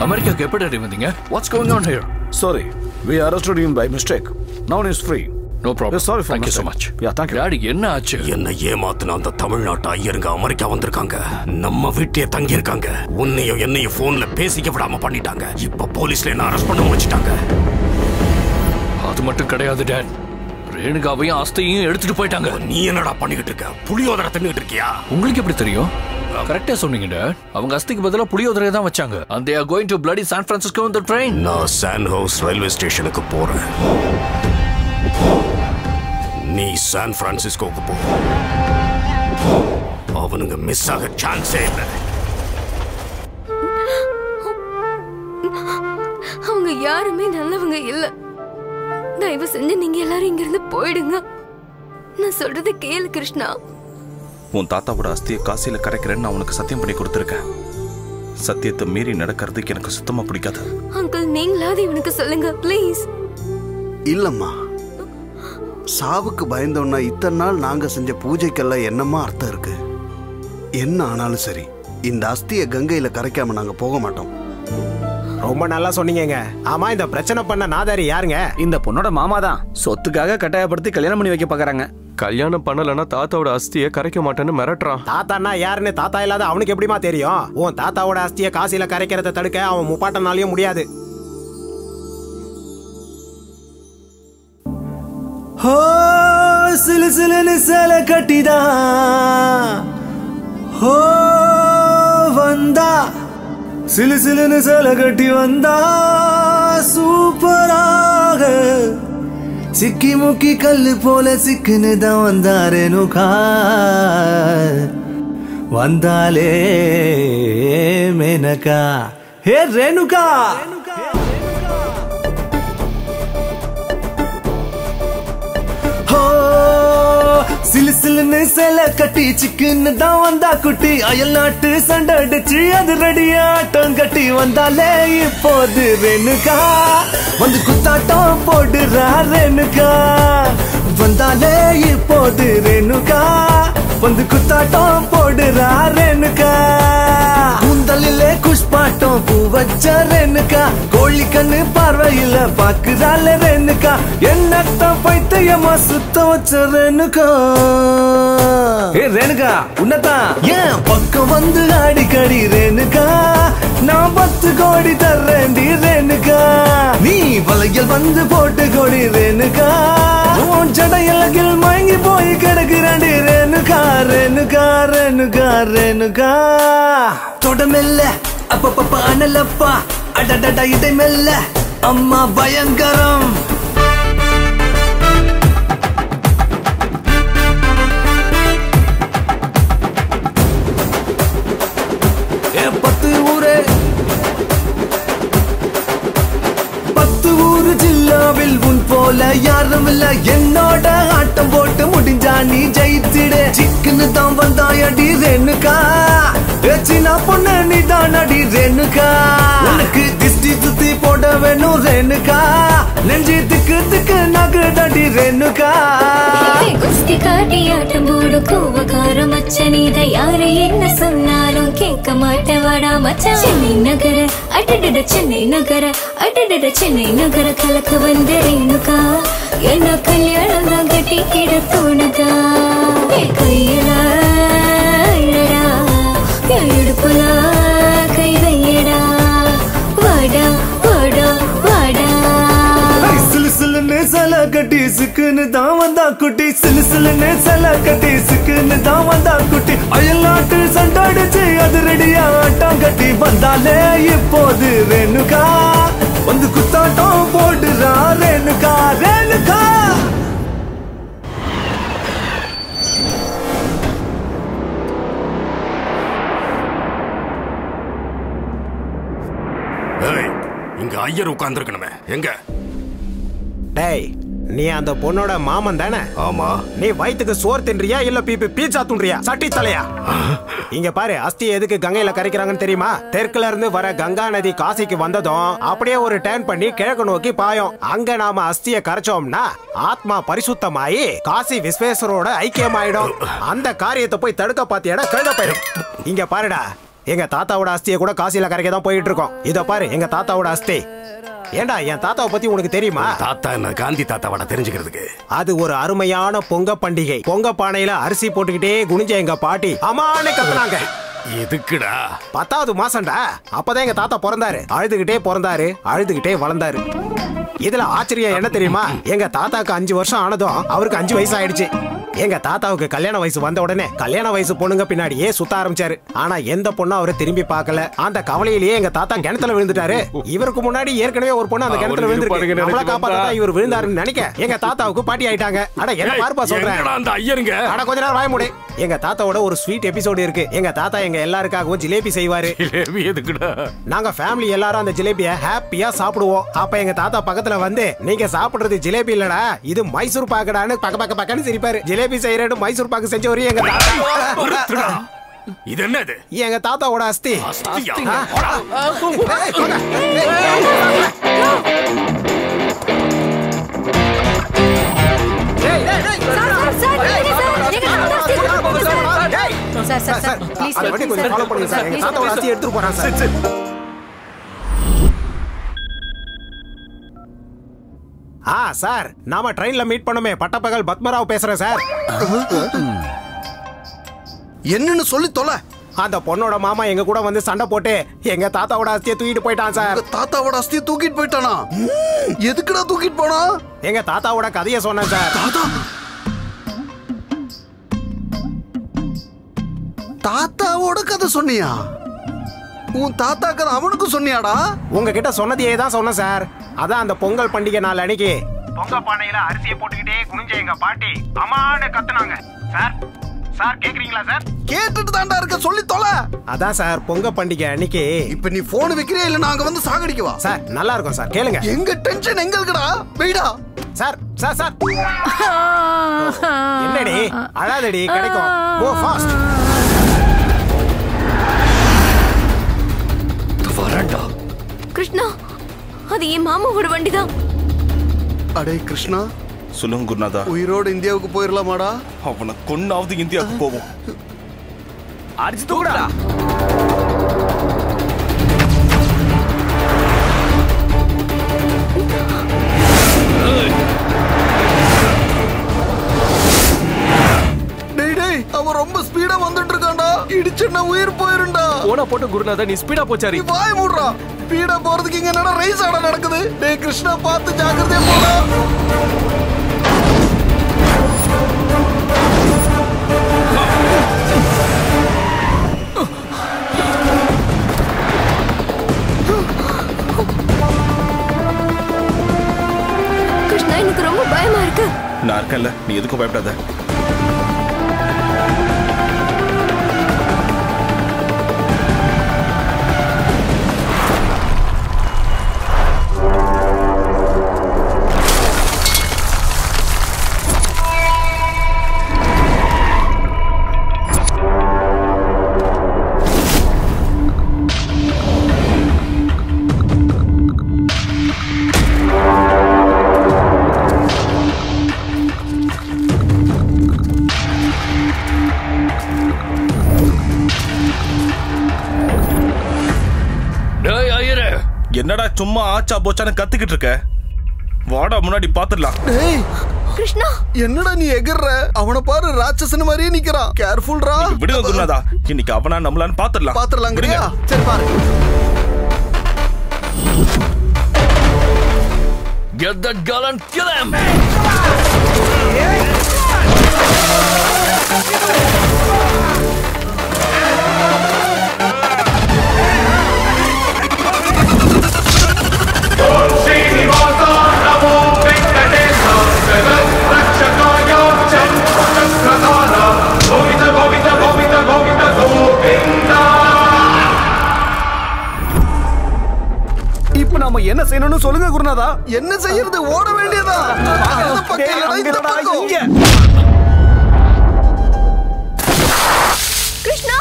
அமெரிக்காக்கு எப்படி அடி வந்தீங்க what's going on here sorry we arrested him by mistake now he is free no problem sorry for Thank you so mistake. much yeah thank you daddy என்ன ஆச்சு என்ன ஏமாத்துன அந்த தமிழ்நாட்டு ஐயருங்க அமெரிக்கா வந்திருக்காங்க நம்ம வீட்லயே தங்கி இருக்காங்க உன்னையும் என்னையும் போன்ல பேசிக்க விடாம பண்ணிட்டாங்க இப்ப போலீஸ்ல என்ன அரெஸ்ட் பண்ண வச்சுட்டாங்க அது மட்டும் கிடையாது டேட் ரேணுகாவையும் ஆஸ்தையும் எடுத்துட்டு போயிட்டாங்க நீ என்னடா பண்ணிக்கிட்டு இருக்க புளியோதரை தின்னுட்டு இருக்கியா உங்களுக்கு எப்படி தெரியும் கரெக்டா சொன்னீங்க டேட் அவங்க அஸ்திக்கு பதிலா புளியோதரை தான் வச்சாங்க and they are going to bloody San Francisco on the train நான் சான் ஹவுஸ் ரயில்வே ஸ்டேஷனுக்கு போறேன் நீ சான் பிரான்சிஸ்கோக்கு போ அவனுங்க மிஸ் ஆக சான்ஸே இல்லை அவங்க யாருமே நல்லவங்க இல்ல தயவு செஞ்சு நீங்க எல்லாரும் இங்க இருந்து போயிடுங்க நான் சொல்றதை கேளு கிருஷ்ணா உன் தாத்தாவோட அஸ்தியை காசியில கரைக்கிறேன்னு நான் உனக்கு சத்தியம் பண்ணி கொடுத்துருக்கேன் சத்தியத்தை மீறி நடக்கிறதுக்கு எனக்கு சுத்தமா பிடிக்காது அங்கிள் நீங்களாவது இவனுக்கு சொல்லுங்க ப்ளீஸ் இல்லம்மா சாவுக்கு பயந்தோன்னா இத்தனை நாள் நாங்க செஞ்ச பூஜைக்கெல்லாம் என்னமா அர்த்தம் இருக்கு என்ன ஆனாலும் சரி இந்த அஸ்தியை கங்கையில கரைக்காம நாங்க போக மாட்டோம் ரொம்ப நல்லா சொன்னீங்கங்க ஆமா இந்த பிரச்சனை பண்ண நாதாரி யாருங்க இந்த பொண்ணோட மாமா தான் சொத்துக்காக கட்டாயப்படுத்தி கல்யாணம் பண்ணி வைக்க பாக்குறாங்க கல்யாணம் பண்ணலன்னா தாத்தாவோட அஸ்தியை கரைக்க மாட்டேன்னு மிரட்டுறான் தாத்தான்னா யாருன்னு தாத்தா இல்லாத அவனுக்கு எப்படிமா தெரியும் உன் தாத்தாவோட அஸ்தியை காசில கரைக்கிறத தடுக்க அவன் முப்பாட்டனாலையும் முடியாது ஹோ சிலு சிலுன்னு சேலை கட்டிதான் ஹோ வந்தா சிலு சிலுன்னு சேலை கட்டி வந்தா சூப்பராக சிக்கி முக்கி கல்லு போல சிக்குன்னு தான் வந்தாரேனுக்கா வந்தாலே மேனகா ஹே ரேணுகா ஹோ சிலு சிலுன்னு சேலை கட்டி சிக்குன்னு தான் வந்தா குட்டி அயல் நாட்டு சண்டை அடிச்சு அது ரெடி ஆட்டம் கட்டி வந்தாலே இப்போது ரெணுகா வந்து குத்தாட்டம் போடுறா ரெணுகா வந்தாலே இப்போது ரெணுகா வந்து குத்தாட்டம் போடுறா ரெணுகா கூந்தலிலே குஷ்பாட்டம் பூ வச்ச ரெணுகா கோழி கண்ணு பார்வையில பாக்குறாள் ரெணுகா என்னத்தான் பைத்தியமா சுத்த வச்ச ரெணுகா ஏ ரேணுகா உன்னதான் ஏன் பக்கம் வந்து அடிக்கடி ரேணுகா நான் பத்து கோடி தர்றேன்டி ரேணுகா நீ வலையில் வந்து போட்டு கொடி ரேணுகா உன் ஜடையலகில் மயங்கி போய் கிடக்குறாண்டி ரேணுகா ரேணுகா ரேணுகா ரேணுகா தொடமெல்ல அப்பப்ப அனலப்பா அடடட இடை மெல்ல அம்மா பயங்கரம் என் பத்து ஊரே பத்து ஊரு ஜில்லாவில் உன் போல யாரும் இல்ல என்னோட ஆட்டம் போட்டு முடிஞ்சா நீ ஜெயித்திடு சிக்குன்னு தான் வந்தாயடி ரெணுக்கா சின்ன பொண்ணு நீ தான் அடி ரெணுக்கா உனக்கு திஷ்டி சுத்தி போட வேணும் ரெணுக்கா நெஞ்சு திக்கு திக்கு நகுதடி ரெணுக்கா குஸ்தி காட்டி ஆட்டம் போடும் கோவக்கார மச்சன் இதை யாரு என்ன சொன்னாலும் கேட்க மாட்டேன் வாடா மச்சான் சென்னை நகர அடடட சென்னை நகர அடடட சென்னை நகர கலக்க வந்த ரேணுகா என்ன கல்யாணம் தான் கட்டிக்கிட தோணுதா என் கையில அழடா என் இடுப்புல கை வையடா வாடா வாடா வாடா ஐ, சிலு சிலுன்னு சல கட்டி சிக்குன்னு தான் வந்தா குட்டி சிலு சிலுன்னு சல கட்டி சிக்குன்னு தான் வந்தா குட்டி அயல் நாட்டு சண்டாடிச்சு அது ரெடியா ஆட்டம் கட்டி வந்தாலே இப்போது ரேணுகா வந்து குத்தாட்டம் போடுறா ரேணுகா ரேணுகா ஏய், இங்க ஐயர் உட்கார்ந்துருக்கணுமே எங்க டேய் நீ அந்த பொண்ணோட மாமன் தானே ஆமா நீ வயித்துக்கு சோறு தின்றியா இல்ல பீப்பி பீச்சா துன்றியா சட்டி தலையா இங்க பாரு அஸ்தி எதுக்கு கங்கையில கரைக்கிறாங்கன்னு தெரியுமா தெற்குல இருந்து வர கங்கா நதி காசிக்கு வந்ததும் அப்படியே ஒரு டேர்ன் பண்ணி கிழக்கு நோக்கி பாயும் அங்க நாம அஸ்திய கரைச்சோம்னா ஆத்மா பரிசுத்தமாயி காசி விஸ்வேஸ்வரோட ஐக்கியமாயிடும் அந்த காரியத்தை போய் தடுக்க பாத்தியாடா கழுத போயிடும் இங்க பாருடா எங்க தாத்தாவோட அஸ்தியை கூட காசியில கரைக்க தான் போயிட்டு இருக்கோம் இத பாரு எங்க தாத்தாவோட அஸ்தி ஏண்டா என் தாத்தாவை பத்தி உனக்கு தெரியுமா தாத்தா என்ன காந்தி தாத்தாவோட தெரிஞ்சுக்கிறதுக்கு அது ஒரு அருமையான பொங்க பண்டிகை பொங்க பானையில அரிசி போட்டுக்கிட்டே குனிஞ்ச எங்க பாட்டி அம்மானே கத்துனாங்க எதுக்குடா பத்தாவது மாசம்டா அப்பதான் எங்க தாத்தா பிறந்தாரு அழுதுகிட்டே பிறந்தாரு அழுதுகிட்டே வளர்ந்தாரு இதுல ஆச்சரியம் என்ன தெரியுமா எங்க தாத்தாக்கு அஞ்சு வருஷம் ஆனதும் அவருக்கு அஞ்சு வயசு ஆயிடுச்சு எங்க தாத்தாவுக்கு கல்யாண வயசு வந்த உடனே கல்யாண வயசு பொண்ணுங்க பின்னாடியே சுத்த ஆரம்பிச்சாரு ஆனா எந்த பொண்ணும் அவரை திரும்பி பார்க்கல அந்த கவலையிலேயே எங்க தாத்தா கிணத்துல விழுந்துட்டாரு இவருக்கு முன்னாடி ஏற்கனவே ஒரு பொண்ணு அந்த அவர் கிணத்துல இருப்பாருங்க விழுந்திருக்கு நம்மள நினைச்சு காப்பாத்தா வந்தா. இவர் விழுந்தாருன்னு நினைக்க எங்க தாத்தாவுக்கு பாட்டி ஆயிட்டாங்க அட என்ன ஏய், பார்ப்பா சொல்றேன் எங்கடா அந்த ஐயருங்க? அட கொஞ்ச நேரம் வாய மூடு எங்க தாத்தாவோட ஒரு ஸ்வீட் எபிசோடு இருக்கு எங்க தாத்தா எங்க எல்லாருக்காகவும் ஜிலேபி செய்வாரு ஜிலேபி எதுக்குடா நாங்க ஃபேமிலி எல்லாரும் அந்த ஜிலேபிய ஹாப்பியா சாப்பிடுவோம் அப்ப எங்க தாத்தா பக்கத்துல வந்து நீங்க சாப்பிடுறது ஜிலேபி இல்லடா இது மைசூர் பாக்கடான்னு பக்க பக்க பக்கன்னு சிரிப்பாரு ஜிலேபி செய்யறேன்னு மைசூர் பாக்கு செஞ்சவரு எங்க தாத்தா இது என்னது எங்க தாத்தாவோட அஸ்தி அஸ்தியா? ஆ. போடா. ஏய், போங்க. ஏய், ஏய், ஏய். சார் சார் சார் ப்ளீஸ் அதை மட்டும் கொஞ்சம் follow பண்ணுங்க சார். எங்க தாத்தாவோட அஸ்தி எடுத்துட்டு போறான் சார். ஆ சார் நாம ட்ரெயின்ல மீட் பண்ணோமே பட்டப்பகல் பத்மராவ் பேசுறேன் சார் என்னன்னு சொல்லி தொலை அந்த பொண்ணோட மாமா எங்க கூட வந்து சண்டை போட்டு எங்க தாத்தாவோட அஸ்தியை தூக்கிட்டு போயிட்டான் சார் தாத்தாவோட அஸ்தியை தூக்கிட்டு போயிட்டானா ம், எதுக்குடா தூக்கிட்டு போனா எங்க தாத்தாவோட கதையை சொன்னேன் சார் தாத்தாவோட கதை சொன்னியா உன் தாத்தா கதை அவனுக்கு சொன்னியாடா உங்ககிட்ட சொன்னதையே தான் சொன்னேன் சார் அதான் அந்த பொங்கல் பண்டிகை நாள் அன்னைக்கு பொங்க பானையில அரிசியை போட்டுக்கிட்டே குனிஞ்ச எங்க பாட்டி அம்மான்னு கத்துனாங்க சார் சார் கேக்குறீங்களா சார் கேட்டுட்டு தாண்டா இருக்க சொல்லி தொலை அதான் சார் பொங்க பண்டிகை அன்னைக்கு இப்ப நீ போன் வைக்கிறியா இல்ல நாங்க வந்து சாகடிக்கவா சார் நல்லா இருக்கும் சார் கேளுங்க எங்க டென்ஷன் எங்க இருக்குடா வெயிடா சார் சார் சார் என்னடி அழாதடி கிடைக்கும் கோ ஃபாஸ்ட் வரண்டா கிருஷ்ணா அது என் மாமாவோட வண்டிதான் அடே கிருஷ்ணா சொல்லுங்க குருநாதா உயிரோடு இந்தியாவுக்கு போயிடலாமாடா அவனை கொன்னாவது இந்தியாவுக்கு போவோம் அடிச்சு தூக்குடா டேய் டேய் அவன் ரொம்ப ஸ்பீடா வந்துட்டு இருக்கான்டா இடிச்சுன்னா உயிர் போயிருண்டா போனா போட்டு குருநாதா நீ ஸ்பீடா போச்சாரி நீ வாய் மூடுறா ஸ்பீடா போறதுக்கு இங்க என்னடா ரைஸ் ஆட நடக்குது டேய் கிருஷ்ணா பார்த்து ஜாக்கிரதையா போடா கிருஷ்ணா எனக்கு ரொம்ப பயமா இருக்கு நான் இருக்கேன்ல நீ எதுக்கும் பயப்படாத டேய் ஐயரே என்னடா சும்மா ஆச்சா போச்சான்னு கத்துக்கிட்டு இருக்க வாடா முன்னாடி பாத்துடலாம் டேய் கிருஷ்ணா என்னடா நீ எகிர்ற அவனை பாரு ராட்சசன் மாதிரியே நிக்கிறான் கேர்ஃபுல்ரா விடுங்க குருநாதா இன்னைக்கு அவனா நம்மளான்னு பாத்துடலாம் பாத்துடலாங்கிறியா சரி பாரு Get that gun and kill him! இப்ப நாம என்ன செய்யணும்னு சொல்லுங்க குருநாதா என்ன செய்யறது ஓட வேண்டியதா அந்த பக்கம் இல்லடா, இந்த பக்கம். கிருஷ்ணா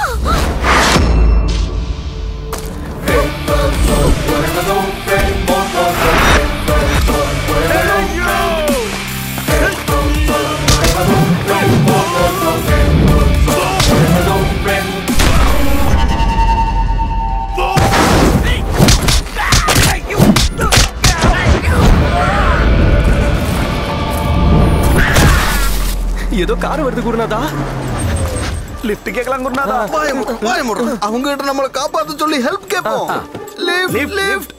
ஏதோ கார் வருது குருநாதா லிஃப்ட் கேட்கலாம் குருநாதா வாய மூடு, வாய மூடு. அவங்க கிட்ட நம்மள காப்பாத்த சொல்லி ஹெல்ப் கேட்போம் லிஃப்ட் லிஃப்ட்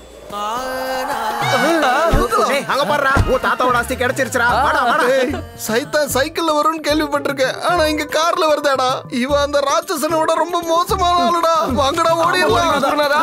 டேய், அங்க பாருடா உன் தாத்தாவோட அஸ்தி கிடைச்சிருச்சுடா வாடா வாடா ஏய், சைத்தான் சைக்கிள்ல வரும்னு கேள்விப்பட்டிருக்கேன் ஆனா இங்க கார்ல வருதாடா இவன் அந்த ராட்சசனை விட ரொம்ப மோசமான ஆளுடா வாங்கடா ஓடிடலாம் குருநாதா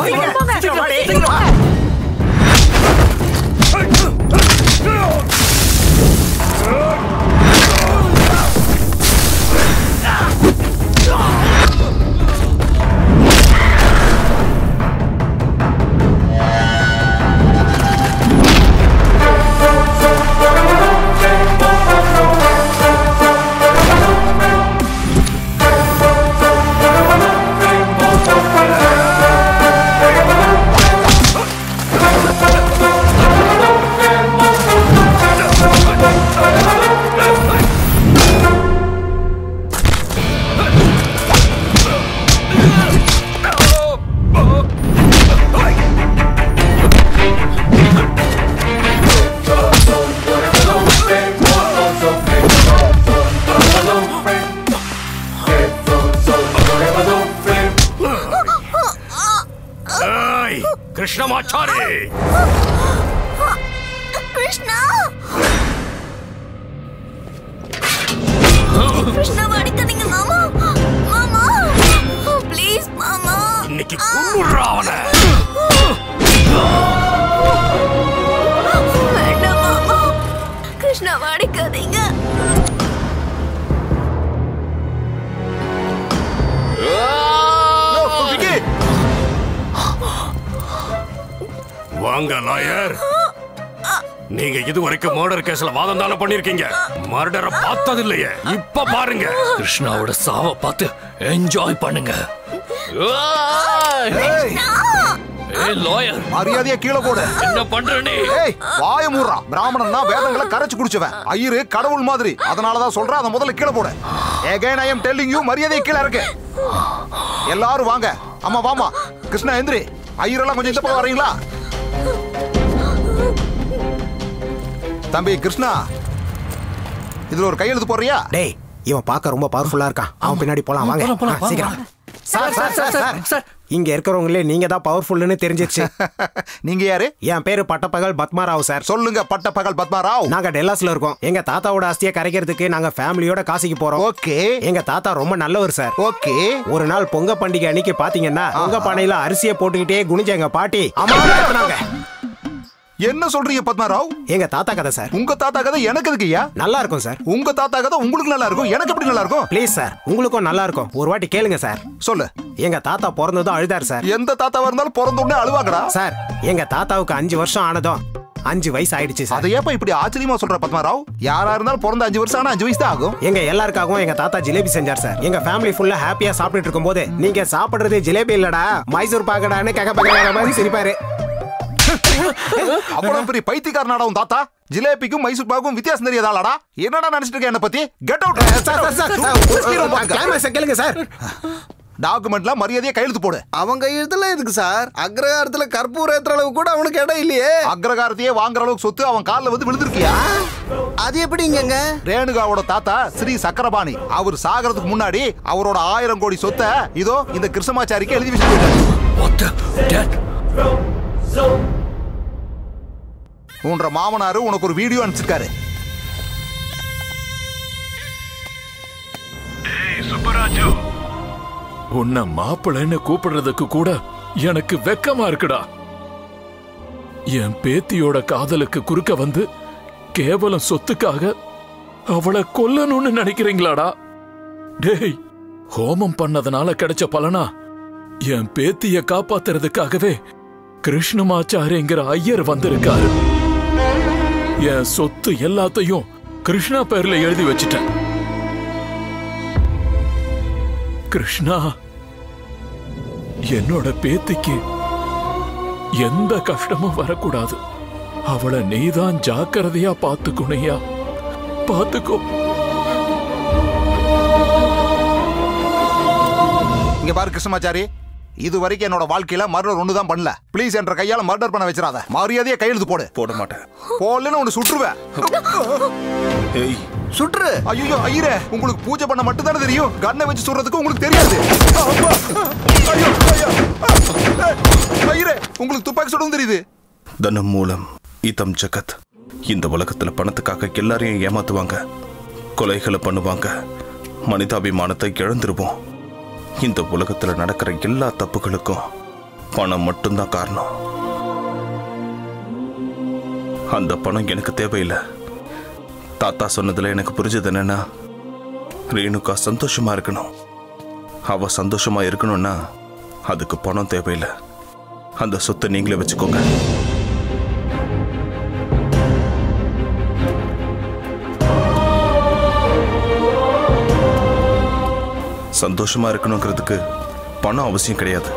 ஏய் கிருஷ்ணமாச்சாரி கிருஷ்ணா கிருஷ்ணா அடிக்காதீங்க மாமா மாமா ப்ளீஸ் மாமா இன்னைக்கு கொன்னுடுறா அவனை வேண்டாம் மாமா கிருஷ்ணா அடிக்காதீங்க வாங்க லாயர் நீங்க இது வரைக்கும் மர்டர் கேஸ்ல வாதம் தானே பண்ணிருக்கீங்க மர்டரை பார்த்தது இல்லையே இப்ப பாருங்க கிருஷ்ணாவோட சாவை பார்த்து என்ஜாய் பண்ணுங்க ஏய் லாயர் மரியாதையா கீழே போடு என்ன பண்ற நீ ஏய் வாய மூடுறா பிராமணன்னா வேதங்களை கரைச்சு குடிச்சவன் ஐயரு கடவுள் மாதிரி அதனாலதான் சொல்றேன் அதை முதல்ல கீழே போடு again I am telling you மரியாதையை கீழே இருக்கு எல்லாரும் வாங்க அம்மா வாமா கிருஷ்ணா எந்திரி ஐயரெல்லாம் கொஞ்சம் இந்த பக்கம் வரீங்களா தம்பி கிருஷ்ணா இதுல ஒரு கையெழுத்து போடுறியா டேய் இவன் பார்க்க ரொம்ப பவர்ஃபுல்லா இருக்கான் அவன் பின்னாடி போலாம் வாங்க போலாம், போலாம், ஆ, சீக்கிரம் வாங்க. Sir sir sir sir sir இங்க இருக்கிறவங்களே நீங்க தான் பவர்ஃபுல்னு தெரிஞ்சிருச்சு நீங்க யாரு என் பேரு பட்டப்பகல் பத்மாராவ் சார் சொல்லுங்க பட்டப்பகல் பத்மாராவ் நாங்க டெல்லாஸ்ல இருக்கோம் எங்க தாத்தாவோட அஸ்தியை கரைக்கிறதுக்கு நாங்க ஃபேமிலியோட காசிக்கு போறோம் ஓகே எங்க தாத்தா ரொம்ப நல்லவர் சார் ஓகே ஒரு நாள் பொங்க பண்டிகை அன்னைக்கு பாத்தீங்கன்னா பொங்க பானையில அரிசியை போட்டுக்கிட்டே குனிஞ்ச எங்க பாட்டி அம்மா கத்துனாங்க. என்ன சொல்றீங்க பத்மாராவ் எங்க தாத்தா கதை சார் உங்க தாத்தா கதை எனக்கு எதுக்குயா நல்லா இருக்கும் சார் உங்க தாத்தா கதை உங்களுக்கு நல்லா இருக்கும் எனக்கு எப்படி நல்லா இருக்கும் ப்ளீஸ் சார் உங்களுக்கும் நல்லா இருக்கும் ஒரு வாட்டி கேளுங்க சார் சொல்லு எங்க தாத்தா பிறந்ததும் அழுதார் சார் எந்த தாத்தாவா இருந்தாலும் பிறந்த உடனே அழுவாங்கடா சார் எங்க தாத்தாவுக்கு அஞ்சு வருஷம் ஆனதும் அஞ்சு வயசு ஆயிடுச்சு சார் அதை ஏப்பா இப்படி ஆச்சரியமா சொல்ற பத்மாராவ் யாரா இருந்தாலும் பிறந்த அஞ்சு வருஷம் ஆனா அஞ்சு வயசு தான் ஆகும் எங்க எல்லாருக்காகவும் எங்க தாத்தா ஜிலேபி செஞ்சார் சார் எங்க ஃபேமிலி ஃபுல்லா ஹாப்பியா சாப்பிட்டுட்டு இருக்கும்போது நீங்க சாப்பிடுறது ஜிலேபி இல்லடா மைசூர் பாக்கடான்னு கக பக மாதிரி சிரிப்பாரு அவ்வளவு பெரிய பைத்தியக்காரனாடா உன் தாத்தா ஜிலேபிக்கும் மைசூர் பாக்கும் வித்தியாசம் தெரியாதாலடா என்னடா நினைச்சிட்டு இருக்க என்ன பத்தி get sir, sir, sir, sir, climax அ கேளுங்க சார் டாக்குமெண்ட்ல மரியாதையா கையெழுத்து போடு அவன் கையெழுத்துல எதுக்கு சார் அக்ரகாரத்துல கற்பூரம் ஏத்துற அளவுக்கு கூட அவனுக்கு இடம் இல்லையே அக்ரகாரத்தையே வாங்குற அளவுக்கு சொத்து அவன் கால்ல வந்து விழுந்திருக்கியா அது எப்படிங்கங்க ரேணுகாவோட தாத்தா ஸ்ரீ சக்கரபாணி அவர் சாகிறதுக்கு முன்னாடி அவரோட ஆயிரம் கோடி சொத்தை இதோ இந்த கிருஷ்ணமாச்சாரிக்கு எழுதி வச்சுட்டு உன்ற மாமனாரு உனக்கு ஒரு வீடியோ அனுப்பிச்சிருக்காரு சுப்பராஜு உன்னை மாப்பிள்ளைன்னு கூப்பிடுறதுக்கு கூட எனக்கு வெக்கமா இருக்குடா என் பேத்தியோட காதலுக்கு குறுக்க வந்து கேவலம் சொத்துக்காக அவளை கொல்லணும்னு நினைக்கிறீங்களாடா டேய் ஹோமம் பண்ணதுனால கிடைச்ச பலனா என் பேத்திய காப்பாத்துறதுக்காகவே கிருஷ்ணமாச்சாரிங்கிற ஐயர் வந்திருக்காரு என் சொத்து எல்லாத்தையும் கிருஷ்ணா பேர்ல எழுதி வச்சிட்டேன் கிருஷ்ணா என்னோட பேத்திக்கு எந்த கஷ்டமும் வரக்கூடாது அவளை நீதான் ஜாக்கிரதையா பாத்துக்கணுயா பாத்துக்கோ இங்க பாரு கிருஷ்ணமாச்சாரி இது வரைக்கும் என்னோட வாழ்க்கையில மர்டர் ஒண்ணு தான் பண்ணல ப்ளீஸ் என்ற கையால மர்டர் பண்ண வச்சிடாத மரியாதையா கையெழுத்து போடு போட மாட்டேன் போடலன்னு உன்னை சுற்றுவேன் ஏய் சுற்று ஐயோ ஐயரே உங்களுக்கு பூஜை பண்ண மட்டும் தானே தெரியும் கண்ணை வச்சு சுடுறதுக்கு உங்களுக்கு தெரியாது அப்பா. ஐயோ ஐயோ ஐயரே உங்களுக்கு துப்பாக்கி சுடவும் தெரியுது தனம் மூலம் இதம் ஜகத் இந்த உலகத்துல பணத்துக்காக எல்லாரையும் ஏமாத்துவாங்க கொலைகளை பண்ணுவாங்க மனிதாபிமானத்தை இழந்துருவோம் இந்த உலகத்துல நடக்கிற எல்லா தப்புகளுக்கும் பணம் மட்டும்தான் காரணம் அந்த பணம் எனக்கு தேவையில்லை தாத்தா சொன்னதுல எனக்கு புரிஞ்சது என்னன்னா ரேணுகா சந்தோஷமா இருக்கணும் அவ சந்தோஷமா இருக்கணும்னா அதுக்கு பணம் தேவையில்லை அந்த சொத்தை நீங்களே வச்சுக்கோங்க சந்தோஷமா இருக்கணுங்கிறதுக்கு பணம் அவசியம் கிடையாது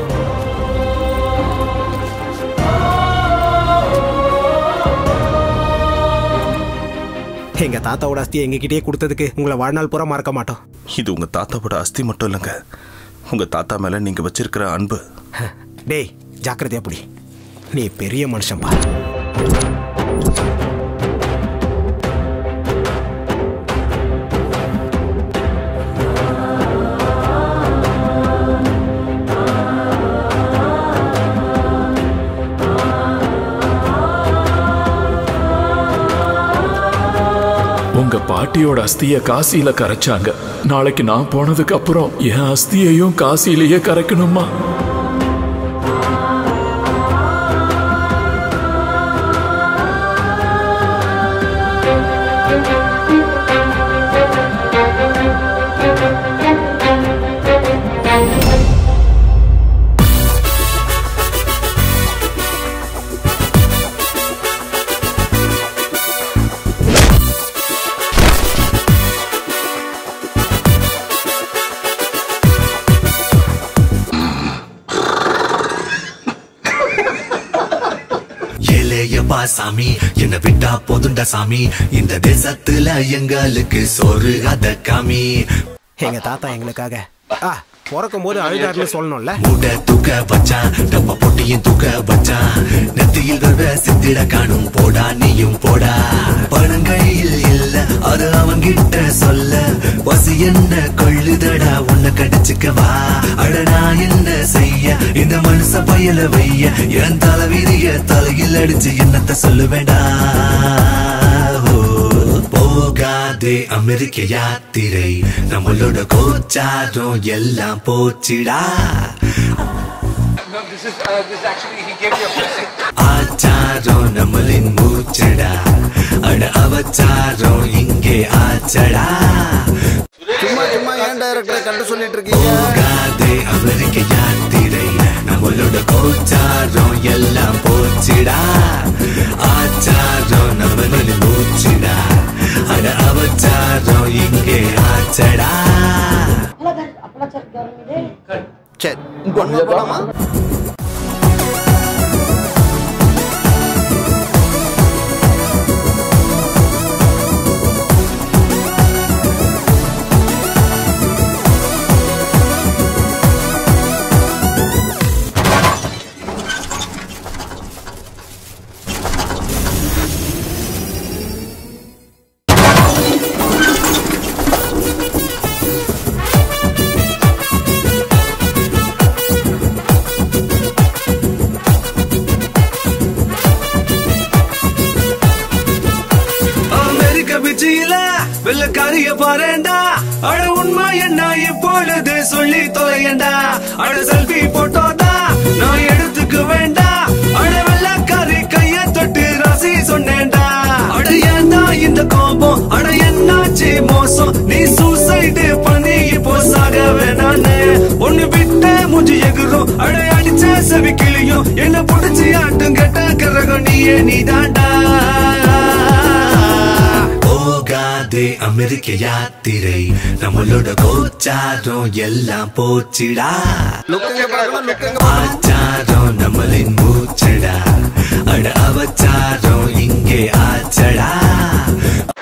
எங்க தாத்தாவோட அஸ்தியை எங்ககிட்டயே கொடுத்ததுக்கு உங்களை வாழ்நாள் பூரா மறக்க மாட்டோம் இது உங்க தாத்தாவோட அஸ்தி மட்டும் இல்லைங்க உங்க தாத்தா மேல நீங்க வச்சிருக்கிற அன்பு டேய் ஜாக்கிரதையா புடி நீ பெரிய மனுஷன்பா உங்க பாட்டியோட அஸ்திய காசியில கரைச்சாங்க நாளைக்கு நான் போனதுக்கு அப்புறம் என் அஸ்தியையும் காசியிலேயே கரைக்கணுமா ஏலேயப்பா சாமி என்ன விட்டா போதுண்டா சாமி இந்த தேசத்துல எங்களுக்கு சோறு அத காமி எங்க தாத்தா எங்களுக்காக ஆ பிறக்கும் போது அழுதாருன்னு சொல்லணும்ல மூட தூக்க வச்சான் டப்ப பொட்டியும் தூக்க வச்சான் நெத்தியில் வெவ சித்திட காணும் போடா நீயும் போடா பணங்கையில் இல்ல அது அவன்கிட்ட சொல்ல பசி என்ன கொள்ளுதடா உன்னை கடிச்சுக்கவா அடடா என்ன செய்ய இந்த மனுஷ பயல வைய என் தலைவிதிய தலையில் அடிச்சு என்னத்த சொல்லுவேடா ஓ, போகாதே அமெரிக்க யாத்திரை நம்மளோட கோச்சாரம் எல்லாம் போச்சிடா ஆச்சாரம் நம்மளின் மூச்சடா அட அவச்சாரம் இங்கே ஆச்சடா சும்மா சும்மா ஏன் டைரக்டரை கண்டு சொல்லிட்டு இருக்கீங்க போகாதே அமெரிக்க யாத்திரை நம்மளோட கோச்சாரம் எல்லாம் போச்சிடா ஆச்சாரம் நம்மளின் மூச்சிடா அட அவச்சாரம் இங்கே ஆச்சடா சரி ஒன்று போலாமா அமெரிக்க பிச்சியில வெள்ளக்காரிய பாருண்டா அட உண்மை என்ன இப்பொழுது சொல்லி தொலையண்டா அட செல்ஃபி போட்டோதா நான் எடுத்துக்க வேண்டாம் அட வெள்ளக்காரி கைய தொட்டு ராசி சொன்னேன்டா அட ஏன்டா இந்த கோபம் அட என்னாச்சு மோசம் நீ சூசைடு பண்ணி இப்போ சாக வேணானே ஒண்ணு விட்டு மூஞ்சி எகுறும் அட அடிச்ச செவி கிளியும் என்ன புடிச்சு ஆட்டும் கெட்ட கரகம் நீயே நீதாண்டா போகாதே அமெரிக்க யாத்திரை நம்மளோட கோச்சாரம் எல்லாம் போச்சிடா ஆச்சாரம் நம்மளின் மூச்சடா அட அவச்சாரம் இங்கே ஆச்சடா